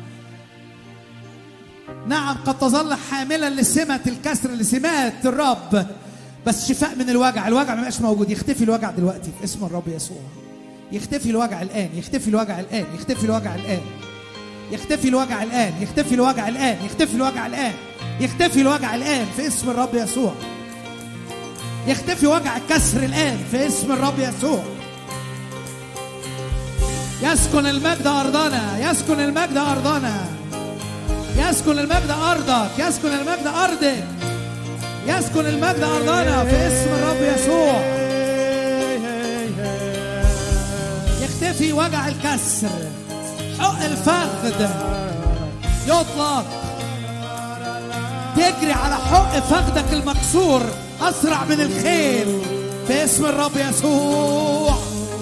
نعم قد تظل حاملا لسمة الكسر لسمات الرب بس شفاء من الوجع الوجع ما بقاش موجود يختفي الوجع دلوقتي في اسم الرب يسوع يختفي الوجع الآن يختفي الوجع الآن يختفي الوجع الآن يختفي الوجع الآن يختفي الوجع الآن يختفي الوجع الآن يختفي الوجع الآن في اسم الرب يسوع يختفي وجع الكسر الآن في اسم الرب يسوع يسكن المجد أرضنا يسكن المجد أرضنا يسكن المجد أرضك يسكن المجد أرضك يسكن المجد أرضنا في اسم الرب يسوع يختفي وجع الكسر حق الفخذ يطلق تجري على حق فخذك المكسور أسرع من الخيل في اسم الرب يسوع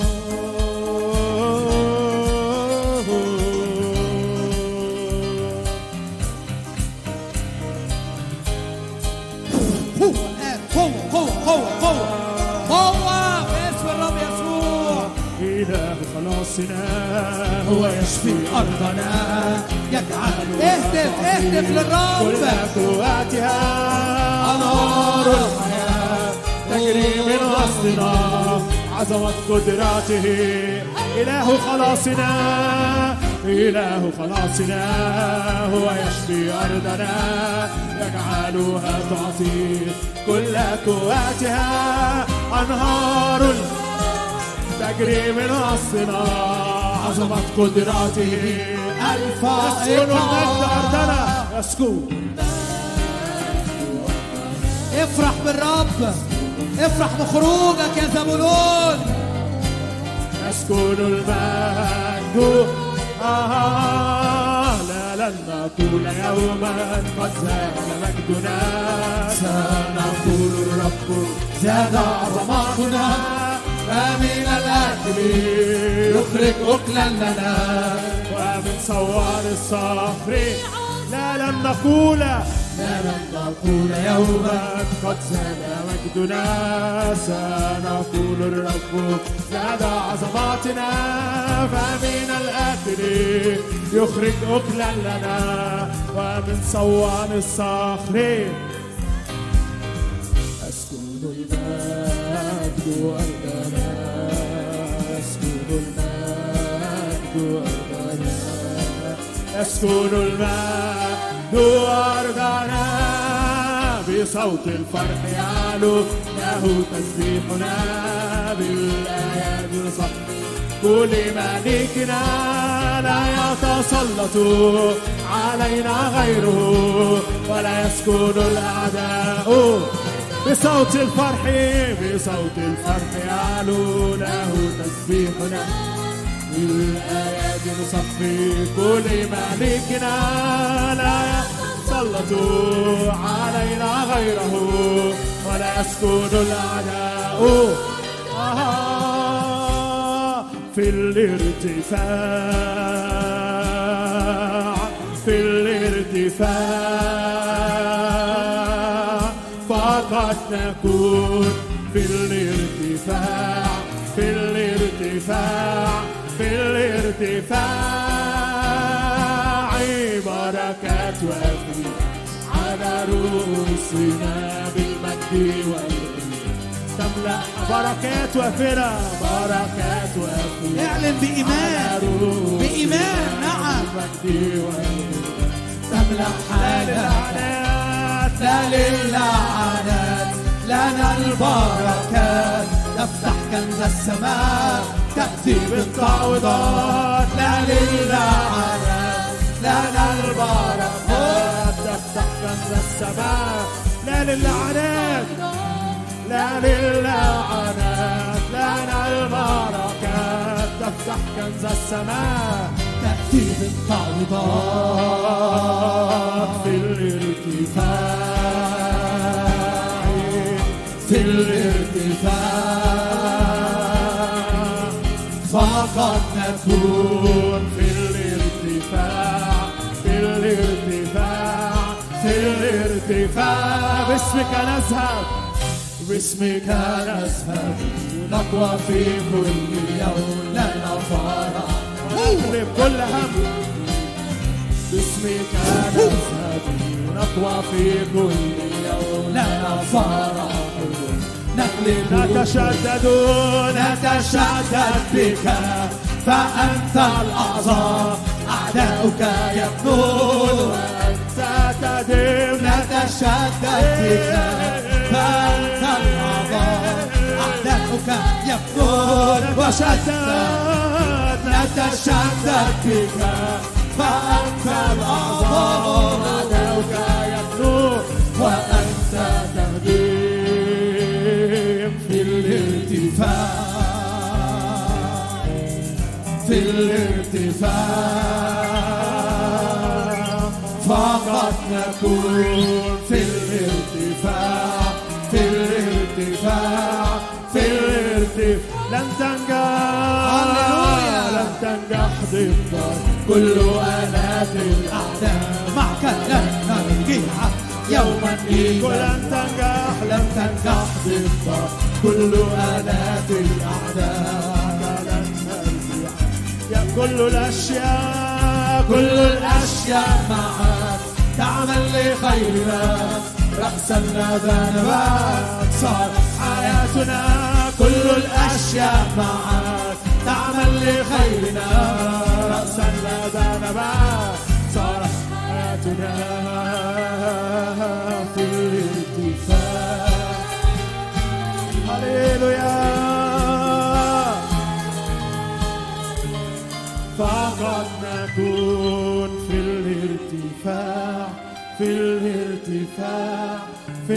قوة الآن قوة قوة قوة قوة قوة في اسم الرب يسوع إله خلاصنا هو يشفي أرضنا يجعل اهتف اهتف كل للرب قواتها أنهار الحياة تجري من وسطنا عظمة قدراته إله خلاصنا إله خلاصنا هو يشفي أرضنا يجعلها تعطي كل قواتها أنهار تجري من وسطنا عظمة قدراته يسكن المجد أرضنا يسكن افرح بالرب افرح بخروجك يا زبولون يسكن المجد آه لا لن نقول يوما قد زال مجدنا سنقول الرب زاد عظمتنا فمن الأكل يخرج أكلا لنا ومن صوار الصخر لا لن نقول لا لن نقول يوما قد زاد مجدنا سنقول الرب زاد عظماتنا فمن الآخر يخرج أكلا لنا ومن صوان الصخر أسكن المجد أرضنا أسكن المجد أرضنا يسكن المجد أرضنا بصوت الفرح يعلو له تسبيحنا بالآيات صح كل ملكنا لا يتسلط علينا غيره ولا يسكن الأعداء بصوت الفرح بصوت الفرح يعلو له تسبيحنا بالآيات نصفي كل ملكنا لا يسلط علينا غيره ولا يسكن الأعداء آه في الارتفاع في الارتفاع فقط نكون في الارتفاع في الارتفاع في الارتفاع بركات وفي على رؤوسنا بالمجد والإيمان تملأ بركات وفرة بركات وفرة اعلن بإيمان بإيمان نعم بالمجد والإيمان تملأ لا حياتنا للعنات لا للعنات لنا البركات نفتح كنز السماء تأتي بالتعويضات لا للعنات لنا البركات تفتح كنز السماء لا للعنات لا للعنات لنا البركات تفتح كنز السماء تأتي بالتعويضات في الارتفاع في الارتفاع فقط نكون في الارتفاع في الارتفاع في الارتفاع باسمك نذهب باسمك نذهب نقوى في كل يوم لنا فرح نغلب كل هم باسمك نذهب نقوى في كل يوم لنا فرح نغلب نتشدد نتشدد بك فأنت الأعظم أعداؤك يبنون وأنت تدم نتشدد بك فأنت الأعظم أعداؤك يبنون وشتت نتشدد بك فأنت الأعظم أعداؤك يبنون وأنت تهديم في الارتفاع في الارتفاع فقط نكون في الارتفاع في الارتفاع في الارتفاع لن تنجح هللويا. لن تنجح ضدك كل آلات الأعداء معك لن نرجع يوما إلى ولن تنجح لن تنجح ضدك كل آلات الأعداء لن تنجح يا كل الأشياء كل الأشياء معك تعمل لخيرنا رأسا لا ذنبك صار حياتنا كل الأشياء معك تعمل لخيرنا رأسا لا ذنبا صار حياتنا في الارتفاع هللويا فقط نكون في الارتفاع في الارتفاع في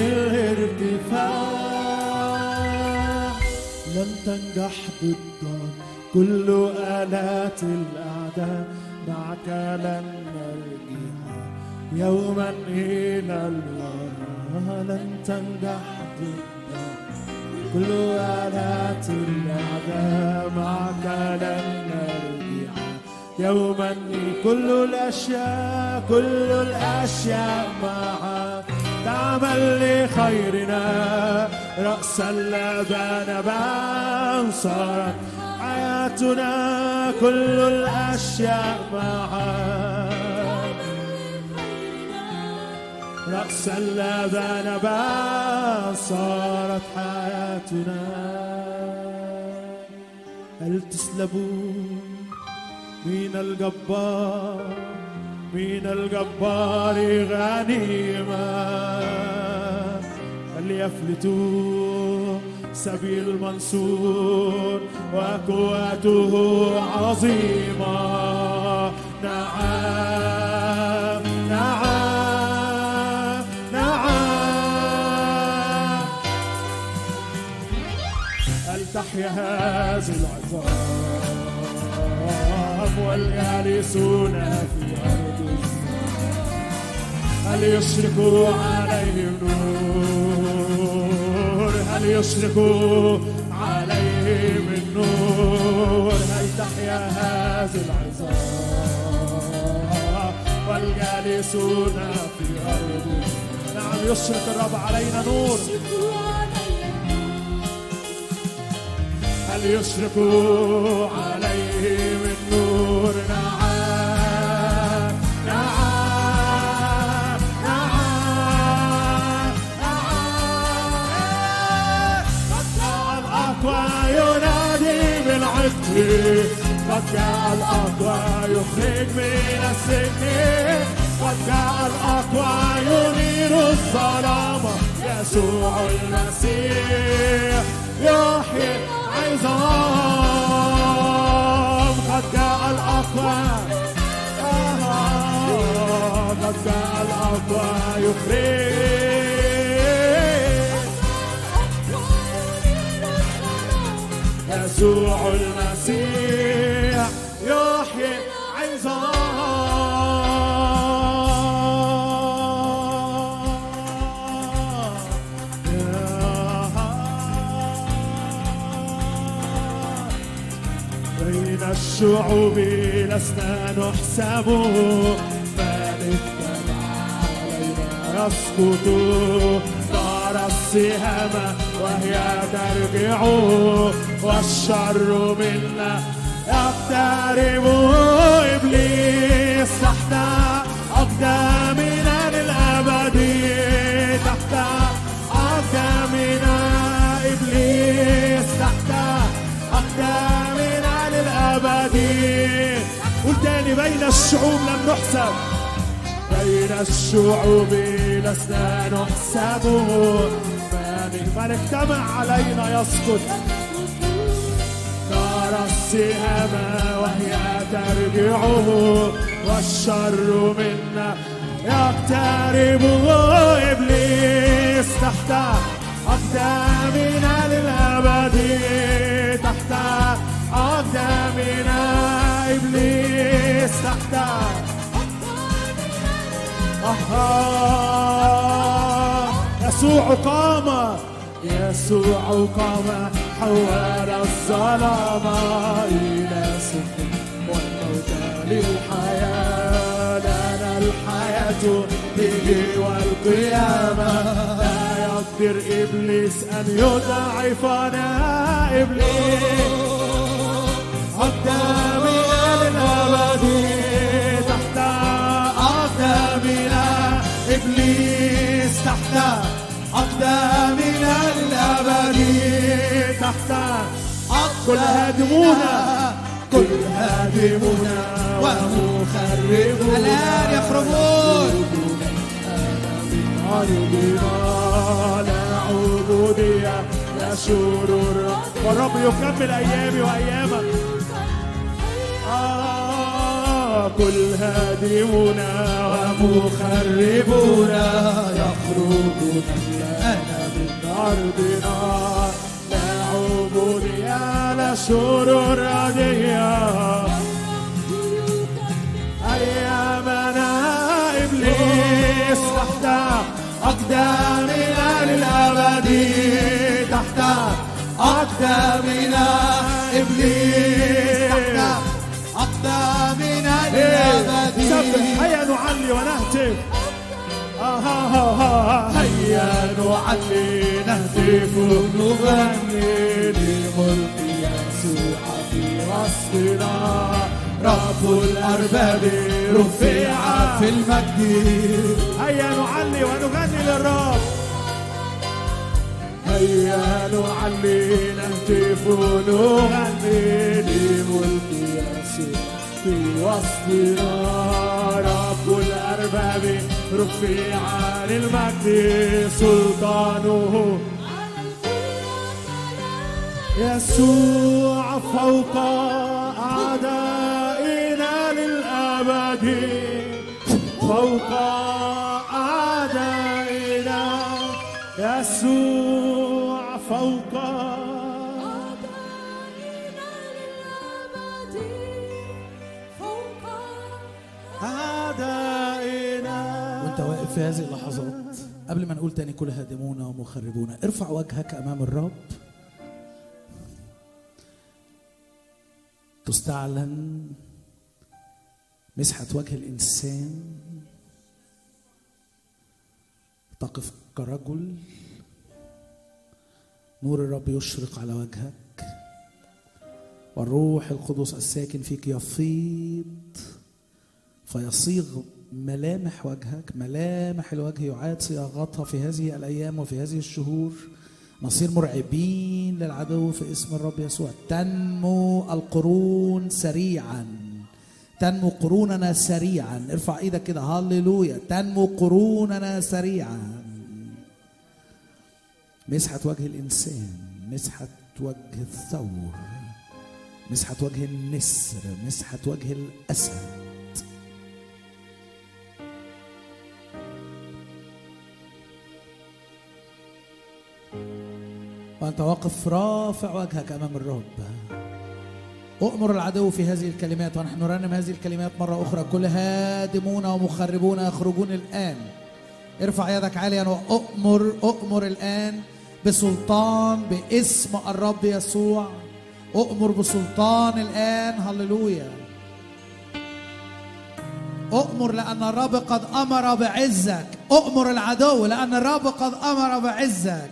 الارتفاع لن تنجح ضدك كل آلات الأعداء معك لن نرجع يوما إلى الوراء لن تنجح ضدك كل آلات الأعداء معك لن نرجع يوما كل الأشياء كل الأشياء معا تعمل لخيرنا رأسا لبان بان صارت حياتنا كل الأشياء معا رأسا لبان بان صارت حياتنا هل تسلبون من الجبار من الجبار غنيمة هل يفلتوا سبيل المنصور وقوته عظيمة نعم نعم نعم هل تحيا هذه العظام والجالسون في أرض هل يشرق عليهم نور هل يشرق عليهم النور هل تحيا هذه العظام والجالسون في أرض نعم يشرق الرب علينا نور هل يشرق عليهم النور نعم نعم نعم نعم قد جاء الأقوى ينادي بالعتق قد جاء الأقوى يخرج من السجن قد جاء الأقوى ينير الظلام يسوع المسيح يحيي العظام قد جاء الأقوى آه، قد جاء الأقوى يخرج يسوع المسيح يحيي عظام بين الشعوب لسنا نحسب بل اتبع علينا يسقط نار السهام وهي ترجع والشر منا يقترب ابليس تحت اقدامنا للابد تحت اقدامنا ابليس تحت اقدامنا للابد قول تاني بين الشعوب لم نحسب بين الشعوب لسنا نحسب من من اجتمع علينا يسقط نار السهام وهي ترجع والشر منا يقترب ابليس تحت اقدامنا للابد تحت اقدامنا ابليس تحت آه يسوع قام يسوع قام حول الظلام إلى سكن والموت للحياة لنا الحياة به والقيامة لا يقدر إبليس أن يضعفنا إبليس قدامنا للأبد تحت أقدامنا إبليس تحت أقدامنا للأبد تحت كل هادمونا كل هادمونا ومخربونا الآن يخرجون أرضنا لا عبودية لا شرور والرب يكمل أيامي وأيامك آه كل هادمنا ومخربنا يخرجون الآن من أرضنا لا عبودية لا شرور ردية أيامنا إبليس تحت أقدامنا للأبد تحت أقدامنا إبليس تحت من إيه، الأبد سبح هيا نعلي ونهتف آه آه آه آه. هيا نعلي نهتف نغني لملك يسوع في وسطنا رب الأرباب رفع في المجد هيا نعلي ونغني للرب هيا نعلي نهتف نغني لملك يسوع في وسطنا رب الأرباب رفع للمجد سلطانه يسوع فوق أعدائنا للأبد فوق أعدائنا يسوع فوق أعدائنا وانت واقف في هذه اللحظات قبل ما نقول تاني كل هادمون ومخربون ارفع وجهك امام الرب تستعلن مسحة وجه الإنسان تقف كرجل نور الرب يشرق على وجهك والروح القدس الساكن فيك يفيض فيصيغ ملامح وجهك ملامح الوجه يعاد صياغتها في هذه الايام وفي هذه الشهور نصير مرعبين للعدو في اسم الرب يسوع تنمو القرون سريعا تنمو قروننا سريعا ارفع ايدك كده هللويا تنمو قروننا سريعا مسحة وجه الإنسان مسحة وجه الثور مسحة وجه النسر مسحة وجه الأسد وأنت واقف رافع وجهك أمام الرب أؤمر العدو في هذه الكلمات ونحن نرنم هذه الكلمات مرة أخرى كل هادمون ومخربون يخرجون الآن ارفع يدك عاليا وأؤمر أؤمر الآن بسلطان باسم الرب يسوع أؤمر بسلطان الآن هللويا أؤمر لأن الرب قد أمر بعزك أؤمر العدو لأن الرب قد أمر بعزك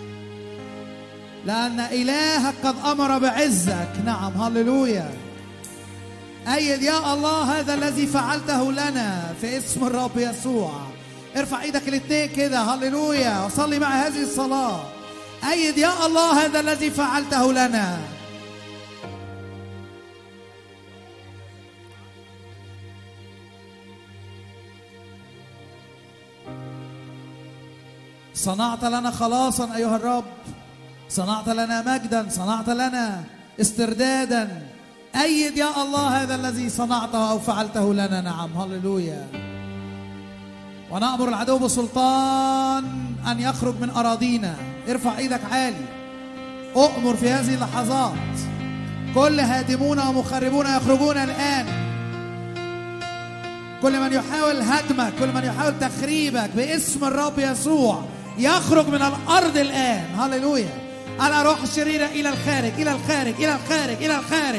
لأن إلهك قد أمر بعزك نعم هللويا أيد يا الله هذا الذي فعلته لنا في اسم الرب يسوع ارفع ايدك الاثنين كده هللويا وصلي مع هذه الصلاة أيد يا الله هذا الذي فعلته لنا صنعت لنا خلاصا أيها الرب صنعت لنا مجدا صنعت لنا استردادا أيد يا الله هذا الذي صنعته أو فعلته لنا نعم هللويا ونأمر العدو بسلطان أن يخرج من أراضينا ارفع ايدك عالي أؤمر في هذه اللحظات كل هادمون ومخربون يخرجون الآن كل من يحاول هدمك كل من يحاول تخريبك باسم الرب يسوع يخرج من الأرض الآن هللويا الأروح الشريرة إلى الخارج إلى الخارج إلى الخارج إلى الخارج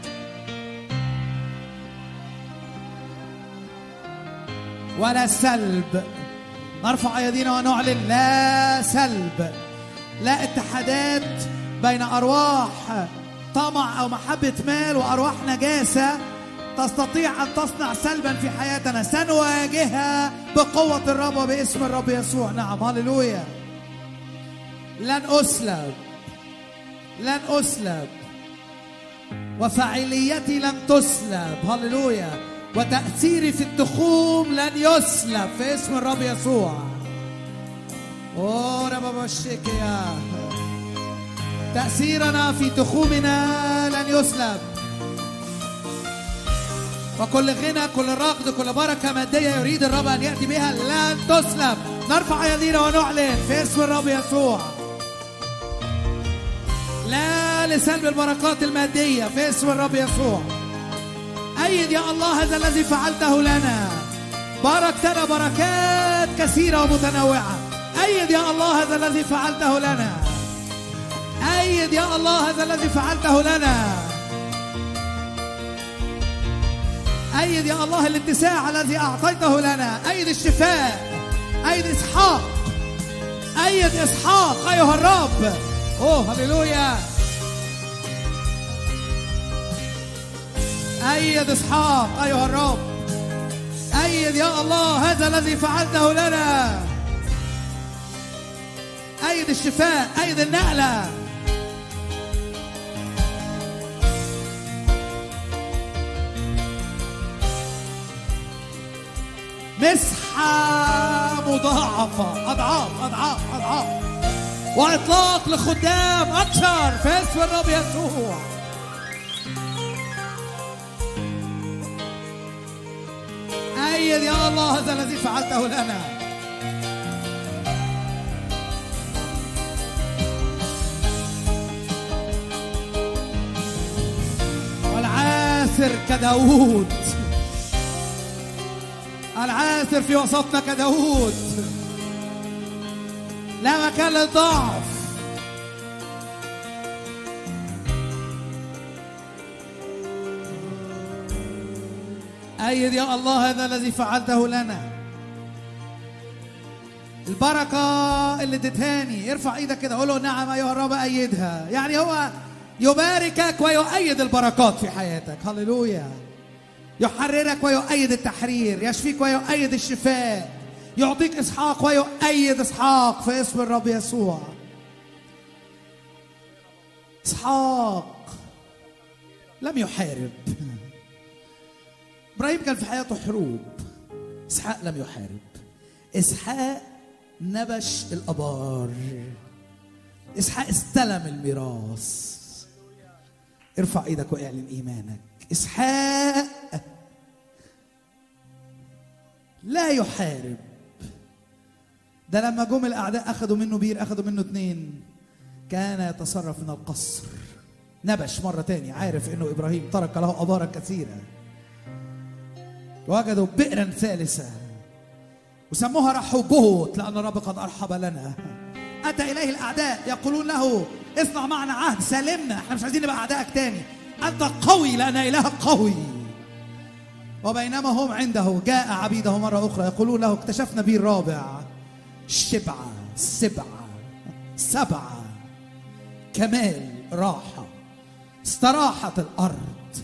ولا سلب نرفع ايدينا ونعلن لا سلب لا اتحادات بين ارواح طمع او محبه مال وارواح نجاسه تستطيع ان تصنع سلبا في حياتنا سنواجهها بقوه الرب وباسم الرب يسوع نعم هللويا لن اسلب لن اسلب وفاعليتي لن تسلب هللويا وتأثيري في التخوم لن يسلب في اسم الرب يسوع أوه رب يا تأثيرنا في تخومنا لن يسلب وكل غنى كل رغد كل بركة مادية يريد الرب أن يأتي بها لن تسلب نرفع يدينا ونعلن في اسم الرب يسوع لا لسلب البركات المادية في اسم الرب يسوع أيد يا الله هذا الذي فعلته لنا باركتنا بركات كثيرة ومتنوعة أيد يا الله هذا الذي فعلته لنا أيد يا الله هذا الذي فعلته لنا أيد يا الله الاتساع الذي أعطيته لنا أيد الشفاء أيد إسحاق أيد إسحاق أيها الرب أوه هللويا أيد إسحاق أيها الرب أيد يا الله هذا الذي فعلته لنا أيد الشفاء أيد النقلة مسحة مضاعفة أضعاف أضعاف أضعاف وإطلاق لخدام أكثر في اسم الرب يسوع أيد يا الله هذا الذي فعلته لنا والعاثر كداود العاثر في وسطنا كداود لا مكان للضعف أيد يا الله هذا الذي فعلته لنا البركة اللي اديتهاني ارفع ايدك كده قول له نعم ايها الرب ايدها يعني هو يباركك ويؤيد البركات في حياتك هللويا يحررك ويؤيد التحرير يشفيك ويؤيد الشفاء يعطيك اسحاق ويؤيد اسحاق في اسم الرب يسوع اسحاق لم يحارب ابراهيم كان في حياته حروب اسحاق لم يحارب اسحاق نبش الابار اسحاق استلم الميراث ارفع ايدك واعلن ايمانك اسحاق لا يحارب ده لما جم الاعداء اخذوا منه بير اخذوا منه اتنين كان يتصرف من القصر نبش مرة تاني عارف انه ابراهيم ترك له ابارا كثيرة وجدوا بئرا ثالثة وسموها رحوبوت لأن الرب قد أرحب لنا أتى إليه الأعداء يقولون له اصنع معنا عهد سلمنا احنا مش عايزين نبقى أعدائك تاني أنت قوي لأن إلهك قوي وبينما هم عنده جاء عبيده مرة أخرى يقولون له اكتشفنا بير رابع شبعة سبعة سبعة كمال راحة استراحت الأرض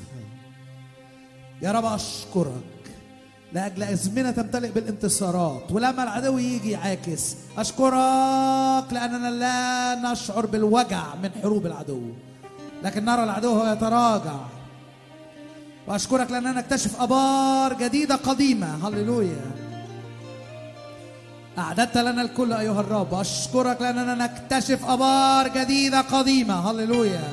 يا رب أشكرك لأجل أزمنة تمتلئ بالانتصارات ولما العدو يجي يعاكس أشكرك لأننا لا نشعر بالوجع من حروب العدو لكن نرى العدو هو يتراجع وأشكرك لأننا نكتشف أبار جديدة قديمة هللويا أعددت لنا الكل أيها الرب أشكرك لأننا نكتشف أبار جديدة قديمة هللويا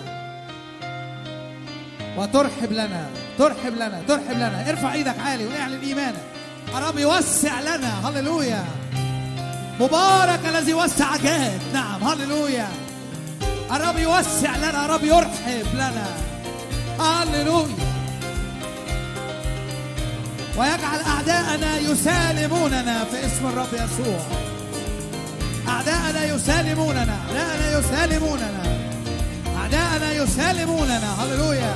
وترحب لنا ترحب لنا ترحب لنا ارفع ايدك عالي واعلن ايمانك الرب يوسع لنا هللويا مبارك الذي وسع جاد نعم هللويا الرب يوسع لنا الرب يرحب لنا هللويا ويجعل اعداءنا يسالموننا في اسم الرب يسوع اعداءنا يسالموننا اعداءنا يسالموننا اعداءنا يسالموننا هللويا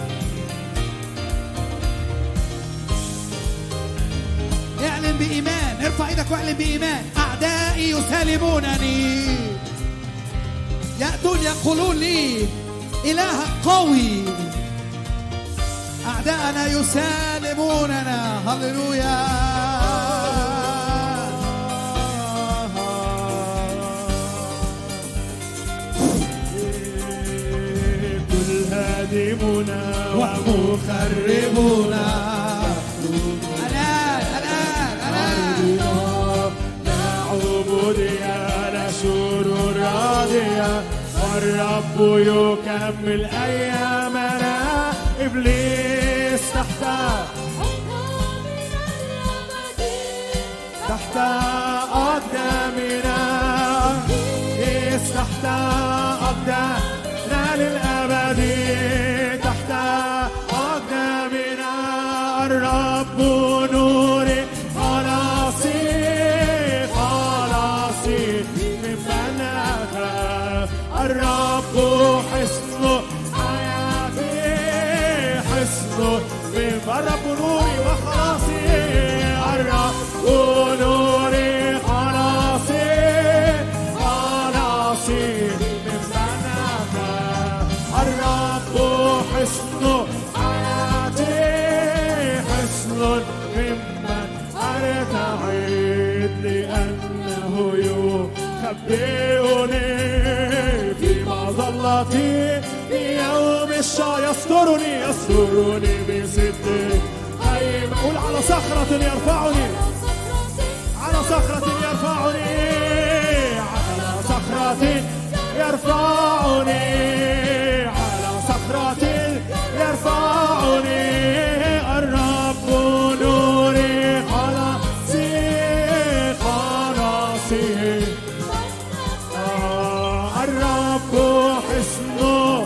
اعلن بإيمان ارفع ايدك واعلن بإيمان أعدائي يسالمونني يأتون يقولون لي إلهك قوي أعداءنا يسالموننا هللويا كل هادمنا ومخربنا الآن الآن الآن لا عبودية لا سرور راضية والرب يكمل أيامنا إبليس تحت تحت أقدامنا إبليس تحت أقدامنا للأبد تحت أقدامنا الرب نوري خلاصي خلاصي ممن أخاف الرب حصن حياتي حصن الرب نوري يخبئني في مظلتي في يوم الشا يسترني يسترني بستر هيما قول على صخرة يرفعني على صخرة يرفعني على صخرة يرفعني على صخرة يرفعني الرب نوري خلاصي خلاصي آه، الرب حصن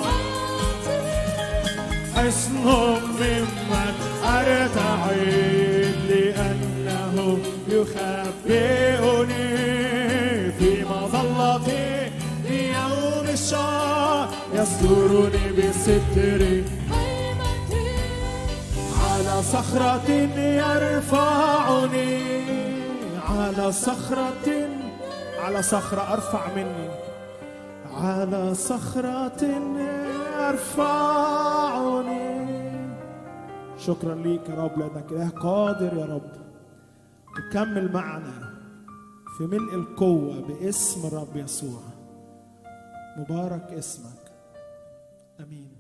حصن ممن أرتعد لأنه يخبئني في مظلتي في يوم الشر يسترني بستر على صخرة يرفعني على صخرة على صخرة أرفع مني على صخرة يرفعني شكرا ليك يا رب لأنك إله قادر يا رب تكمل معنا في ملء القوة باسم الرب يسوع مبارك اسمك امين